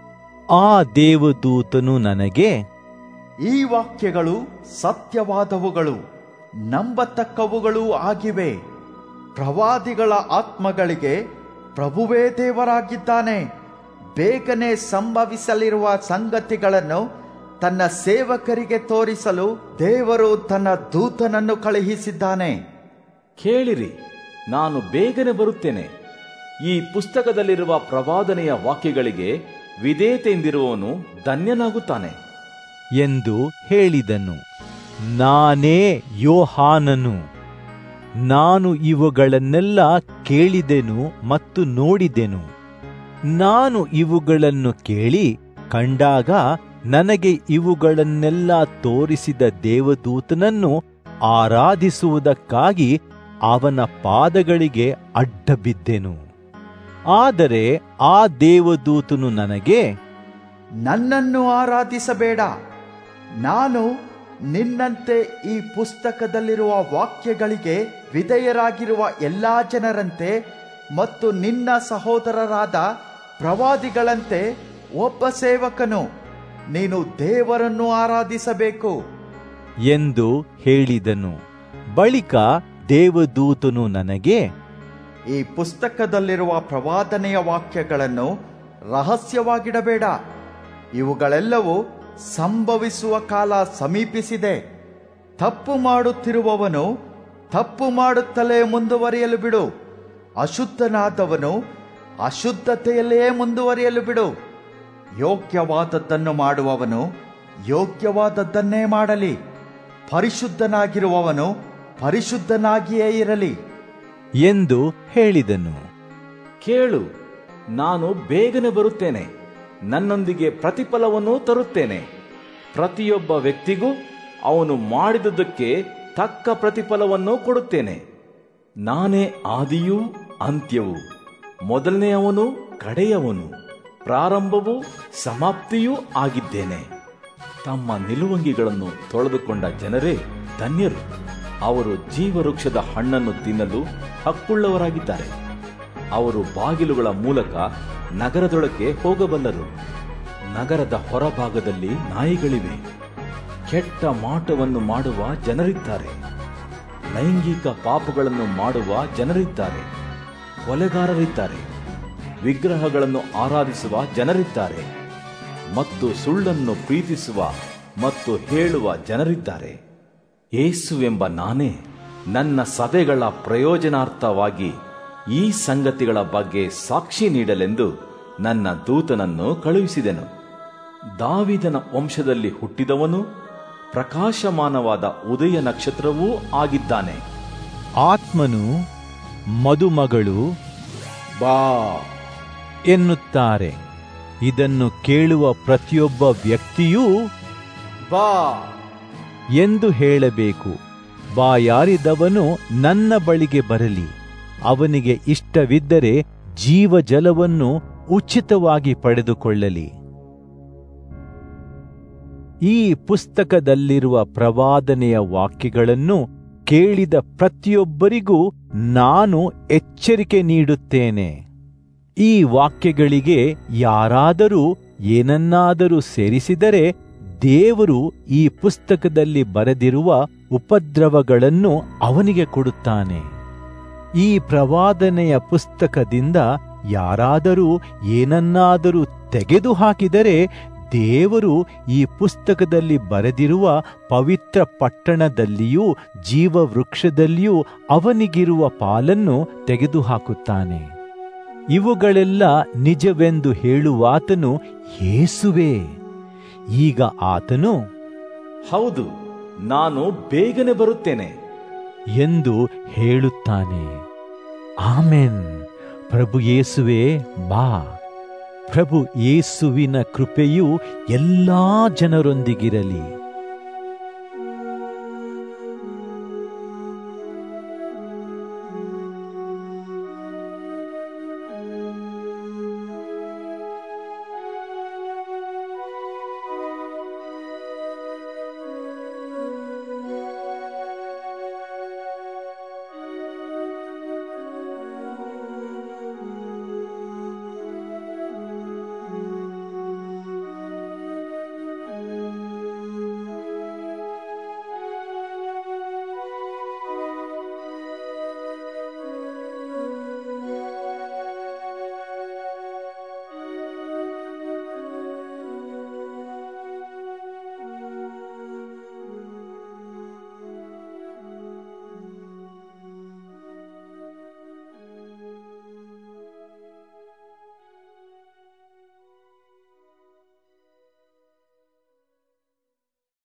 ಆ ದೇವದೂತನು ನನಗೆ ಈ ವಾಕ್ಯಗಳು ಸತ್ಯವಾದವುಗಳು ನಂಬತಕ್ಕವುಗಳೂ ಆಗಿವೆ ಪ್ರವಾದಿಗಳ ಆತ್ಮಗಳಿಗೆ ಪ್ರಭುವೇ ದೇವರಾಗಿದ್ದಾನೆ ಬೇಗನೆ ಸಂಭವಿಸಲಿರುವ ಸಂಗತಿಗಳನ್ನು ತನ್ನ ಸೇವಕರಿಗೆ ತೋರಿಸಲು ದೇವರು ತನ್ನ ದೂತನನ್ನು ಕಳುಹಿಸಿದ್ದಾನೆ ಕೇಳಿರಿ ನಾನು ಬೇಗನೆ ಬರುತ್ತೇನೆ ಈ ಪುಸ್ತಕದಲ್ಲಿರುವ ಪ್ರವಾದನೆಯ ವಾಕ್ಯಗಳಿಗೆ ವಿಧೇಯತೆಯಿಂದಿರುವವನು ಧನ್ಯನಾಗುತ್ತಾನೆ ಎಂದು ಹೇಳಿದನು ನಾನೇ ಯೋಹಾನನು ನಾನು ಇವುಗಳನ್ನೆಲ್ಲ ಕೇಳಿದೆನು ಮತ್ತು ನೋಡಿದೆನು ನಾನು ಇವುಗಳನ್ನು ಕೇಳಿ ಕಂಡಾಗ ನನಗೆ ಇವುಗಳನ್ನೆಲ್ಲ ತೋರಿಸಿದ ದೇವದೂತನನ್ನು ಆರಾಧಿಸುವುದಕ್ಕಾಗಿ ಅವನ ಪಾದಗಳಿಗೆ ಅಡ್ಡಬಿದ್ದೆನು ಆದರೆ ಆ ದೇವದೂತನು ನನಗೆ ನನ್ನನ್ನು ಆರಾಧಿಸಬೇಡ ನಾನು ನಿನ್ನಂತೆ ಈ ಪುಸ್ತಕದಲ್ಲಿರುವ ವಾಕ್ಯಗಳಿಗೆ ವಿಧೇಯರಾಗಿರುವ ಎಲ್ಲಾ ಜನರಂತೆ ಮತ್ತು ನಿನ್ನ ಸಹೋದರರಾದ ಪ್ರವಾದಿಗಳಂತೆ ಒಬ್ಬ ಸೇವಕನು ನೀನು ದೇವರನ್ನು ಆರಾಧಿಸಬೇಕು ಎಂದು ಹೇಳಿದನು ಬಳಿಕ ದೇವದೂತನು ನನಗೆ ಈ ಪುಸ್ತಕದಲ್ಲಿರುವ ಪ್ರವಾದನೆಯ ವಾಕ್ಯಗಳನ್ನು ರಹಸ್ಯವಾಗಿಡಬೇಡ ಇವುಗಳೆಲ್ಲವೂ ಸಂಭವಿಸುವ ಕಾಲ ಸಮೀಪಿಸಿದೆ ತಪ್ಪು ಮಾಡುತ್ತಿರುವವನು ತಪ್ಪು ಮಾಡುತ್ತಲೇ ಮುಂದುವರಿಯಲು ಬಿಡು ಅಶುದ್ಧನಾದವನು ಅಶುದ್ಧತೆಯಲ್ಲೇ ಮುಂದುವರಿಯಲು ಬಿಡು ಯೋಗ್ಯವಾದದ್ದನ್ನು ಮಾಡುವವನು ಯೋಗ್ಯವಾದದ್ದನ್ನೇ ಮಾಡಲಿ ಪರಿಶುದ್ಧನಾಗಿರುವವನು ಪರಿಶುದ್ಧನಾಗಿಯೇ ಇರಲಿ ಎಂದು ಹೇಳಿದನು ಕೇಳು ನಾನು ಬೇಗನೆ ಬರುತ್ತೇನೆ ನನ್ನೊಂದಿಗೆ ಪ್ರತಿಫಲವನ್ನು ತರುತ್ತೇನೆ ಪ್ರತಿಯೊಬ್ಬ ವ್ಯಕ್ತಿಗೂ ಅವನು ಮಾಡಿದುದಕ್ಕೆ ತಕ್ಕ ಪ್ರತಿಫಲವನ್ನು ಕೊಡುತ್ತೇನೆ ನಾನೇ ಆದಿಯೂ ಅಂತ್ಯವೂ ಮೊದಲನೆಯವನು ಕಡೆಯವನು ಪ್ರಾರಂಭವೂ ಸಮಾಪ್ತಿಯೂ ಆಗಿದ್ದೇನೆ ತಮ್ಮ ನಿಲುವಂಗಿಗಳನ್ನು ತೊಳೆದುಕೊಂಡ ಜನರೇ ಧನ್ಯರು ಅವರು ಜೀವವೃಕ್ಷದ ಹಣ್ಣನ್ನು ತಿನ್ನಲು ಹಕ್ಕುಳ್ಳವರಾಗಿದ್ದಾರೆ ಅವರು ಬಾಗಿಲುಗಳ ಮೂಲಕ ನಗರದೊಳಕ್ಕೆ ಹೋಗಬಲ್ಲರು ನಗರದ ಹೊರಭಾಗದಲ್ಲಿ ನಾಯಿಗಳಿವೆ ಕೆಟ್ಟ ಮಾಟವನ್ನು ಮಾಡುವ ಜನರಿದ್ದಾರೆ ಲೈಂಗಿಕ ಪಾಪಗಳನ್ನು ಮಾಡುವ ಜನರಿದ್ದಾರೆ ಕೊಲೆಗಾರರಿದ್ದಾರೆ ವಿಗ್ರಹಗಳನ್ನು ಆರಾಧಿಸುವ ಜನರಿದ್ದಾರೆ ಮತ್ತು ಸುಳ್ಳನ್ನು ಪ್ರೀತಿಸುವ ಮತ್ತು ಹೇಳುವ ಜನರಿದ್ದಾರೆ ಏಸುವೆಂಬ ನಾನೇ ನನ್ನ ಸಭೆಗಳ ಪ್ರಯೋಜನಾರ್ಥವಾಗಿ ಈ ಸಂಗತಿಗಳ ಬಗ್ಗೆ ಸಾಕ್ಷಿ ನೀಡಲೆಂದು ನನ್ನ ದೂತನನ್ನು ಕಳುಹಿಸಿದೆನು ದಾವಿದನ ವಂಶದಲ್ಲಿ ಹುಟ್ಟಿದವನು ಪ್ರಕಾಶಮಾನವಾದ ಉದಯ ನಕ್ಷತ್ರವೂ ಆಗಿದ್ದಾನೆ ಆತ್ಮನು ಮದುಮಗಳು ಬಾ ಎನ್ನುತ್ತಾರೆ ಇದನ್ನು ಕೇಳುವ ಪ್ರತಿಯೊಬ್ಬ ವ್ಯಕ್ತಿಯೂ ಬಾ ಎಂದು ಹೇಳಬೇಕು ಬಾಯಾರಿದವನು ನನ್ನ ಬಳಿಗೆ ಬರಲಿ ಅವನಿಗೆ ಇಷ್ಟವಿದ್ದರೆ ಜೀವಜಲವನ್ನು ಉಚಿತವಾಗಿ ಪಡೆದುಕೊಳ್ಳಲಿ ಈ ಪುಸ್ತಕದಲ್ಲಿರುವ ಪ್ರವಾದನೆಯ ವಾಕ್ಯಗಳನ್ನು ಕೇಳಿದ ಪ್ರತಿಯೊಬ್ಬರಿಗೂ ನಾನು ಎಚ್ಚರಿಕೆ ನೀಡುತ್ತೇನೆ ಈ ವಾಕ್ಯಗಳಿಗೆ ಯಾರಾದರೂ ಏನನ್ನಾದರೂ ಸೇರಿಸಿದರೆ ದೇವರು ಈ ಪುಸ್ತಕದಲ್ಲಿ ಬರೆದಿರುವ ಉಪದ್ರವಗಳನ್ನು ಅವನಿಗೆ ಕೊಡುತ್ತಾನೆ ಈ ಪ್ರವಾದನೆಯ ಪುಸ್ತಕದಿಂದ ಯಾರಾದರೂ ಏನನ್ನಾದರೂ ತೆಗೆದುಹಾಕಿದರೆ ದೇವರು ಈ ಪುಸ್ತಕದಲ್ಲಿ ಬರೆದಿರುವ ಪವಿತ್ರ ಪಟ್ಟಣದಲ್ಲಿಯೂ ಜೀವವೃಕ್ಷದಲ್ಲಿಯೂ ಅವನಿಗಿರುವ ಪಾಲನ್ನು ತೆಗೆದುಹಾಕುತ್ತಾನೆ ಇವುಗಳೆಲ್ಲ ನಿಜವೆಂದು ಹೇಳುವಾತನು ಯೇಸುವೇ ಈಗ ಆತನು ಹೌದು ನಾನು ಬೇಗನೆ ಬರುತ್ತೇನೆ ಎಂದು ಹೇಳುತ್ತಾನೆ ಆಮೆನ್ ಪ್ರಭು ಯೇಸುವೆ ಬಾ ಪ್ರಭು ಯೇಸುವಿನ ಕೃಪೆಯು ಎಲ್ಲಾ ಜನರೊಂದಿಗಿರಲಿ